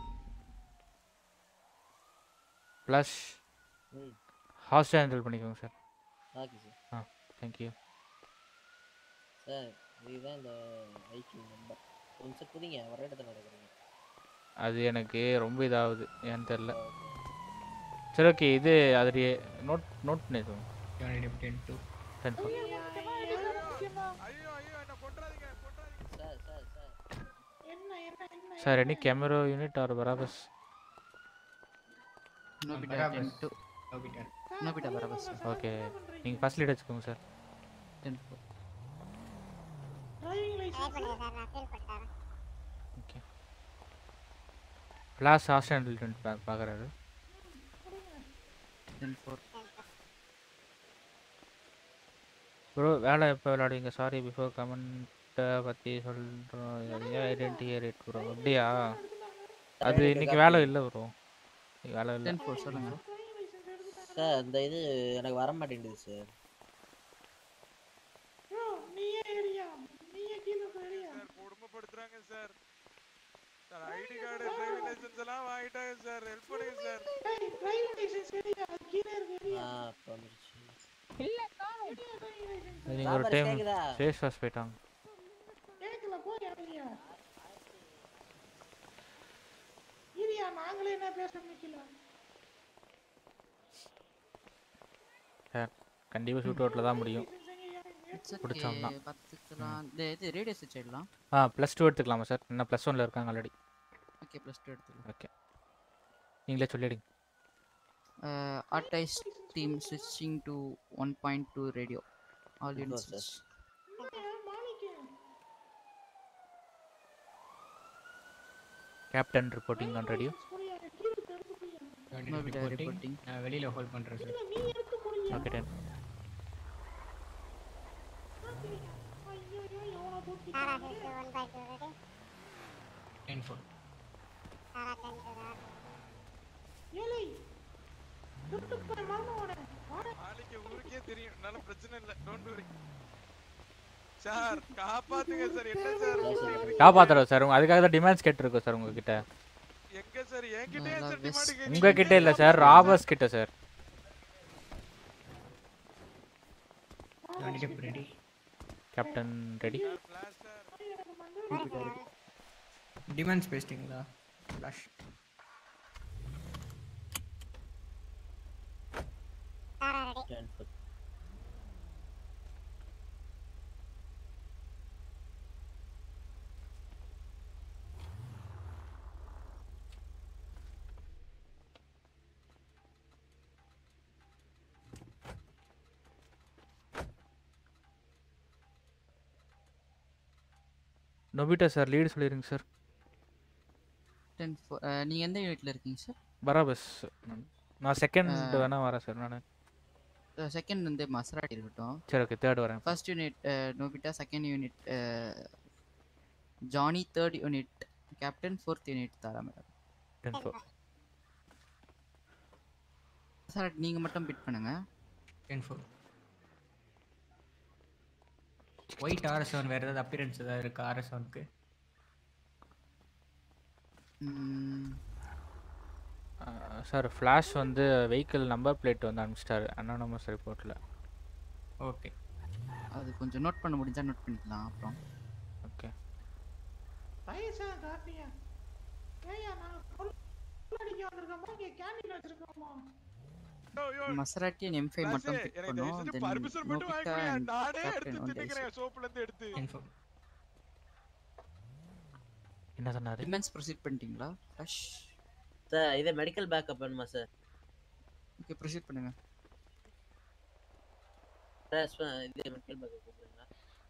ப்ளஸ் ம் ஹாஸ்டல் ஹேண்டில் பண்ணிக்கோங்க சார் ஓகே சார் ஆ தேங்க்யூ சார் இதுதான் இந்த ஐக்கியூ நம்பர் கொஞ்சம் புரியுங்க ஒரே இடத்துல நடக்கிறீங்க அது எனக்கு ரொம்ப இதாகுது ஏன்னு தெரில சரி ஓகே இது அது நோட் நோட் பண்ணிக்கோங்க ten two ten four sir sir sir என்ன என்ன என்ன sir any camera unit are பராபஸ் Nobita ten two Nobita Nobita பரபஸ் ஓகே நீங்கள் ஃபர்ஸ்ட் லீட் வச்சுக்கோங்க sir ten four driving try licence பண்ணுங்க சார் நான் ஃபீல் பண்ணிட்டேன் ஓகே ஃப்ளாஷ் ஹாஸ்டல் பார்க்குறாரு Ten four. ப்ரோ வேலை எப்போ விளையாடுவீங்க சாரி பிஃபோர் கமெண்ட்டை பற்றி சொல்கிறோம் ஐடென்டி ரேட் ப்ரோ அப்படியா அது இன்னைக்கு வேலை இல்லை ப்ரோ வேலை இல்லை Ten four சொல்லுங்க. சார் இந்த இது எனக்கு வர மாட்டேங்குது சார் நீயே ஏரியா நீயே கீழே ஏரியா கொடுமைப்படுத்துறாங்க sir sir ID card driving licence எல்லாம் வாங்கிட்டாங்க சார் ஹெல்ப் பண்ணுங்க சார் டேய் டிரைவிங் லைசென்ஸ் ஏரியா கீழே இருக்கு ஏரியா ஆ இப்போ வந்துருச்சு இல்ல காணும் டிரைவிங் லைசென்ஸ் நீங்கள் ஒரு சாம்பார் டைம் கேக்குதா? ஃபேஸ் வாஷ் போயிட்டாங்க கேக்கல போய் ஏரியா ஏரியா நாங்களே என்ன பேச நிக்கல சார் கண்டிப்பாக ஷூட் அவுட்டில் தான் முடியும் It's okay, பிடிச்சோம்னா பார்த்துக்கலாம். இந்த இது ரேடியஸ் வச்சிடலாம். ஆ ப்ளஸ் டூ எடுத்துக்கலாமா சார் இன்னும் ப்ளஸ் ஒனில் இருக்காங்க ஆல்ரெடி ஓகே ப்ளஸ் டூ எடுத்துக்கலாம். ஓகே நீங்களே சொல்லிடுங்க Uh, artist team switching to 1.2 radio. All Go, units. sir. Captain reporting on radio Nobita reporting. நான் வெளியில ஹோல்ட் பண்றேன் sir okay ten Tara is the one by two ready. Ten four Tara ten to that. ஏலே துட்டு போய் மறந்துவானே நாளைக்கு ஊருக்கே தெரியும் என்னால பிரச்சனை இல்ல டோன்ட் வரி சார் காப்பாத்துங்க சார் என்ன சார் ஊட்டிட்டு இருக்கீங்க? காப்பாத்துறோம் சார் உங்க அதுக்காக தான் டிமாண்ட்ஸ் கேட்டிருக்கோம் சார் உங்ககிட்ட எங்க சார் என்கிட்டயே சார் டிமாண்ட் கேக்குறீங்க உங்ககிட்ட இல்லை சார் ராபர்ஸ் கிட்ட sir ready captain ready demands பேசிட்டீங்களா flash Tara ready. Ten foot. Nobita sir lead சொல்லிடுங்க சார் டென் ஃபோர் நீங்கள் எந்த யூனிட்ல இருக்கீங்க சார் பராபஸ் நான் செகண்ட் வேணா வரேன் சார் நான் செகண்ட் வந்து மசராட்டி இருக்கட்டும் சரி ஓகே தேர்ட் வரேன் first unit Nobita second unit Johnny third unit captain fourth unit Tara madam ten four sir நீங்கள் மட்டும் பிட் பண்ணுங்க ten four white RS one வேறு ஏதாவது அப்பியரன்ஸ் ஏதாவது இருக்கா ஆர்எஸ் ஒனுக்கு சார் ஃப்ளாஷ் வந்து வெஹிக்கிள் நம்பர் பிளேட் வந்து அனுப்பிச்சிட்டாரு அனானமஸ் ரிப்போர்ட்டில் ஓகே அது கொஞ்சம் நோட் பண்ண முடிஞ்சா நோட் பண்ணிக்கலாம் அப்புறம் ஓகே வயசா காட்டியா ஏயா நாங்க கொள்ள அடிக்க வந்திருக்கோமா இங்க கேண்டீன் வச்சிருக்கோமா மசராட்டி எம் ஃபைவ் மட்டும் பிக் எனக்கு பண்ணும் தயவு செஞ்சு தென் பர்மிஷன் மட்டும் நோபிட்டா வாங்கிக்கோங்க அண்ட் நானே கேப்டன் எடுத்து ஒன் தின்னுக்கிறேன் சோப்புல இருந்து எடுத்து என்ன சொன்னாரு டிமென்ஸ் ப்ரொசீட் பண்ணிட்டீங்களா ஃப்ளஷ் சார் இது மெடிக்கல் பேக்கப் வேணுமா சார் ஓகே ப்ரொசீட் பண்ணுங்க சார் இது மெடிக்கல் பேக்கப் கூப்பிடுங்க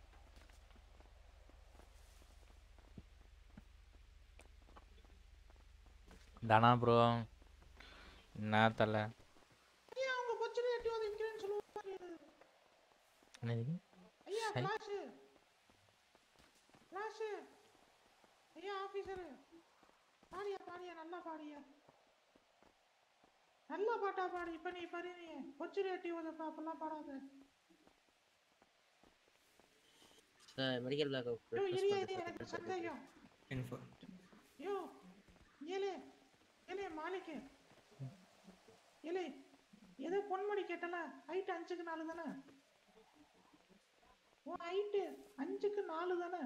தானா ப்ரோ என்ன தலை ஐயா உங்க கொச்சில எட்டி வந்து இன்கிரேன்னு சொல்லுவாங்க என்னது ஐயா சை. ஃபிளாஷ் ஃபிளாஷ் ஐயா ஆபீசர் பாடியா பாடியா நல்லா பாடியா நல்லா பாட்டா பாடி இப்ப நீ பாரு நீ கொச்சில எட்டி வந்து அப்பெல்லாம் பாடாத sir medical backup yo request இரியா இது பண்றேன் எனக்கு சார் சந்தேகம் டென் ஃபோர் யோ ஏலே ஏலே மாலிக்கு ஏலே ஏதோ பொன்மணி கேட்டல ஹைட் அஞ்சுக்கு நாலு தானே உன் ஹைட்டு அஞ்சுக்கு நாலு தானே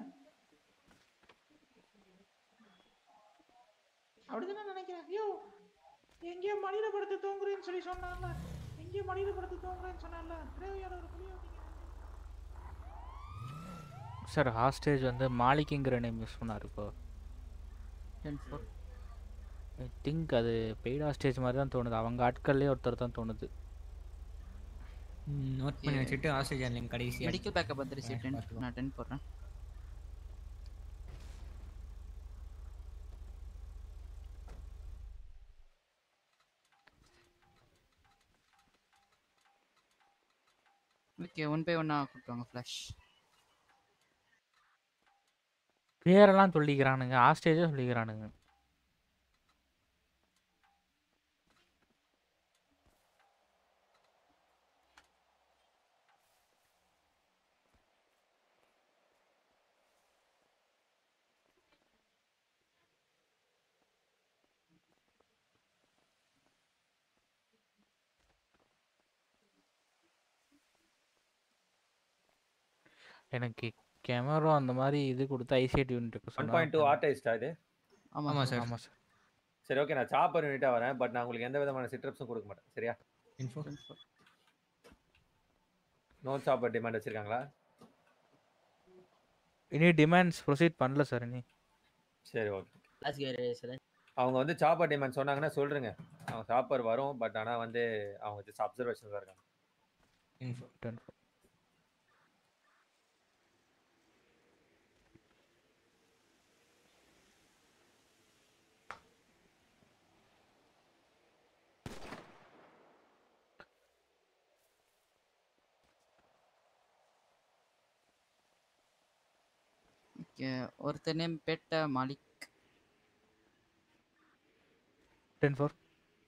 அப்படிதானே நினைக்கிறேன் ஐயோ எங்கேயோ மடியில படுத்து தூங்குறேன்னு சொல்லி சொன்னான்ல எங்கேயோ மடியில படுத்து தூங்குறேன்னு சொன்னான்ல தேவையான ஒரு புளிய சார் ஹாஸ்டேஜ் வந்து மாலிக்குங்கிற நேம் யூஸ் பண்ணார் இப்போ டென் ஃபோர் ஐ திங்க் அது பெய்ட் ஹாஸ்டேஜ் மாதிரி தான் தோணுது அவங்க ஆட்கள்லேயே ஒருத்தர் தான் தோணுது நோட் பண்ணி வச்சுட்டு ஆக்சிஜன் லிங்க் கடைசியா மெடிக்கல் பேக்கப் வந்துருச்சு டென் நான் டென் போடுறேன் ஓகே ஒன் பை ஒன்னா கொடுத்துவாங்க ஃப்ளாஷ் பேரெல்லாம் சொல்லிக்கிறானுங்க ஆஸ்டேஜே சொல்லிக்கிறானுங்க எனக்கு கேமரா அந்த மாதிரி இது கொடுத்து ICID unit one point two ஆர்டைஸ்டா இது ஆமா ஆமா சார் ஆமாம் சார் சரி ஓகே நான் சாப்பர் யூனிட்டா வரேன் பட் நான் உங்களுக்கு எந்த விதமான சிட்ரப்ஸும் கொடுக்க மாட்டேன் சரியா இன்ஃபோ நோ சாப்பர் டிமாண்ட் வச்சிருக்காங்களா இனி டிமாண்ட்ஸ் ப்ரொசீட் பண்ணல சார் இனி சரி ஓகே லாஸ்ட் கேர் அவங்க வந்து சாப்பர் டிமாண்ட் சொன்னாங்கன்னா சொல்றேங்க அவங்க சாப்பர் வரும் பட் ஆனா வந்து அவங்க ஜஸ்ட் அப்சர்வேஷன் தான் இருக்காங்க இன்ஃபோ ஓகே ஒருத்தர் நேம் பேட்ட Malik ten four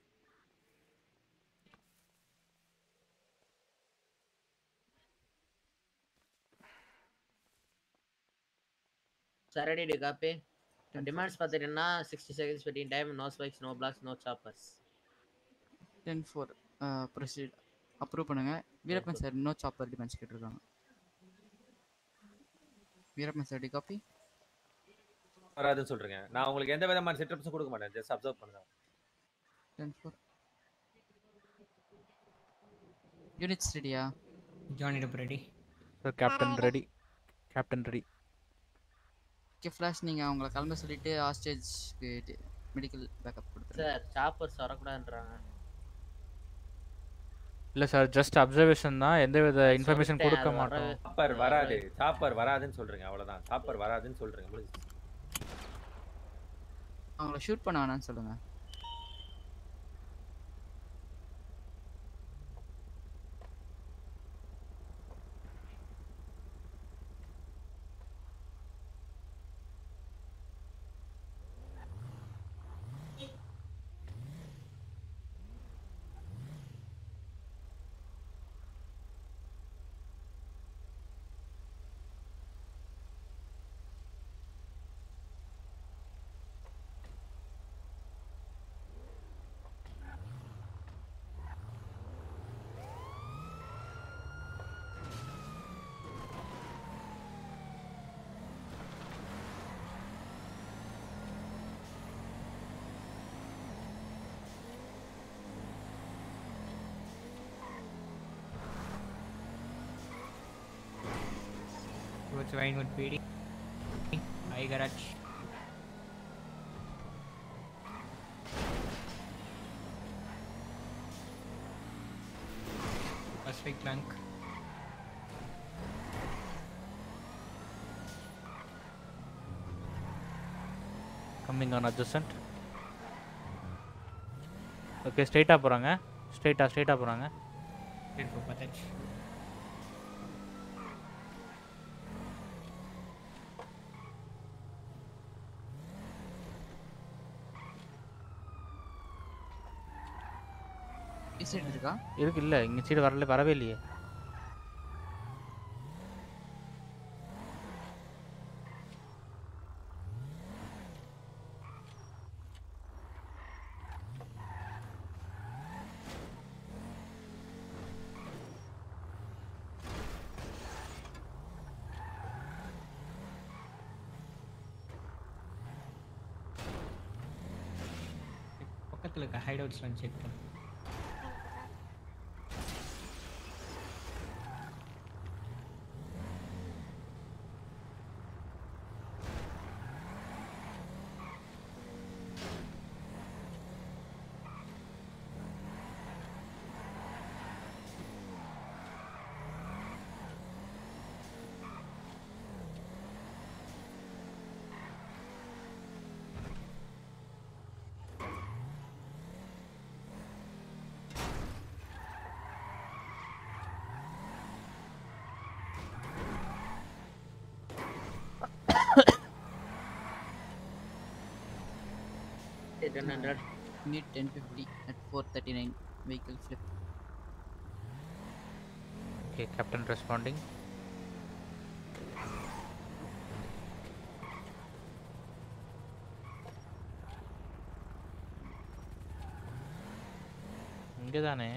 sir ready to copy demands பார்த்துட்டீங்கன்னா sixty seconds waiting time no spikes no blocks no choppers ten four proceed approve பண்ணுங்க Veerappan sir no chopper demands கேட்டிருக்காங்க வீரப்பன் சார் டி காப்பி வராதுன்னு சொல்றேங்க நான் உங்களுக்கு எந்த விதமான சிட்ரப்ஸும் கொடுக்க மாட்டேன் ஜஸ்ட் அப்சர்வ் பண்ணுங்க டென் ஃபோர் யூனிட்ஸ் ரெடியா Johnny Depp ready sir captain ready captain ready okay flash நீங்கள் அவங்கள கிளம்ப சொல்லிட்டு ஹாஸ்டேஜ்க்கு மெடிக்கல் பேக்கப் கொடுத்துருங்க சார் சாப்பர்ஸ் வரக்கூடாதுன்றாங்க இல்லை சார் ஜஸ்ட் அப்சர்வேஷன் தான் எந்த வித இன்ஃபர்மேஷன் சொல்லிட்டேன், கொடுக்க அது மாட்டோம் வரவே- சாப்பர் வராது சாப்பர் வராதுன்னு சொல்றேங்க அவ்வளவுதான் சாப்பர் வராதுன்னு சொல்றேங்க முடிஞ்சுச்சு. அவங்கள ஷூட் பண்ண வேணாம்னு சொல்லுங்க towards Vinewood PD. I garage. Pacific Bank. Coming on adjacent okay ஸ்ட்ரைட்டாக போகிறாங்க ஸ்ட்ரைட்டாக ஸ்ட்ரைட்டாக போகிறாங்க Wait for Pataj. சைடு இருக்கா இருக்கு இல்லை இங்கே சைடு வரல வரவே இல்லையே பக்கத்தில் இருக்க ஹைட் அவுட்ஸ்லாம் செக் பண்ணு 1000 Need 1050 at 439. Vehicle flip. Okay, Captain responding. இங்கே தானே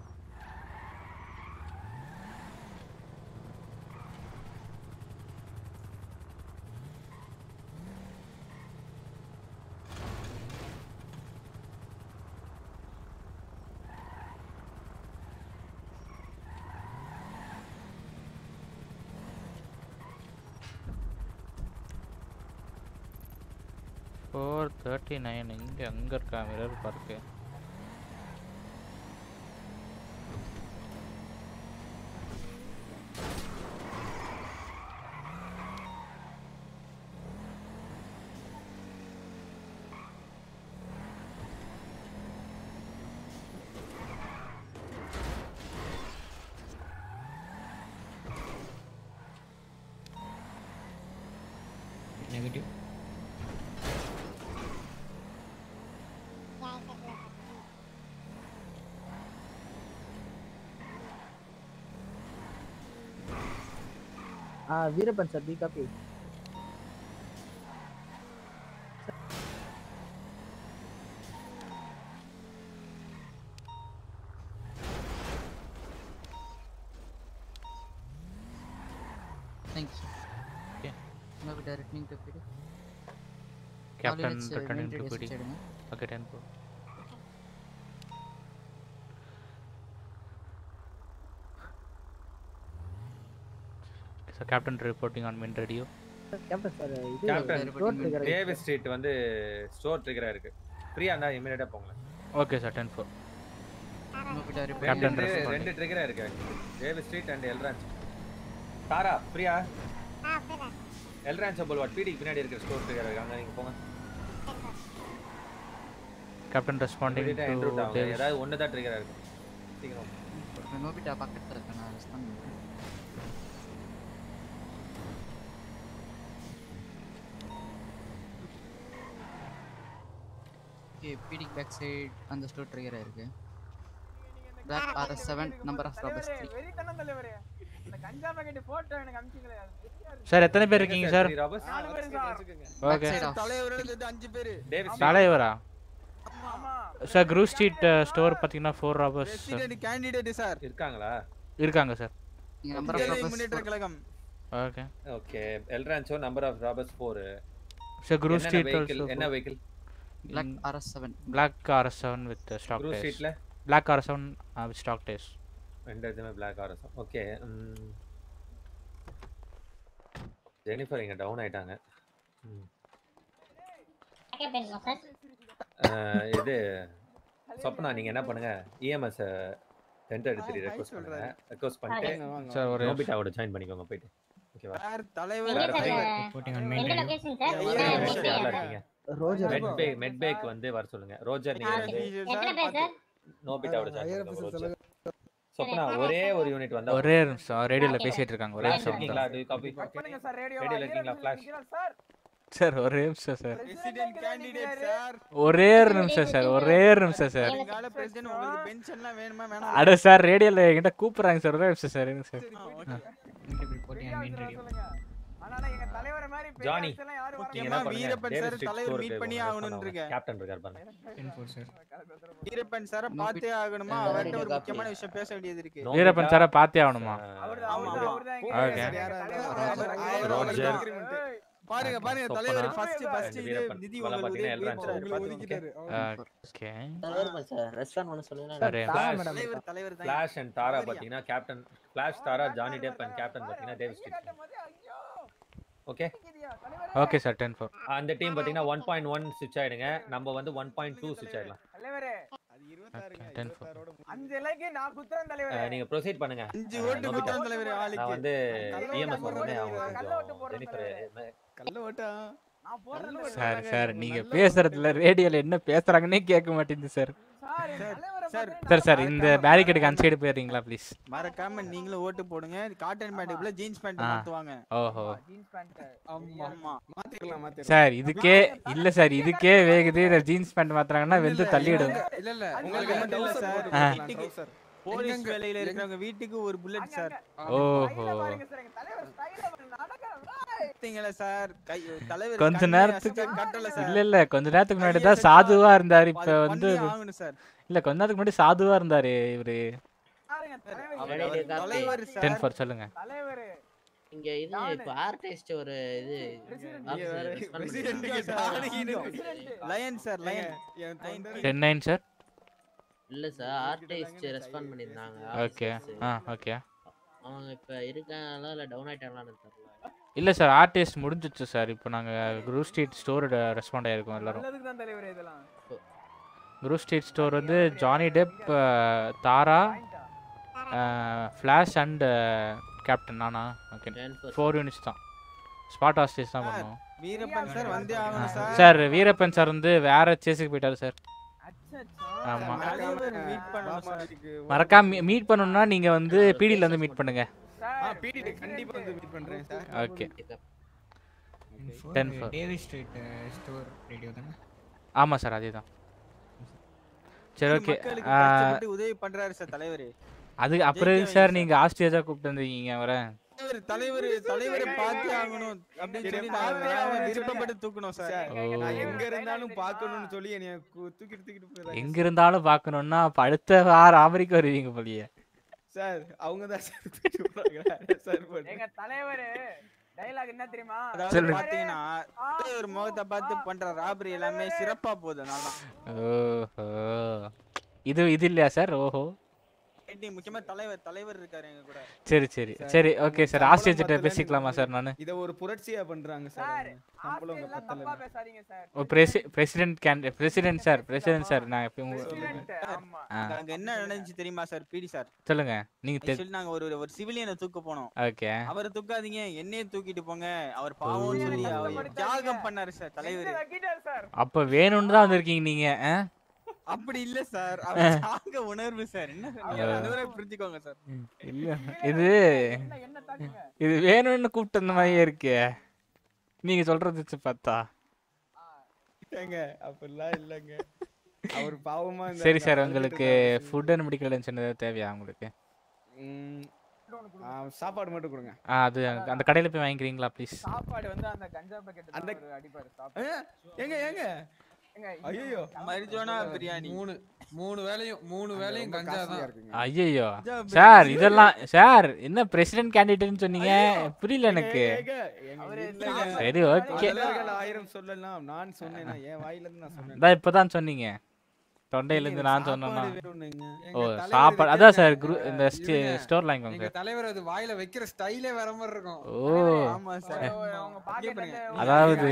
ஃபோர் தேர்ட்டி நைன் இங்கே அங்கே இருக்கா மிரர் பார்க்கு நெகட்டிவ் ஆ வீரப்பன் சார் பி copy Thanks. Okay. Now we directing to PD. Captain units, uh, returning to inventory PD. switch ஆயிடுங்க. Okay, 10 4. So, Captain reporting on main radio. Captain sir இது captain store trigger Davis street வந்து ஸ்டோர் ட்ரிகரா இருக்கு ஃப்ரீயா இருந்தா இமிடியேட்டா போங்க Okay, sir, 10 4. ரெண்டு Captain tri- responding. ரெண்டு ட்ரிகரா இருக்கு Davis street and El Rancho Tara பிரியா எல்ரான்ச் போல்வாட் பிடிக்கு பின்னாடி இருக்கிற ஸ்டோர் ட்ரிகர் இருக்கு அங்க நீங்க போங்க Captain responding Immediate-ஆ end route to ஆகுங்க. Davis. ஏதாவது ஒன்று தான் ட்ரிகரா இருக்கும் சீக்கிரம் நோபிட்டா பக்கத்துல இருக்கேன் நான் ரெஸ்பாண்ட் பண்ணுறேன் ஓகே பிடிக் பேக் சைடு அந்த ஸ்டோர் ட்ரிகர் இருக்கு black RS seven number of robbers three வெறித்தனம் தலைவரே அந்த கஞ்சா பாக்கெட் போட்டோ எனக்கு அனுப்பிச்சிங்களே அது வெறியா இருக்கு. சார் எத்தனை பேர் இருக்கீங்க சார் நாலு பேரு சார் ஓகே அஞ்சு பேரு தலைவரா ஆமா சார் குரூ ஸ்ட்ரீட் ஸ்டோர் பார்த்தீங்கன்னா four robbers president candidate sir இருக்காங்களா இருக்காங்க சார் நம்பர் ஆஃப் ராபர்ஸ் முன்னேற்ற கழகம் okay okay El Rancho number of robbers four sir Grove street என்ன vehicle black RS seven black RS seven with stock Groove days Street-ல? Black RS seven with stock days ரெண்டு இதுமே பிளாக் ஆரசம் ஓகே ஜெனிஃபர் இங்க டவுன் ஆயிட்டாங்க ம். அஹ், இது சொப்னா நீங்க என்ன பண்ணுங்க இஎம்எஸ் டென்ட் எடுத்து ரெக்வஸ்ட் பண்ணுங்க ரெக்வஸ்ட் பண்ணிட்டு வாங்க, வாங்க, சார், ஒரு நோபிட்டாவோட ஜாயின் பண்ணிக்கோங்க போயிட்டு ஓகேவா சார் தலைவர் வேற தலைவர். Reporting on main எந்த radio. லொகேஷன் சார் நல்லா இருக்கீங்க ரோஜர் மெட் பே மெட் பேக் வந்து வர சொல்லுங்க ரோஜர் நீங்க வந்து எத்தனை பேர் சார் நோபிட்டாவோட ஜாயின் பண்ணுங்க ரோஜர் சொப்னா ஒரே ஒரு யூனிட் வந்தா ஒரே நிமிஷம் ரேடியோவில் பேசிட்டு இருக்காங்க ஒரே ஃபிளாஷ் நிமிஷம் இருக்கீங்களா வந்தா. டு காப்பி பண்ணுங்க சார் ரேடியோ ரேடியோல இருக்கீங்களா ஃபிளாஷ் சார் சார் ஒரே நிமிஷம் சார் பிரசிடென்ட் கேண்டிடேட் சார் ஒரே ஒரு நிமிஷம் சார் ஒரே ஒரு நிமிஷம் சார் வருங்கால பிரசிடென்ட் உங்களுக்கு பென்ஷன்லாம் வேணுமா வேணாம் அட சார் ரேடியோவில் என்கிட்ட கூப்பிட்றாங்க சார் ஒரே நிமிஷம் சார் இருங்க சார் ஆ. Reporting on main radio. ஆனா எங்க தலைவரை மாதிரி பெரிய ஜானி ஆட்கள் எல்லாம் யாரும் நீங்க வர என்ன பண்ணுங்க வீரப்பன் டேவிஸ் சார் ஸ்ட்ரீட் தலைவர் ஸ்டோருக்கு மீட் பண்ணி போங்க, ஆகணும்னு இருக்கேன் கேப்டன் இருக்கார் பாருங்க வீரப்பன் சார் பார்த்தே ஆகணுமா அவர்கிட்ட ஒரு முக்கியமான விஷயம் பேச வேண்டியது இருக்கு வீரப்பன் சாரை பார்த்தே ஆகணுமா ஆமா, அவர்தான் எங்க ஓகே தலைவர். ரோஜர். பாருங்க பாருங்க சொப்பனா தலைவர் ஃபர்ஸ்ட் and ஃபர்ஸ்ட் இது வீரப்பன். நிதி இவெல்லாம் உங்களுக்கு பாத்தீங்கன்னா எல்ரான்ஸ் உதவி- இருப்பாரு. உங்களுக்கு ஒதுக்கிட்டாரு ஓகே தலைவர் சார் ரெஸ்டாரண்ட் பண்ண சொல்லுங்க சரி. ஃபிளாஷ் தலைவர் தலைவர் தான் ஃபிளாஷ் அண்ட் தாரா பாத்தீங்கன்னா captain flash Tara Johnny Depp and captain பாத்தீங்கன்னா Davis street okay okay sir ten four அந்த டீம் பாத்தீங்கன்னா ஒன் பாயிண்ட் ஒன் ஸ்விட்ச் ஆயிடுங்க நம்ம வந்து ஒன் பாயிண்ட் டூ ஸ்விட்ச் ஆயிடலாம் தலைவரே அது இருபத்தாறுங்க டென் ஃபோர் இருபத்தாறோட முடிஞ்சு. அஞ்சு இலைக்கு நான் குத்துறேன் அஹ், தலைவரே நீங்க ப்ரொசீட் பண்ணுங்க அஞ்சு அஹ், ஓட்டு நோபிதா. குத்துறேன் தலைவரே நான் ஆளுக்கு வந்து கள்ள இஎம்எஸ் ஓட்டு உடனே அவங்க போடுறேன், கள்ள ஓட்டு கொஞ்சம் போடுறேன் ஜெனிஃபர் கள்ள ஓட்டா நான் போடுறேன் சார் சார் நீங்க பேசுறதுல ரேடியோல என்ன பேசுறாங்கன்னே கேட்க மாட்டேங்குது சார் சார் என் தலைவரை சார் சார் சார் இந்த பேரிகேடுக்கு அந்த சைடு போயிடுறீங்களா ப்ளீஸ் மறக்காம நீங்களும் ஓட்டு போடுங்க காட்டன் பேண்ட்டுக்குள்ள ஜீன்ஸ் பேண்ட் ஆ. மாத்துவாங்க ஓஹோ ஜீன்ஸ் பேண்ட் ஆமா மாத்திக்கலாம் மாத்திக்கலாம் சார் இதுக்கே இல்ல சார் இதுக்கே வேகுது இதை ஜீன்ஸ் பேண்ட் மாத்துறாங்கன்னா வெந்து தள்ளிடும் இல்ல இல்ல உங்களுக்கு மட்டும் இல்ல சார் ஆ. வீட்டுக்கு போலீஸ் வேலையில இருக்கிறவங்க வீட்டுக்கு ஒரு புல்லட் சார் ஓஹோ பாத்தீங்களா சார் கை தலைவர் கொஞ்ச கண்ணை நேரத்துக்கு அசைக்க காட்டல சார் இல்ல இல்ல கொஞ்ச நேரத்துக்கு முன்னாடி தான் சாதுவா இருந்தாரு இப்ப அது வந்து பண்ணியே ஆகணும் சார். இல்ல கொஞ்ச நேரத்துக்கு முன்னாடி சாதுவா இருந்தாரு இவரு அவர் அவர் தலைவர் டென் சார் ஃபோர் சொல்லுங்க இங்க இது இப்போ ஆர்டிஸ்ட் ஒரு இது lion sir lion ten nine sir இல்ல சார் ஆர்டிஸ்ட் ரெஸ்பாண்ட் பண்ணிருந்தாங்க ஓகே ஆ ஓகே அவங்க இப்ப இருக்காங்களா இல்ல டவுன் ஆயிட்டாங்களான்னு தெரியல இல்ல சார் ஆர்டிஸ்ட் முடிஞ்சிச்சு சார் இப்போ நாங்க குரூ ஸ்ட்ரீட் ஸ்டோர் ரெஸ்பாண்ட் ஆயிருக்கோம் எல்லாரும் நல்லதுக்கு தான் தலைவர் இதெல்லாம் குரூ ஸ்ட்ரீட் ஸ்டோர் வந்து Johnny Depp Tara flash and captain நானா ஓகே ஃபோர் யூனிட்ஸ் தான் ஸ்பாட் ஹாஸ்டேஜ் தான் பண்ணுவோம் வீரப்பன் சார் வந்தே ஆகணும் சார் சார் வீரப்பன் சார் வந்து வேற சேஸுக்கு போயிட்டாரு சார் ஆமா தலைவர் மீட் பண்ணணும் சார் மறக்காம மீட் பண்ணணும்னா நீங்க வந்து பிடில இருந்து மீட் பண்ணுங்க ஆ பிடி கண்டிப்பா வந்து மீட் பண்றேன் sir okay ten four Davis street store radio தானே ஆமா சார் அதே தான் சரி ஓகே மக்களுக்கு கஷ்டப்பட்டு உதவி பண்றாரு சார் தலைவர் அது அப்புறம் எதுக்கு சார் நீங்க ஆஸ்திரேலியா கூப்பிட்டு வந்திருக்கீங்க அவரை தலைவர் தலைவர் தலைவரை பார்த்தே ஆகணும் அப்படின்னு சொல்லி நான் விருப்பப்பட்டு தூக்கணும் சார் நான் எங்க இருந்தாலும் பார்க்கணும்னு சொல்லி என்னைய கு- தூக்கிட்டு தூக்கிட்டு போயிடுறாங்க எங்க இருந்தாலும் பார்க்கணும்னா அப்ப அடுத்த வாரம் அமெரிக்கா வருவீங்க போலியே சார் அவங்க தான் சார் தூக்கிட்டு போறாங்க சார் எங்க தலைவர் டைலாக் என்ன தெரியுமா சொல்லுங்க. அதாவது பாத்தீங்கன்னா தலைவர் முகத்தை பார்த்து பண்ற ராபரி எல்லாமே சிறப்பா போகுது நல்லா ஓஹோ இது இது இல்லையா சார் ஓஹோ முக்கியமா தலைவர் தலைவர் இருக்காரு எங்க கூட சரி சரி சரி ஓகே சார் ஆஸ்திரேலியா பேசிக்கலாமா சார் நானு இத ஒரு புரட்சியா பண்றாங்க சார் சம்பளம் உங்க பத்தல பேசாதீங்க சார் ஓ பிரசி பிரசிடென்ட் கேண்டி பிரசிடென்ட் சார் பிரசிடென்ட் சார் நான் இப்போ உங்க ஆ. நாங்க என்ன நடந்துச்சு தெரியுமா சார் பிடி சார் சொல்லுங்க நீங்க தெ- ஆக்சுவலி நாங்க ஒரு ஒரு சிவிலியனை தூக்க போனோம் ஓகே அவரை தூக்காதீங்க என்னையே தூக்கிட்டு போங்க அவர் பாவம்னு சொல்லி அவர் தியாகம் பண்ணாரு சார் தலைவர் அப்ப வேணும்னு தான் வந்திருக்கீங்க நீங்க ஆ? அப்படி இல்ல சார் அவர் தியாக உணர்வு சார் என்ன சார் நீங்க ஆ. அந்த மாதிரி புரிஞ்சுக்கோங்க சார் இல்ல இது இது வேணும்னு கூப்பிட்டு வந்த மாதிரியே இருக்கே நீங்க சொல்றது வச்சு பார்த்தா ஏங்க அப்படிலாம் இல்லங்க அவர் பாவமா இருந்தா சரி நான் சார் அழுதுட்டு உங்களுக்கு இருந்தேன். ஃபுட் அண்ட் மெடிக்கல் அட்டென்ஷன் ஏதாவது தேவையா உங்களுக்கு ம், ஆ, சாப்பாடு மட்டும் கொடுங்க ஆ அது அங்க- அந்த கடையில போய் வாங்கிக்கிறீங்களா ப்ளீஸ் சாப்பாடு வந்து அந்த கஞ்சா பாக்கெட் அந்த அடிப்பாரு ஏ, ஏங்க ஏங்க ஐயோ மரிஜோனா பிரியாணி மூணு மூணு வேலையும் மூணு வேலையும் கஞ்சா தான் ஐயோ சார் இதெல்லாம் சார் என்ன பிரசிடென்ட் கேண்டிடேட்னு சொன்னீங்க புரியல எனக்கு சரி ஓகே தலைவர்கள் ஆயிரம் சொல்லலாம் நான் சொன்னேனா என் வாயில இருந்து நான் சொன்னேன் அதான் இப்பதான் சொன்னீங்க தொண்டையில இருந்து நான் சாப்பாடு சொன்னேன்னா வேணும்னுங்க. ஓ எங்க தலைவர் சாப்பாடு வைக்கிற அதான் சார் குரு அஹ், இந்த இருங்க. ஸ்டோர்ல வாங்கிக்கோங்க எங்க சார் தலைவர் அது வாயில வைக்கிற ஸ்டைலே வேற மாதிரி இருக்கும் ஓ ஆமா சார் அதாவது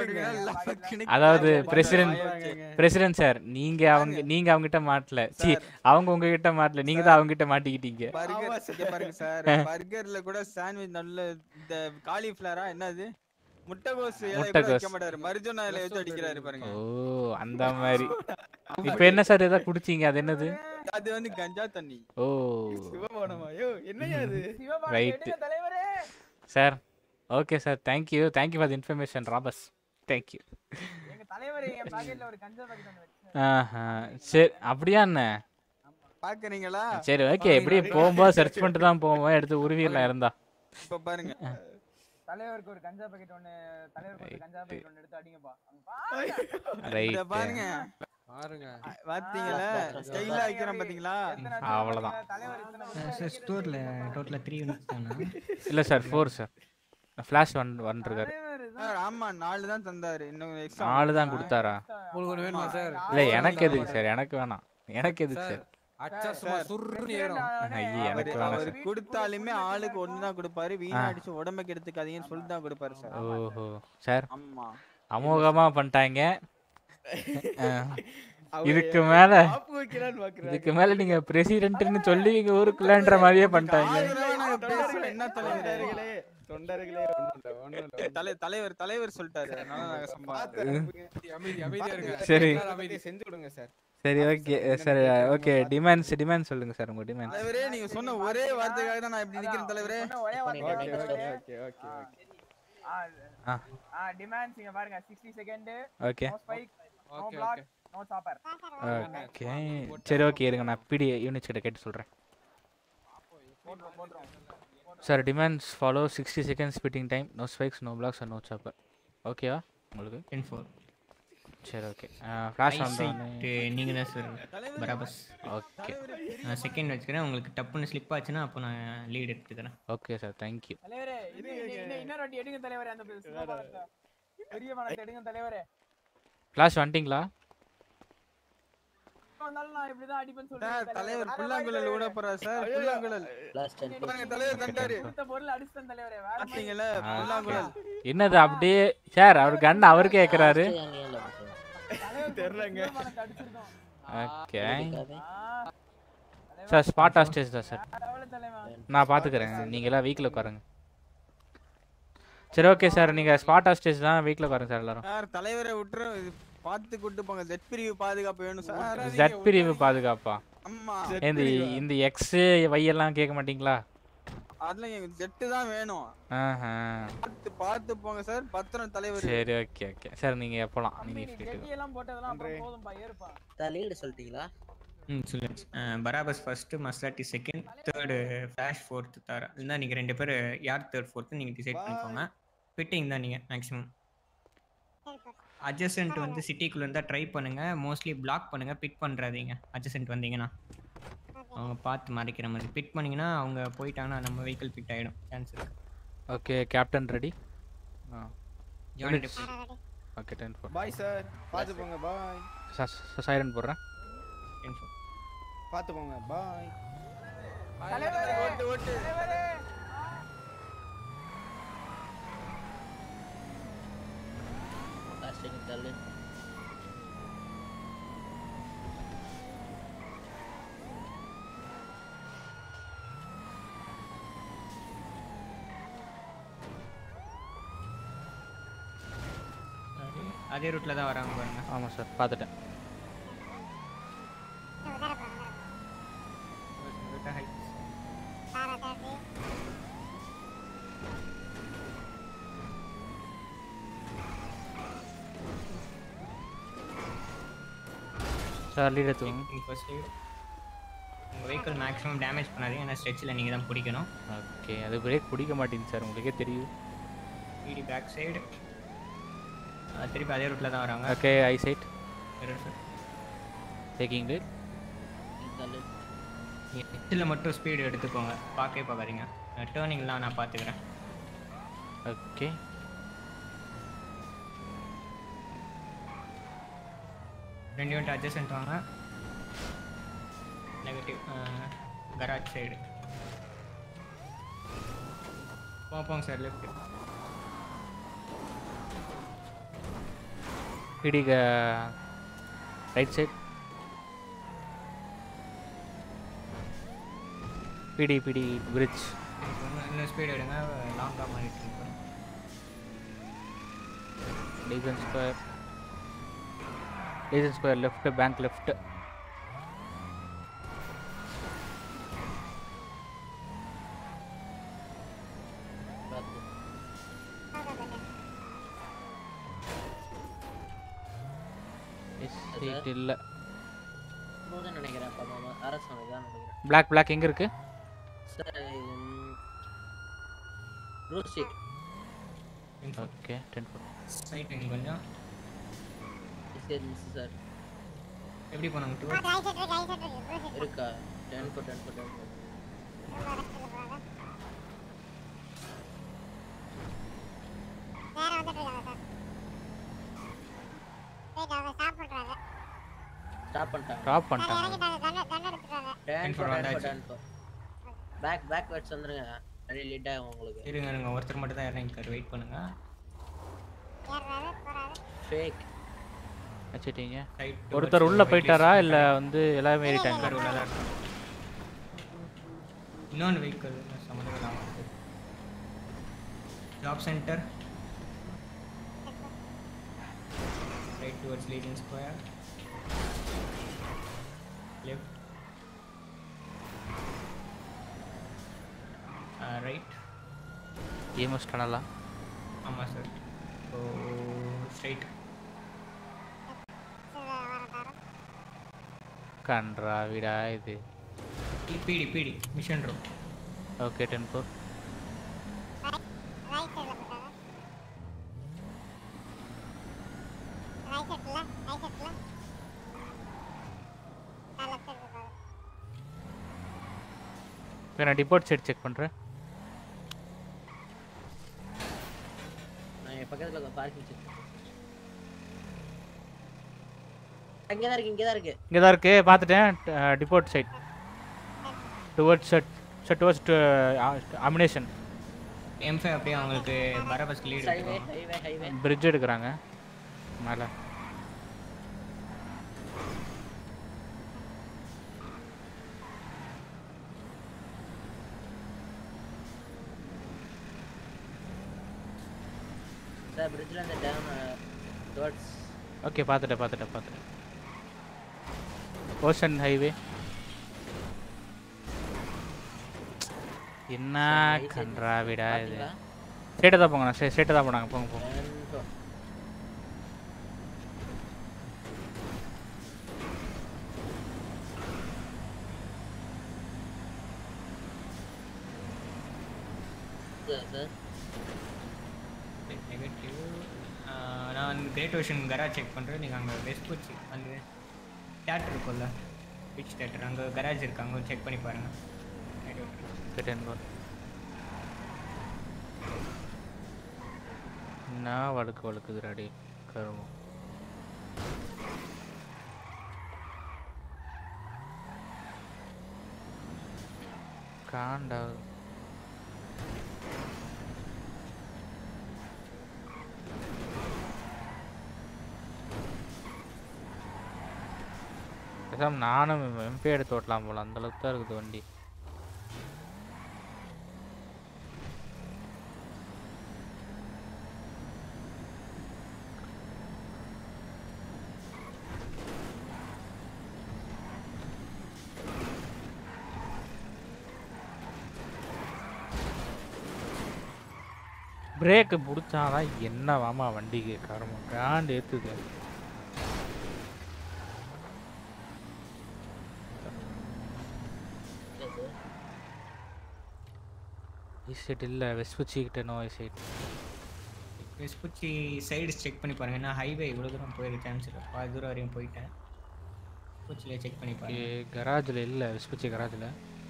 அதாவது வாய் பிரசிடென்ட் வச்சுங்க. பிரசிடென்ட் சார் நீங்க அவங்க நீங்க அவங்க கிட்ட மாட்டல சி அவங்க உங்ககிட்ட மாட்டல நீங்க தான் அவங்க கிட்ட மாட்டிக்கிட்டீங்க பர்கர் இங்க பாருங்க சார் பர்கர்ல கூட சாண்ட்விச் நல்ல இந்த காலிஃபிளவரா என்னது முட்டைகோஸ் இலை கூட முட்டைகோஸ். வைக்க மாட்டாரு மரிஜோனா இலை வச்சு அடிக்கிறாரு பாருங்க ஓ அந்த மாதிரி இப்போ என்ன சார் ஏதாவது குடிச்சீங்க அது என்னது அது வந்து கஞ்சா தண்ணி ஓ சிவபானமா யோ என்னையா அது right sir okay sir thank you thank you for the information robbers thank you எங்க தலைவர் என் பாக்கெட்ல ஒரு கஞ்சா பாக்கெட் வந்து வச்சு ஆஹா சரி அப்படியா என்ன பாக்குறீங்களா சரி ஓகே எப்படி போகும்போது சர்ச் பண்ணிட்டு தான் போவோம் எடுத்து உருவிடலாம் இருந்தா இப்ப பாருங்க தலைவருக்கு ஒரு கஞ்சா பாக்கெட் ஒண்ணு தலைவருக்கு ஒரு கஞ்சா பாக்கெட் ஒண்ணு எடுத்து அடிங்கப்பா இத ரைட்டு பாருங்க பாருங்க பாத்தீங்களா ஸ்டைலா வைக்கிறோம் பாத்தீங்களா அவ்வளோதான் சார் ஸ்டோர்ல டோட்டலா த்ரீ யூனிட்ஸ் தானே இல்லை sir four sir flash one one இருக்காரு சார், ஆமா நாலு தான் தந்தாரு இன்னும் எக்ஸ்ட்ரா நாலு தான் கொடுத்தாரா உங்களுக்கு ஒண்ணு வேணுமா சார் இல்லை எனக்கு எதுக்கு சார் எனக்கு வேணாம் எனக்கு எதுக்கு சார் அச்சா சும்மா சுருன்னு ஏறும் ஐயே எனக்கு வேணாம் அவர் சார் கொடுத்தாலுமே ஆளுக்கு ஒண்ணு தான் கொடுப்பாரு வீணா ஆ. அடிச்சு உடம்புக்கு எடுத்துக்காதீங்கன்னு சொல்லி தான் கொடுப்பாரு சார் ஓஹோ சார் ஆமா அமோகமாக பண்ணிட்டாங்க அஹ், அவங்க இதுக்கு என்ன மேல ஆப்பு வைக்கலான்னு பாக்குறாங்க. இதுக்கு மேல நீங்க பிரசிடென்ட்னு சொல்லி இங்க ஊருக்குள்ளன்ற மாதிரியே பண்ணிட்டாங்க நாங்க பேசுறோம் என்ன தலைவர் தொண்டர்களே தொண்டர்களே ஒண்ணும் இல்ல, ஒண்ணும் இல்ல, ஒண்ணும் இல்ல. தலை தலைவர் தலைவர் சொல்லிட்டாரு அதனால நாங்க சும்மா அமைதி அமைதியா இருங்க சரி எல்லாரும் அமைதி செஞ்சு கொடுங்க சார் சரி okay sir okay demands demand சொல்லுங்க சார் உங்க டிமாண்ட் தலைவரே நீங்க சொன்ன ஒரே வார்த்தைக்காக தான் நான் இப்படி நிக்கிறேன் தலைவரே ஒரே வார்த்தை ஓகே தலைவரே. ஓகே ஓகே ஓகே ஆ. ஆ டிமாண்ட்ஸ் இங்க பாருங்க 60 second Okay. No spike no Okay, block okay. No chopper okay சரி ஓகே இருங்க நான் பிடி யூனிட்ஸ் கிட்ட கேட்டு சொல்கிறேன் போட்றோம் போட்றோம் sir demands follow sixty seconds spitting time no spikes no blocks no chopper ஓகேவா உங்களுக்கு டென் ஃபோர் சரி ஓகே ஃப்ளாஷ் ஐசைட் வந்தோடனே நீங்க தான் சார் பராபஸ் ஓகே நான் செகண்ட் வச்சுக்கிறேன் உங்களுக்கு டப்புன்னு ஸ்லிப் ஆச்சுன்னா அப்போ நான் லீட் எடுத்துக்கிறேன் ஓகே சார் தேங்க்யூ தலைவரே இது இன்னும் இன்னொரு வாட்டி எடுங்க தலைவரே அந்த சிவபாலத்தை பெரிய பாலத்தை எடுங்க தலைவரே ஃப்ளாஷ் வந்துட்டிங்களா வந்தாலும் நான் இப்படி தான் அடிப்பேன்னு சார் சொல்றேன் தலைவர் புல்லாங்குழல் விட போறார் சார் புல்லாங்குழல் பாருங்க தலைவர் தந்தாரு கொடுத்த பொருள் அடிச்சிட்டேன் தலைவரே வேற மாதிரி பாத்தீங்களா புல்லாங்குழல் என்னது அப்படியே சார் அவர் கன் அவர் கேட்குறாரு தெரியலங்க சிவபாலத்தை அடிச்சிருக்கோம் ஓகே சார் ஸ்பாட் ஹாஸ்டேஜ் தான் சார் கவலை தலைவன் நான் பார்த்துக்கிறேன் நீங்கள் எல்லாம் வீக்கில் உட்காருங்க சரி ஓகே சார் நீங்கள் ஸ்பாட் ஹாஸ்டேஜ் தான் வீக்கில் உட்காருங்க சார் எல்லாரும் சார் தலைவரை விட்டுரு இது பார்த்து கூட்டு போங்க ஜெட் பிரிவு பாதுகாப்பு வேணும் சார் ஜட் பிரிவு பாதுகாப்பா ஆமா இந்த இந்த எக்ஸ் எல்லாம் கேட்க மாட்டீங்களா அதுல எங்க ஜெட்டு தான் வேணும் ஆஹா பார்த்து பார்த்து போங்க சார் பத்திரம் தலைவர் சரி ஓகே ஓகே சார் நீங்கள் போகலாம் நீங்கள் ஃப்ரீ ஜெட்டி எல்லாம் போட்டதெல்லாம் அப்புறம் போதும்பா ஏறுப்பா லீடு சொல்லிட்டீங்களா ம் சொல்லுங்க பராபஸ் first Maserati second third flash fourth Tara இருந்தால் நீங்கள் ரெண்டு பேர் யார் தேர்ட் ஃபோர்த்து நீங்கள் டிசைட் பண்ணிக்கோங்க ஃபிட்டிங் தான் நீங்கள் மேக்ஸிமம் அட்ஜசன்ட் வந்து சிட்டிக்குள்ளே இருந்தால் ட்ரை பண்ணுங்கள் மோஸ்ட்லி பிளாக் பண்ணுங்கள் பிட் பண்ணுறாதீங்க அட்ஜசன்ட் வந்தீங்கன்னா அவங்க பார்த்து மறைக்கிற மாதிரி பிட் பண்ணிங்கன்னா அவங்க போயிட்டாங்கன்னா நம்ம வெஹிக்கிள் பிட் ஆகிடும் சான்ஸ் இருக்கு ஓகே கேப்டன் ரெடி ஆ Join units okay ten four bye sir பார்த்து போங்க பாய் சைரன் போடுறேன் டென் ஃபோர் பார்த்து போங்க பாய் தலைவரே ஓட்டு ஓட்டு தலைவரே தள்ளு அதே ரூட்டில் தான் வராங்க பாருங்க ஆமாம் சார் பார்த்துட்டேன் சார் லீட் எடுத்துக்கோங்க ஃபர்ஸ்ட் உங்கள் வெஹிக்கிள் மேக்ஸிமம் டேமேஜ் பண்ணாதீங்க ஏன்னா ஸ்ட்ரெச்சில் நீங்கள் தான் பிடிக்கணும் ஓகே அது பிரேக் பிடிக்க மாட்டேங்குது சார் உங்களுக்கே தெரியும் பிடி பேக் சைடு திருப்பி அதே ரூட்டில் தான் வராங்க okay I side sir taking lead தள்ளு இதில் மட்டும் ஸ்பீடு எடுத்துக்கோங்க பார்க்கவே பார்க்காதீங்க டேர்னிங்லாம் நான் பார்த்துக்கிறேன் ஓகே ரெண்டு யூனிட் அட்ஜஸ்ட் வாங்க நெகட்டிவ் கராஜ் சைடு போங்க சார் லெஃப்ட் பிடி ரைட் சைட் பிடி பிடி பிரிட்ஜ் இன்னும் ஸ்பீடு எடுங்க லாங்காக மாறிட்டு இருக்கோம் லீசன் ஸ்கொயர் லீசன் ஸ்கொயர் லெஃப்ட் பேங்க் லெஃப்ட் பார்த்து சீட் இல்லை இப்போதான் நினைக்கிறேன் அப்பா மாமா அரசாங்கம் தான் நினைக்கிறேன் பிளாக் பிளாக் எங்கே இருக்கு sir route seat okay ten four side கொஞ்சம் சரி சார் எப்படி போனாங்க டூ இருக்கா ten four ten four ten four வேற வந்துட்டு இருக்காங்க சார் போயிட்டு அவங்க ஸ்டாப் பண்றாங்க ஸ்டாப் பண்ணிட்டாங்க ட்ராப் சார் பண்ணிட்டாங்க இறங்கிட்டாங்க தண்டை தண்டை எடுத்துட்டாங்க டென் for ஃபோர் டென் வந்தாச்சு. Four ten four back backwards வந்துருங்க அப்படியே லேட் ஆகும் உங்களுக்கு இருங்க இருங்க ஒருத்தர் மட்டும் தான் இறங்கிக்காரு வெயிட் பண்ணுங்க ஏறாரு போறாரு ஃபேக் வச்சுட்டீங்க Right ஒருத்தர் towards உள்ள the போயிட்டாரா whitelist இல்லை வந்து எல்லாமே ஒருத்தர் ஏறிட்டாங்க உள்ள தான் இருக்காங்க. இன்னொன்று வெஹிக்கிள் சம்மந்தம் இல்லாமல் job centre right towards leading square EMS டனலா ஆமாம் சார் ஸோ ஸ்ட்ரைட் கன்றா விடா இது பிடி பிடி mission road okay ten four right சைடுல போட்டாங்க ரைட் சைடுல ரைட் சைடுல நான் லெஃப்ட் சைடுல போறேன் இப்போ நான் டிபோர்ட் சைட் செக் பண்ணுறேன் நான் என் பக்கத்துல பார்க்கிங் செக் இங்கே தான் இருக்கு இங்கே தான் இருக்கு இங்கே தான் இருக்கு பார்த்துட்டேன் deport side towards set towards அமினேஷன் எம்ஃபை அப்படியே அவங்களுக்கு பரபஸ்க்கு lead highway highway highway bridge எடுக்கிறாங்க மேலே சார் பிரிட்ஜில் இந்த டேம் டுவர்ட்ஸ் ஓகே பார்த்துட்டேன் பார்த்துட்டேன் பார்த்துட்டேன் ஓஷன் ஹைவே என்ன கன்றா விடா இது ஸ்ட்ரெயிட்டாக தான் போங்க ஸ்ட்ரெயிட்டாக தான் போனாங்க போங்க போங்க சார் நெகட்டிவ் நான் வந்து கிரேட் ஓஷன் கராஜ் செக் பண்ணுறேன் நீங்கள் அங்கே வெஸ்ட் பூச்சி அந்த தேட்டர் இருக்கும்ல பிச் தேட்டர் அங்கே கராஜ் இருக்கு அங்கே செக் பண்ணி பாருங்கள் டென் ஃபோர் என்ன வழுக்கு வழுக்குதுடாடி கருமம் காண்டா பேசாம நானும் எம்பி எடுத்து ஓட்டலாம் போல அந்த அளவுக்கு தான் இருக்குது வண்டி பிரேக்கு பிடிச்சாதான் என்ன வாமா வண்டிக்கு கருமம் காண்டு ஏத்துது சைட் இல்லை வெஸ்புச்சி கிட்ட நோ சைட் வெஸ்ட் பூச்சி சைடு செக் பண்ணி பாருங்கள் ஏன்னா ஹைவே இவ்வளோ தூரம் போயிருக்க சான்ஸ் இல்லை பாதி தூரம் வரையும் போயிட்டேன் பூச்சியில் செக் பண்ணி பாருங்கள் கராஜில் இல்லை வெஸ்புச்சி கராஜில்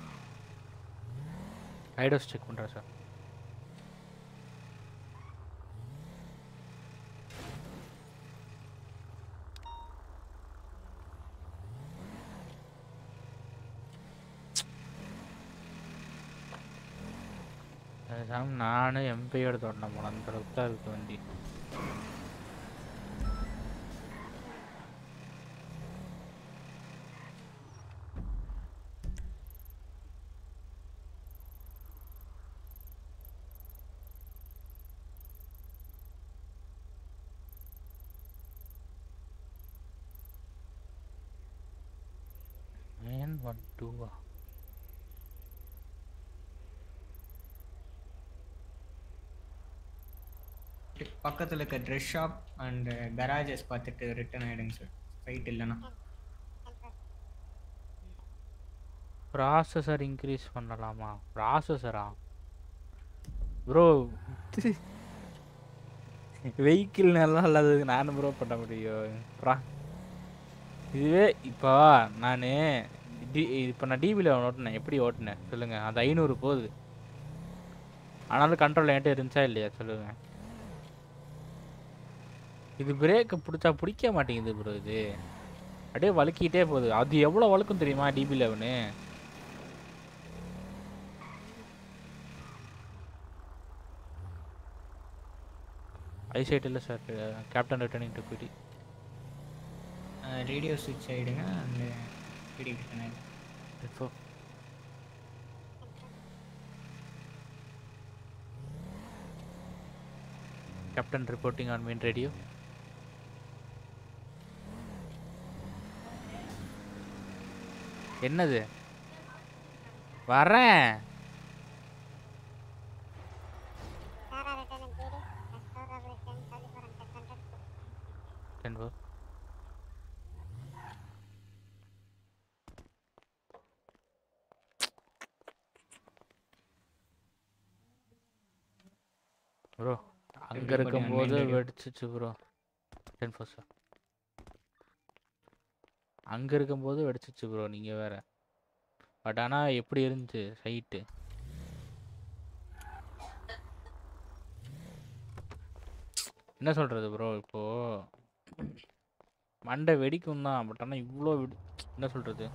ஐடோஸ் செக் பண்ணுறேன் சார் பேசாம நானும் எம்பியோட தோட்டின போனேன் அந்த அளவுக்கு தான் இருக்கு வண்டி நைன் ஒன் டூவா பக்கத்தில் இருக்க ட்ரெஸ் ஷாப் அண்ட் கராஜஸ் பார்த்துட்டு ரிட்டர்ன் ஆகிடுங்க சார் ஃபைட் இல்லைன்னா ப்ராசஸர் இன்க்ரீஸ் பண்ணலாமா ப்ராசஸரா ப்ரோ வெஹிக்கிள் நல்லா இல்லாததுக்கு நான் ப்ரோ பண்ண முடியும் ப்ரா இதுவே இப்போ நான் டி இப்போ நான் டிவியில் ஓட்டினேன் எப்படி ஓட்டினேன் சொல்லுங்கள் அது ஐநூறு போகுது ஆனாலும் கண்ட்ரோல் என்கிட்ட இருந்துச்சா இல்லையா சொல்லுங்கள் இது பிரேக்கை பிடிச்சா பிடிக்க மாட்டேங்குது ப்ரோ இது அப்படியே வழுக்கிட்டே போகுது அது எவ்வளோ வழுக்கும் தெரியுமா டிபி லெவனு ஐசைட் இல்லை sir captain returning to PD radio சுவிட்ச் ஆகிடுங்க அந்த பிடி ரிட்டர்ன் ஆகிடும் இப்போ captain reporting on main radio என்னது வரேன் ப்ரோ அங்கே Everybody இருக்கும்போது online radio. வெடிச்சிச்சு ப்ரோ டென் ஃபோர் சார் அங்கே இருக்கும்போது வெடிச்சிச்சு ப்ரோ நீங்கள் வேற பட் ஆனால் எப்படி இருந்துச்சு சைட்டு என்ன சொல்கிறது ப்ரோ இப்போது மண்டை வெடிக்கும் தான் பட் ஆனால் இவ்வளோ வெடி என்ன சொல்கிறது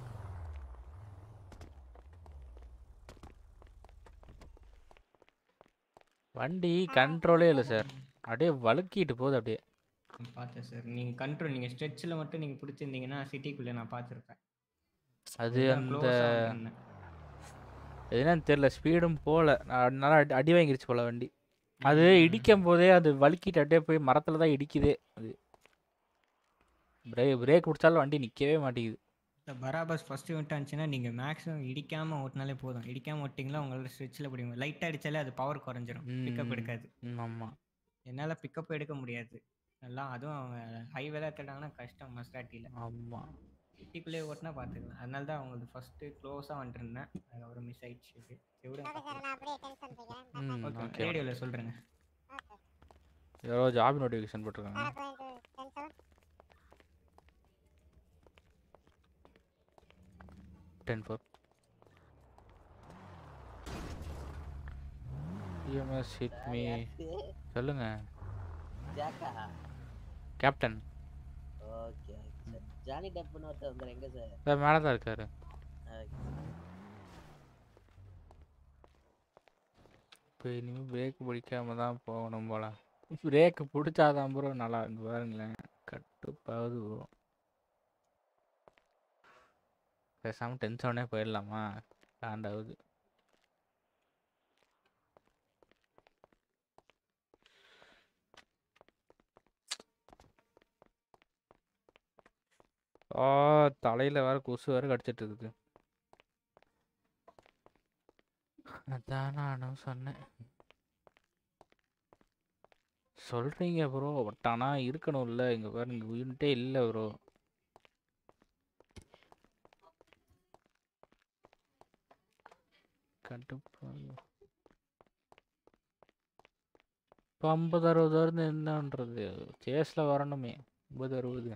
வண்டி கண்ட்ரோலே இல்லை சார் அப்படியே வழுக்கிட்டு போகுது அப்படியே பார்த்தேன் சார் நீங்கள் கண்ட்ரோல் நீங்கள் ஸ்ட்ரெச்சில் மட்டும் நீங்கள் பிடிச்சிருந்தீங்கன்னா சிட்டிக்குள்ளே நான் பார்த்துருப்பேன் அது அதுதான் அந்த close ஆ வந்திருந்தேன். என்னன்னு தெரியல ஸ்பீடும் போகல நல்லா அடி- அடி வாங்கிருச்சு போல வண்டி அது இடிக்கும் போதே அது வழுக்கிட்டு அப்படியே போய் மரத்தில் தான் இடிக்குதே அது பிரேக் பிரேக் பிடிச்சாலும் வண்டி நிற்கவே மாட்டேங்குது இந்த பராபஸ் ஃபஸ்ட்டு விட்டு இருந்துச்சுன்னா நீங்கள் மேக்ஸிமம் இடிக்காமல் ஓட்டினாலே போதும் இடிக்காமல் ஓட்டிங்களா உங்களால் ஸ்ட்ரெச்சில் பிடிக்கும் லைட்டாக அடித்தாலே அது பவர் குறைஞ்சிரும் பிக்கப் ம், எடுக்காது ம், ஆமா என்னால் பிக்கப் எடுக்க முடியாது எல்லாம் அதுவும் அவங்க ஹைவேல எடுத்துட்டாங்கன்னா கஷ்டம் மஸ்டாட்டியில் ஆமாம் சிட்டிக்குள்ளேயே ஓட்டினா பார்த்துக்கலாம் அதனால தான் அவங்களுக்கு ஃபஸ்ட்டு க்ளோஸாக வந்துருந்தேன் அதுக்கப்புறம் மிஸ் ஆயிடுச்சு இது எவ்வளோ ம் ஓகே ஓகே ரேடியோவில் சொல்கிறேங்க யாரோ ஜாப் நோட்டிஃபிகேஷன் போட்டிருக்காங்க ten four EMS hit me சொல்லுங்க ஜாக்கா கேப்டன் ஓகே சார் ஜானி டப்புன்னு ஒருத்தர் வந்தார் எங்க சார் சார் மேலே தான் இருக்காரு இப்போ இனிமேல் பிரேக் பிடிக்காம தான் போகணும் போல பிரேக் பிடிச்சாதான் ப்ரோ நல்லா இருக்கு பாருங்களேன் கட்டுப்பாவது ப்ரோ பேசாமல் டென்ஷனே போயிடலாமா காண்டாவது ஆ தலையில் வேற கொசு வேற கடிச்சிட்டு இருக்குது அதான் நானும் சொன்னேன் சொல்றீங்க ப்ரோ பட் ஆனால் இருக்கணும்ல இங்கே பாருங்க யூனிட்டே இல்லை ப்ரோ கடுப்பா இப்போ ஐம்பது அறுபது வருது என்னன்றது சேஸில் வரணுமே ஐம்பது அறுபது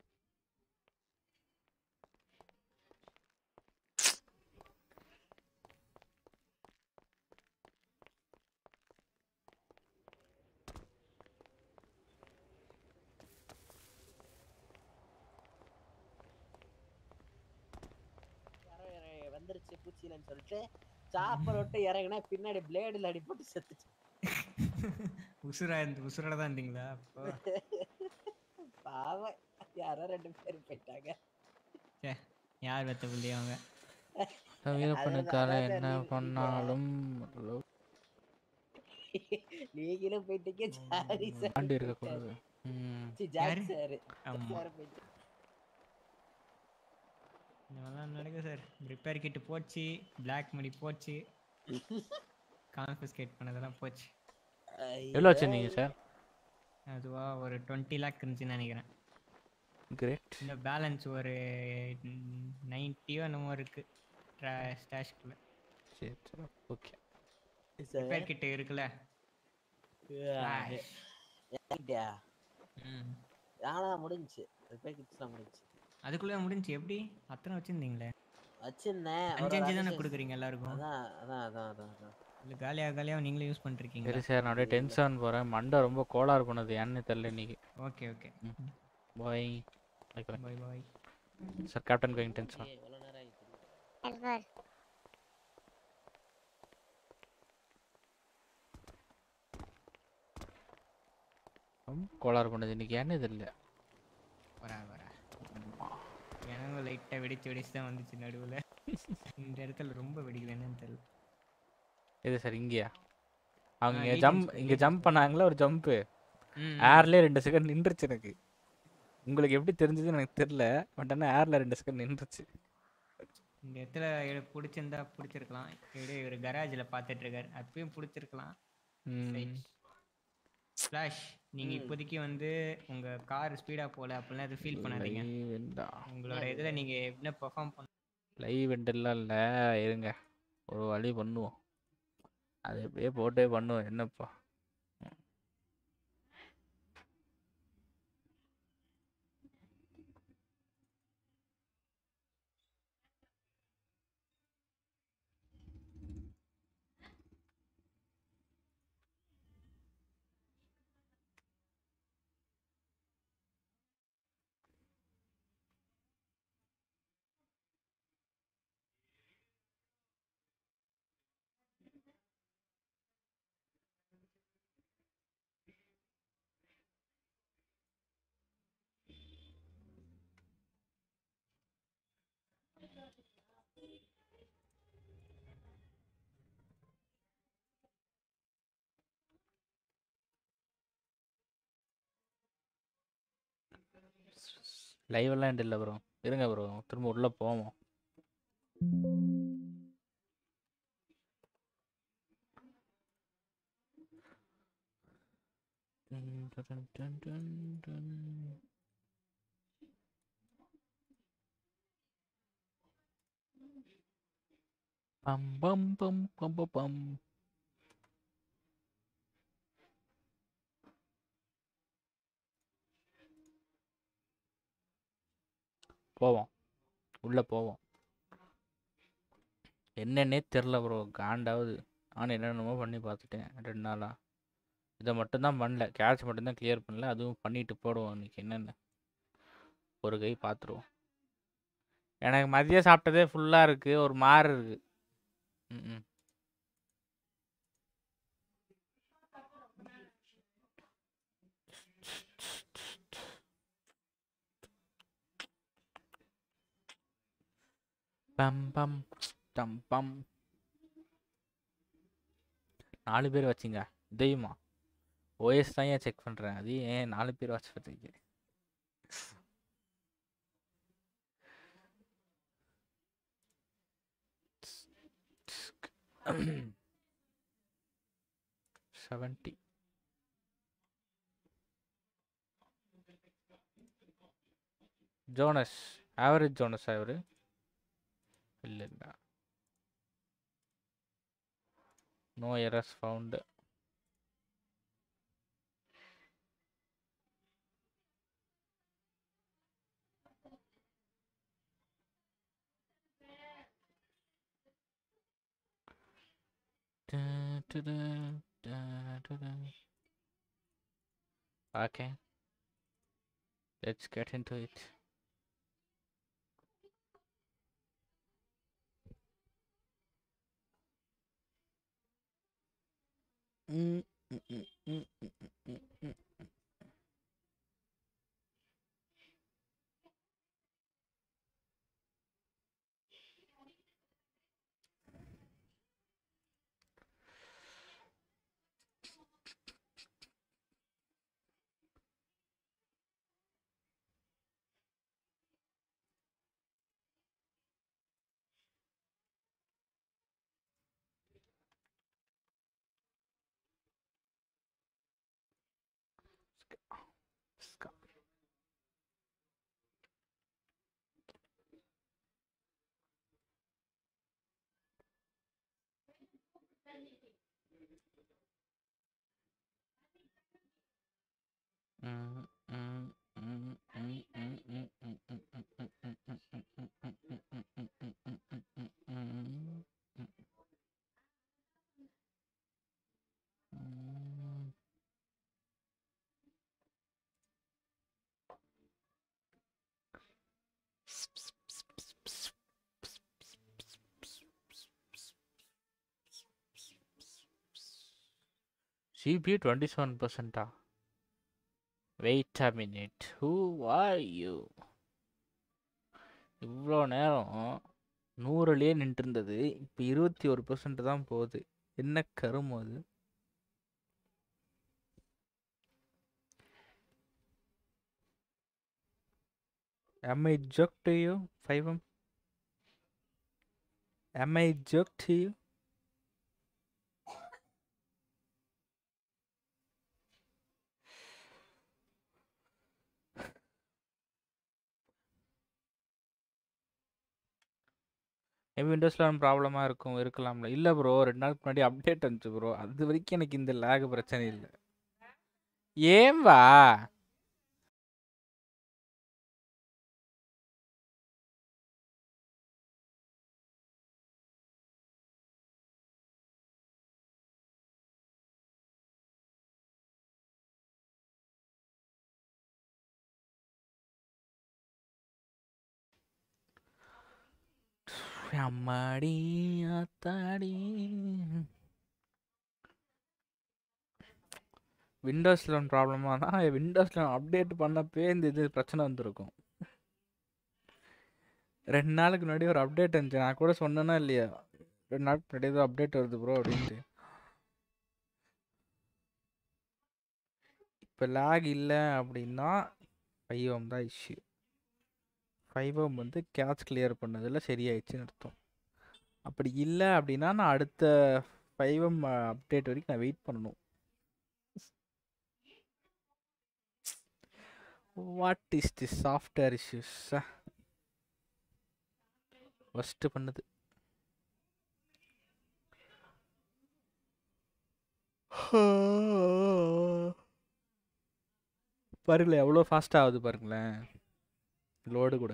யாரோ இற- வந்துருச்சு பூச்சிலன்னு சொல்லிட்டு சாப்பர் விட்டு இறங்கினா பின்னாடி பிளேடில் அடிபட்டு செத்துச்சு உசுரா இருந்து உசுரோட தான் இருந்தீங்களா அப்போ பாவம் யாரோ ரெண்டு பேர் போயிட்டாங்க சே யார் வெத்த புள்ளி அவங்க வீரப்பனுக்காக அதான் என்ன நீ- பண்ணாலும் லோ- நீங்களும் போயிட்டீங்க சாரி சார் தாண்டி இருக்கக்கூடாது ம் ஜாக் சார் ஆமா. சார் போயிட்டு இந்த மாதிரிலாம் நடக்குது சார் ரிப்பேர் கிட்டு போச்சு பிளாக் மணி போச்சு கான்ஃபிஸ்கேட் பண்ணதெல்லாம் போச்சு எவ்வளோ வச்சுருந்தீங்க சார் அதுவா ஒரு டுவெண்ட்டி லேக் இருந்துச்சுன்னு நினைக்கிறேன் கிரேட் இந்த பேலன்ஸ் ஒரு நைன்ட்டியோ என்னமோ இருக்கு ஸ்டாஷ்குள்ள சரி சரி ஓகே ரிப்பேர் கிட்ட இருக்குல்ல Flash. இறங்கிட்டியா ம். ஆனா முடிஞ்சுச்சு ரிப்பேர் கிட்ஸ்லாம் முடிஞ்சுச்சு அதுக்குள்ள முடிஞ்சு எப்படி அத்தனை வச்சிருந்தீங்களே வச்சிருந்தேன் ஒரு அஞ்சு அஞ்சு தானே அதிசயம் கொடுக்குறீங்க எல்லாருக்கும் அதான் அதான் அதான் அதான் அதான் இல்லை காலியாக காலியாக நீங்களே யூஸ் பண்ணிருக்கீங்க சரி சார் நான் அப்படியே டென்ஷன் போகிறேன் மண்டை ரொம்ப கோளாறு பண்ணுது ஏன்னு தெரில இன்னைக்கு okay okay bye bye bye sir captain going tension எவ்வளோ நேரம் ஆயிடுச்சு ரொம்ப கோளாறு பண்ணுது இன்னைக்கு ஏன்னு தெரியல வரா வரா எனக்கு லைட்டாக வெடிச்சு வெடிச்சு தான் வந்துச்சு நடுவில் இந்த இடத்துல ரொம்ப வெடிக்குது என்னன்னு தெரியல இது சார் இங்கேயா அவங்க ஆ, இங்கே lead ஜம்ப் inch, இங்கே lead ஜம்ப் பண்ணாங்களா ஒரு ஜம்ப்பு ம், ஏர்லேயே ரெண்டு செகண்ட் நின்றுச்சு எனக்கு உங்களுக்கு எப்படி தெரிஞ்சதுன்னு எனக்கு தெரில பட் ஆனால் ஏரில் ரெண்டு செகண்ட் நின்றுச்சு இந்த இடத்துல எடு- பிடிச்சிருந்தா பிடிச்சிருக்கலாம் இப்படி ஒரு கராஜில் பார்த்துட்டு இருக்காரு அப்பயும் பிடிச்சிருக்கலாம் ம். ஃப்ளாஷ் நீங்கள் ம். இப்போதைக்கு வந்து உங்கள் கார் ஸ்பீடாக போகல அப்படிலாம் எதுவும் ஃபீல் பண்ணாதீங்க லைவ் எண்டா உங்களோட இதில் நீங்கள் என்ன பெர்ஃபார்ம் பண்ண லைவ் எண்டெல்லாம் இல்லை இருங்க ஒரு வழி பண்ணுவோம் அது எப்படியே போட்டே பண்ணுவோம் என்னப்பா லைவ் எல்லாம் இல்லை ப்ரோ இருங்க ப்ரோ திரும்ப உள்ள போவோம் Dun, dun, dun, dun, dun. Bum bum bum bum bum bum. போவோம் உள்ள போவோம் என்னன்னே தெரில ப்ரோ காண்டாவது நானும் என்னென்னமோ பண்ணி பார்த்துட்டேன் ரெண்டு நாளாக இதை மட்டும்தான் பண்ணல கேட்ச் மட்டும்தான் கிளியர் பண்ணல அதுவும் பண்ணிட்டு போடுவோம் இன்னைக்கு என்னென்ன ஒரு கை பார்த்துருவோம் எனக்கு மதியம் சாப்பிட்டதே ஃபுல்லாக இருக்குது ஒரு மாறு இருக்குது ம் பம் பம் டம் பம் நாலு பேர் வச்சிங்க இதையுமா ஓஎஸ் தான் ஏன் செக் பண்ணுறேன் அது ஏன் நாலு பேர் வச்சு பார்த்துருக்கேன் செவன்ட்டி ஜோனஸ் ஆவரேஜ் ஜோனஸ் இவர் இல்லை இல்லை no errors found Okay. Let's get into it. Mm, mm, mm, mm, mm, mm, mm, mm. CPU 27%. Wait a minute. Who are you? இவ்வளோ நேரம் நூறுலேயே நின்று இருந்தது இப்போ இருபத்தி ஒரு பர்சன்ட் தான் போகுது என்ன கருமம் அது Am I joke to you, 5M? Am I joke to you? Maybe விண்டோஸில் ப்ராப்ளமாக இருக்கும் இருக்கலாம்ல இல்லை ப்ரோ ரெண்டு நாளுக்கு முன்னாடி அப்டேட் வந்துச்சு ப்ரோ அது வரைக்கும் எனக்கு இந்த லேக் பிரச்சனை இல்லை ஏன் வா அம்மாடி ஆத்தாடி விண்டோஸில் ப்ராப்ளமாக தான் விண்டோஸில் அப்டேட் பண்ணப்பே இந்த இது பிரச்சனை வந்திருக்கும் ரெண்டு நாளுக்கு முன்னாடி ஒரு அப்டேட் இருந்துச்சு நான் கூட சொன்னேனா இல்லையா ரெண்டு நாளுக்கு முன்னாடி ஏதோ அப்டேட் வருது ப்ரோ அப்படின்ட்டு இப்போ லேக் இல்லை அப்படின்னா ஃபைவ் எம் தான் இஷ்யூ ஃபைவ் எம் வந்து கேட்ச் கிளியர் பண்ணதில் சரியாயிடுச்சுன்னு அர்த்தம் அப்படி இல்லை அப்படின்னா நான் அடுத்த ஃபைவ் எம் அப்டேட் வரைக்கும் நான் வெயிட் பண்ணணும் what is the software issues first பண்ணுது பாருங்களேன் எவ்வளோ ஃபாஸ்ட்டாக ஆகுது பாருங்களேன் லோடு கூட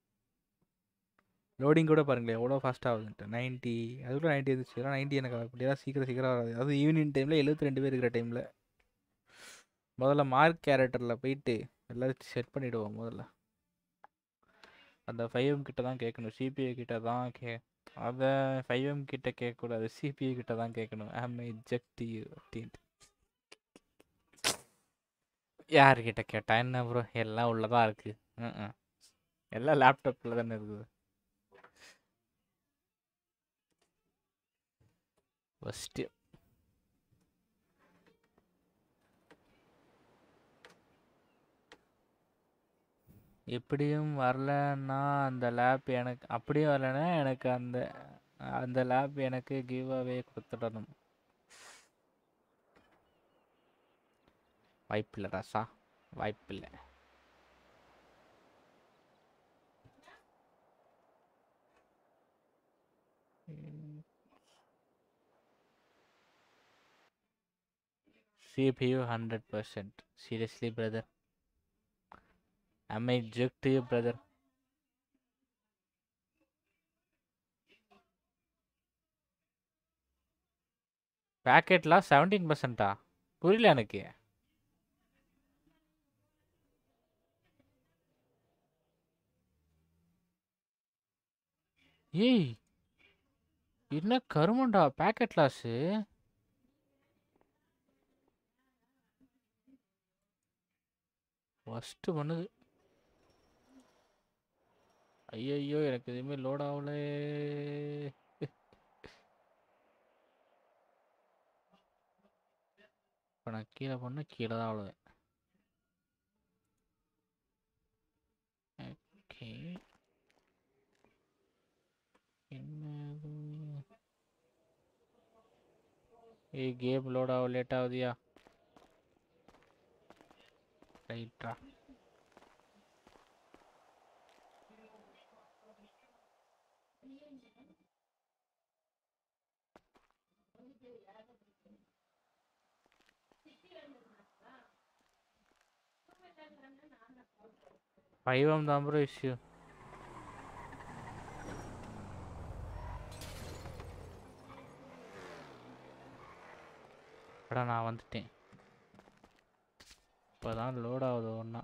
லோடிங் கூட பாருங்களேன் எவ்வளோ ஃபாஸ்ட்டாக ஆகுதுன்ட்டு நைன்ட்டி அது கூட நைன்ட்டி இருந்துச்சு ஆனால் நைன்ட்டி எனக்கு அப்படியெல்லாம் சீக்கிரம் சீக்கிரம் வராது அதுவும் ஈவினிங் டைமில் எழுபத்தி ரெண்டு பேர் இருக்கிற டைமில் முதல்ல மார்க் கேரக்டரில் போயிட்டு எல்லாத்தையும் செட் பண்ணிவிடுவோம் முதல்ல அந்த ஃபைவ் எம் கிட்ட தான் கேட்கணும் சிபிஐ கிட்ட தான் கே அதை ஃபைவ் எம் கிட்ட கேட்கக்கூடாது சிபிஐ கிட்ட தான் கேட்கணும் ஆம் இஜெக்ட் யூ அப்படின்ட்டு யார்கிட்ட கேட்டா என்ன ப்ரோ எல்லாம் உள்ளதான் இருக்கு ம் எல்லாம் லேப்டாப்பில் தானே இருக்குது ஃபஸ்ட்டு எப்படியும் வரலன்னா அந்த லேப் எனக்கு அப்படியும் வரலன்னா எனக்கு அந்த அந்த லேப் எனக்கு கிவ் அவே கொடுத்துடணும் வாய்ப்பில்லை ராசா வாய்ப்பில்லை CPU 100%. Seriously, brother. Am I jerk to you, brother? பேக்கெட்லாம் செவன்டீன் பர்சன்டா புரியல எனக்கு ஏய் என்ன கருமண்டா பேக்கெட் லாஸு ஃபஸ்ட்டு பண்ணுது ஐயையோ எனக்கு எதுவுமே லோட் ஆகலே இப்போ நான் கீழே பண்ண கீழே தான் அவ்வளோதான் ஓகே என்னது ஏய் கேம் லோட் ஆக லேட் ஆகுதியா ரைட்டா ஃபைவம் தான் ப்ரோ இஷ்யூ அடா நான் வந்துட்டேன் இப்போதான் லோட் ஆகுது ஒன்றா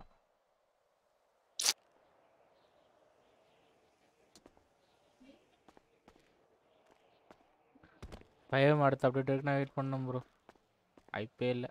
ஃபைவ் அடுத்த அப்டேட் வரைக்கும் நான் வெயிட் பண்ணேன் ப்ரோ ஐப்பே இல்லை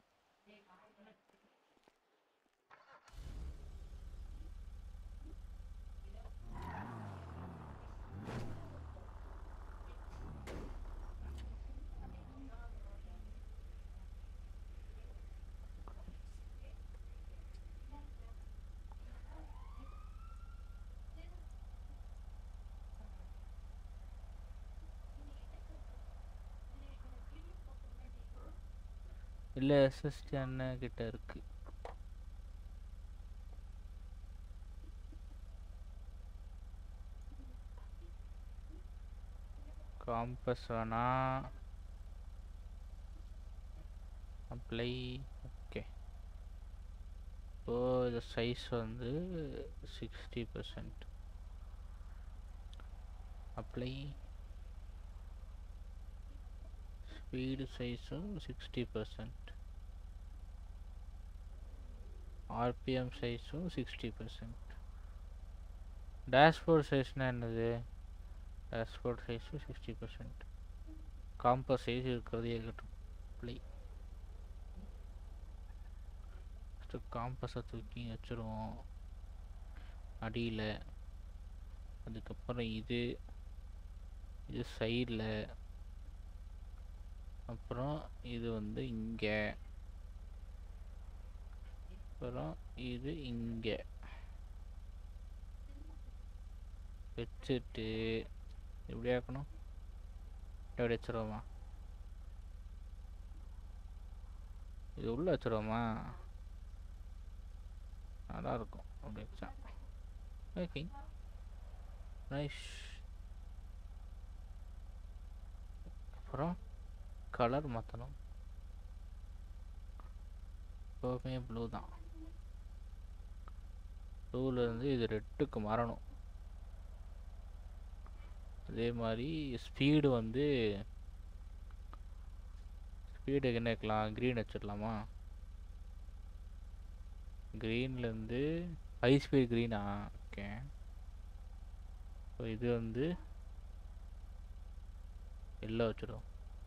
இல்லை எஸ்எஸ்டி அண்ணன் கிட்ட இருக்கு காம்பஸ் வேணா அப்ளை ஓகே இப்போ இது சைஸ் வந்து சிக்ஸ்டி பர்சன்ட் அப்ளை ஸ்பீடு சைஸும் சிக்ஸ்டி பர்சன்ட் ஆர்பிஎம் சைஸும் சிக்ஸ்டி பர்சன்ட் டேஷ்போர்ட் சைஸ்னால் என்னது டேஷ்போர்ட் சைஸும் சிக்ஸ்டி பர்சன்ட் காம்பஸ் சைஸ் இருக்கிறதே இருக்கட்டும் ப்ளே ஃபஸ்ட்டு காம்பஸை தூக்கி வச்சுருவோம் அடியில் அதுக்கப்புறம் இது இது சைடில் அப்புறம் இது வந்து இங்கே அப்புறம் இது இங்கே வச்சுட்டு எப்படி ஆக்கணும் எப்படி வச்சுருவோமா இது உள்ள வச்சுருவோமா நல்லா இருக்கும் அப்படி வச்சா ஓகே நைஸ் அப்புறம் கலர் மாற்றணும் எப்போவுமே ப்ளூ தான் ப்ளூலேருந்து இது ரெட்டுக்கு மாறணும் அதே மாதிரி ஸ்பீடு வந்து ஸ்பீடுக்கு என்ன வைக்கலாம் க்ரீன் வச்சிடலாமா க்ரீன்லேருந்து ஹை ஸ்பீட் க்ரீனா ஓகே ஸோ இது வந்து எல்லோ வச்சிடும்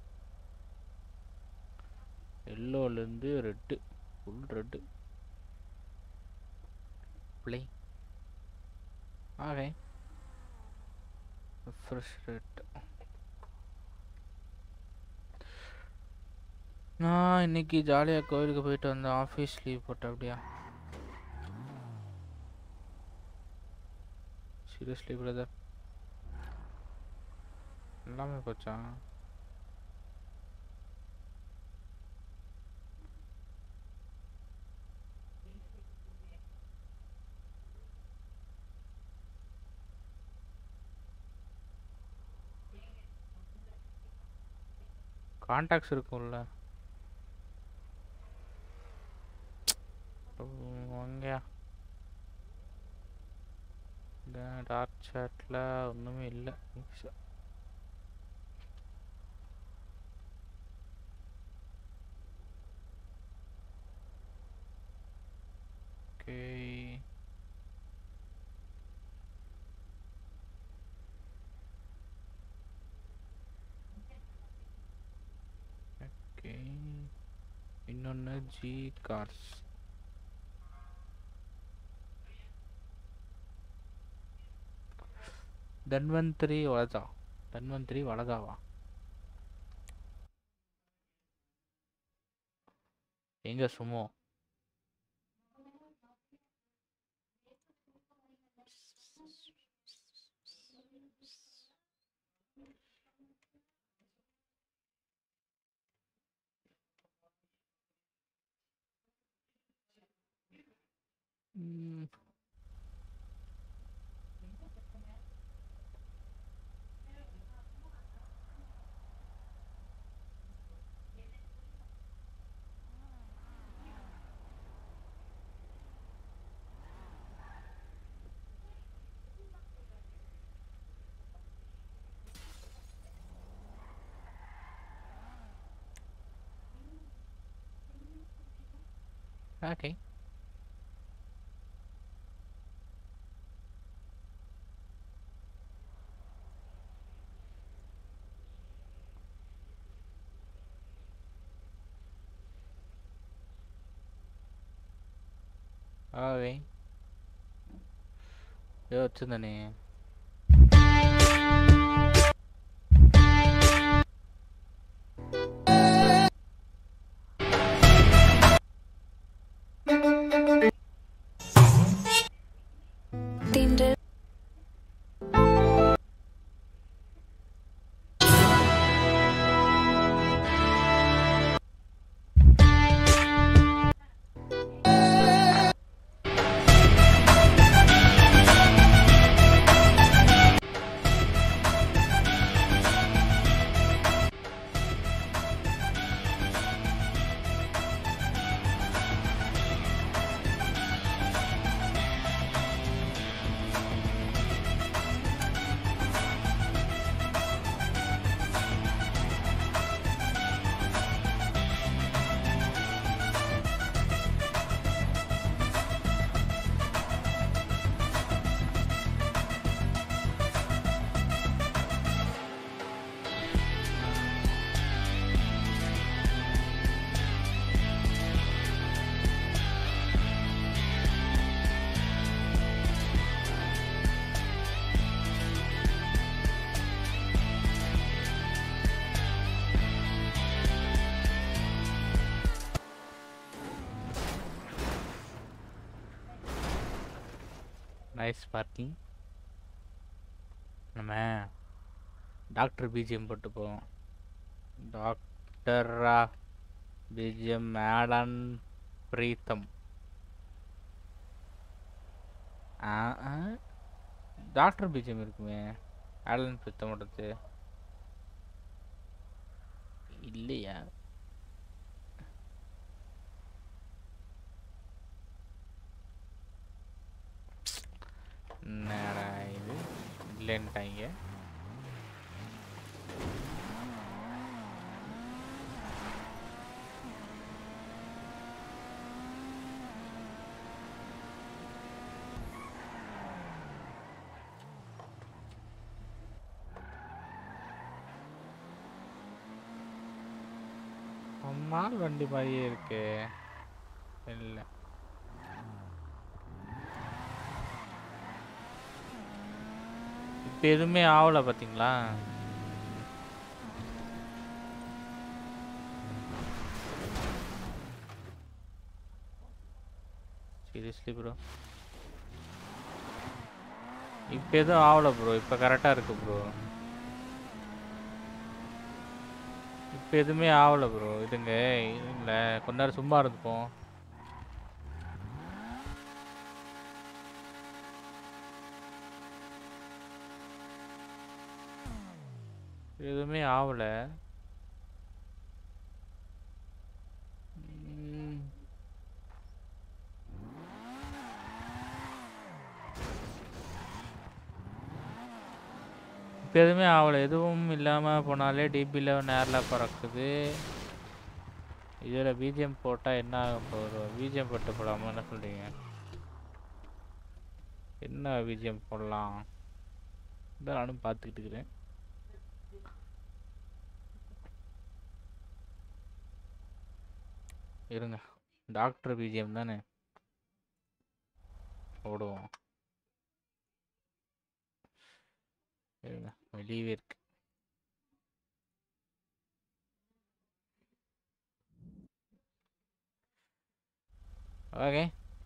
எல்லோலேருந்து ரெட்டு ஃபுல் ரெட்டு ப்ளே ஆகே ஃப்ரெஷ் ரெட் நான் இன்னைக்கு ஜாலியாக கோயிலுக்கு போயிட்டு வந்தேன் ஆஃபீஸ் லீவ் போட்டேன் அப்படியா சீரியஸ்லி பிரதர் எல்லாமே போச்சா கான்டாக்ட்ஸ் இருக்கும்ல அங்கேயா இந்த டார்க் சாட்டில் ஒன்றுமே இல்லை ஓகே ஓகே இன்னொன்று ஜி கார்ஸ் தன்வந்திரி வளதா தன்வந்திரி வளதாவா எங்க சுமோ ம் Okay. ஓகே ஏதோ வச்சிருந்தனே தென்றல் நைஸ் பார்க்கிங் நம்ம டாக்டர் பிஜிஎம் போட்டு போவோம் டாக்டரா பிஜிஎம் ஆலன் பிரீத்தம் ஆ ஆ. டாக்டர் பிஜிஎம் இருக்குமே ஆலன் பிரீத்தமோடது இல்லையா என்னடா இது இல்லைன்ட்டாங்க நம்மால் வண்டி மாதிரியே இருக்கு இல்லை இப்போ எதுவுமே ஆகல பார்த்தீங்களா சீரியஸ்லி ப்ரோ இப்போ எதுவும் ஆகல ப்ரோ இப்போ கரெக்டாக இருக்கு ப்ரோ இப்போ எதுவுமே ஆகல ப்ரோ இதுங்க இல்லை கொஞ்ச நேரம் சும்மா இருந்துப்போம் எதுவுமே ஆகல ம். இப்போ எதுவுமே ஆகல எதுவும் இல்லாமல் போனாலே டிபியில் நேரில் பறக்குது இதில் பிஜிஎம் போட்டால் என்ன ஆக போகிறோம் பிஜிஎம் போட்டு போடாமல் என்ன சொல்கிறீங்க என்ன பிஜிஎம் போடலாம் இதான் நானும் பார்த்துக்கிட்டு இருக்கிறேன் இருங்க டாக்டர் பிஜிஎம் தானே ஓடுவோம் இருங்க வெளியவே இருக்கு ஓகே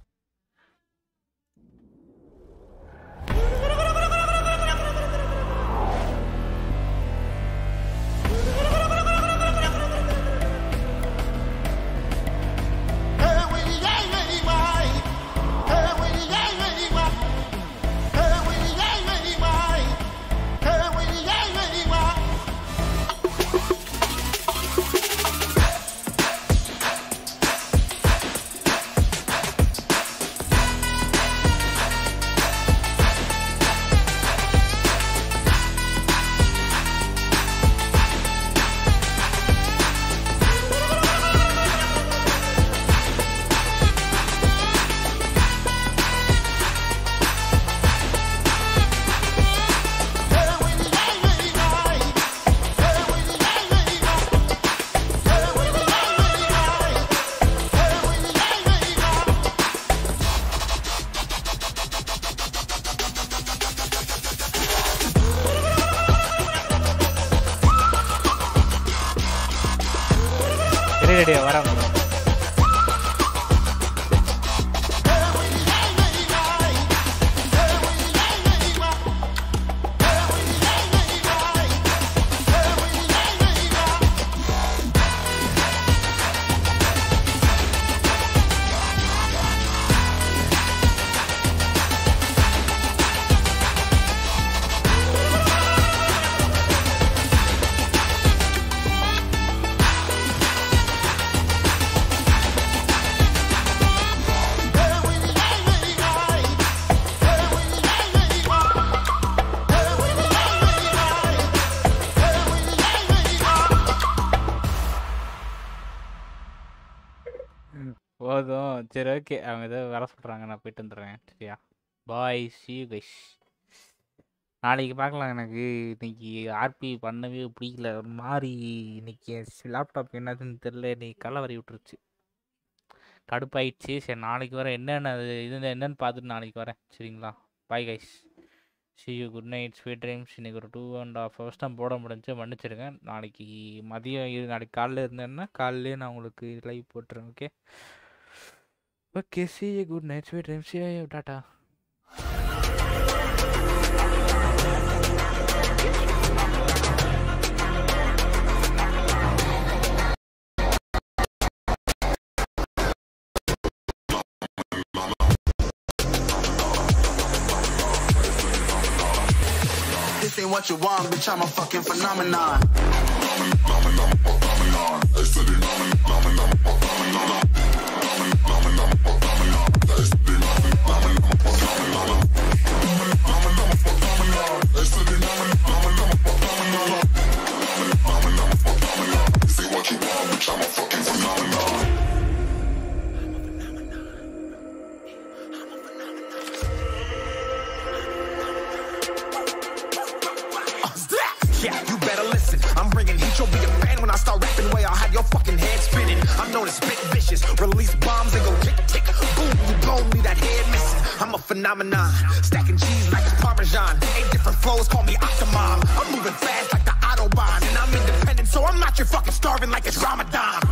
ரெடி வரேன் போதும் சரி ஓகே அவங்க ஏதோ வர சொல்கிறாங்க நான் போயிட்டு வந்துடுறேன் சரியா பாய் சி கைஸ் நாளைக்கு பார்க்கலாம் எனக்கு இன்னைக்கு ஆர்பி பண்ணவே பிடிக்கல ஒரு மாதிரி இன்னைக்கு லேப்டாப் என்னதுன்னு தெரில இன்னைக்கு கலவரி விட்டுருச்சு கடுப்பாயிடுச்சு சரி நாளைக்கு வரேன் என்னென்ன அது இது என்னன்னு பார்த்துட்டு நாளைக்கு வரேன் சரிங்களா bye guys see you good night sweet dreams இன்னைக்கு ஒரு டூ அண்ட் ஹாஃப் ஹவர்ஸ் தான் போட முடிஞ்சு மன்னிச்சிருங்க நாளைக்கு மதியம் இரு நாளைக்கு காலைல இருந்தேன்னா காலையிலே நான் உங்களுக்கு லைவ் போட்டுறேன் okay okay see you good night sweet dreams tata Say what you want, bitch, I'm a fucking phenomenon. Yeah, you better listen. I'm bringing heat. You'll be a fan when I start rapping. Way I'll have your fucking head spinning. I'm known as spit vicious. Release bombs and go tick tick. Boom, you blow me that head missing. I'm a phenomenon. Stacking cheese like it's Parmesan. Eight different flows, call me Octomom. I'm moving fast like the Autobahn. And I'm independent, so I'm not your fucking starving like it's Ramadan.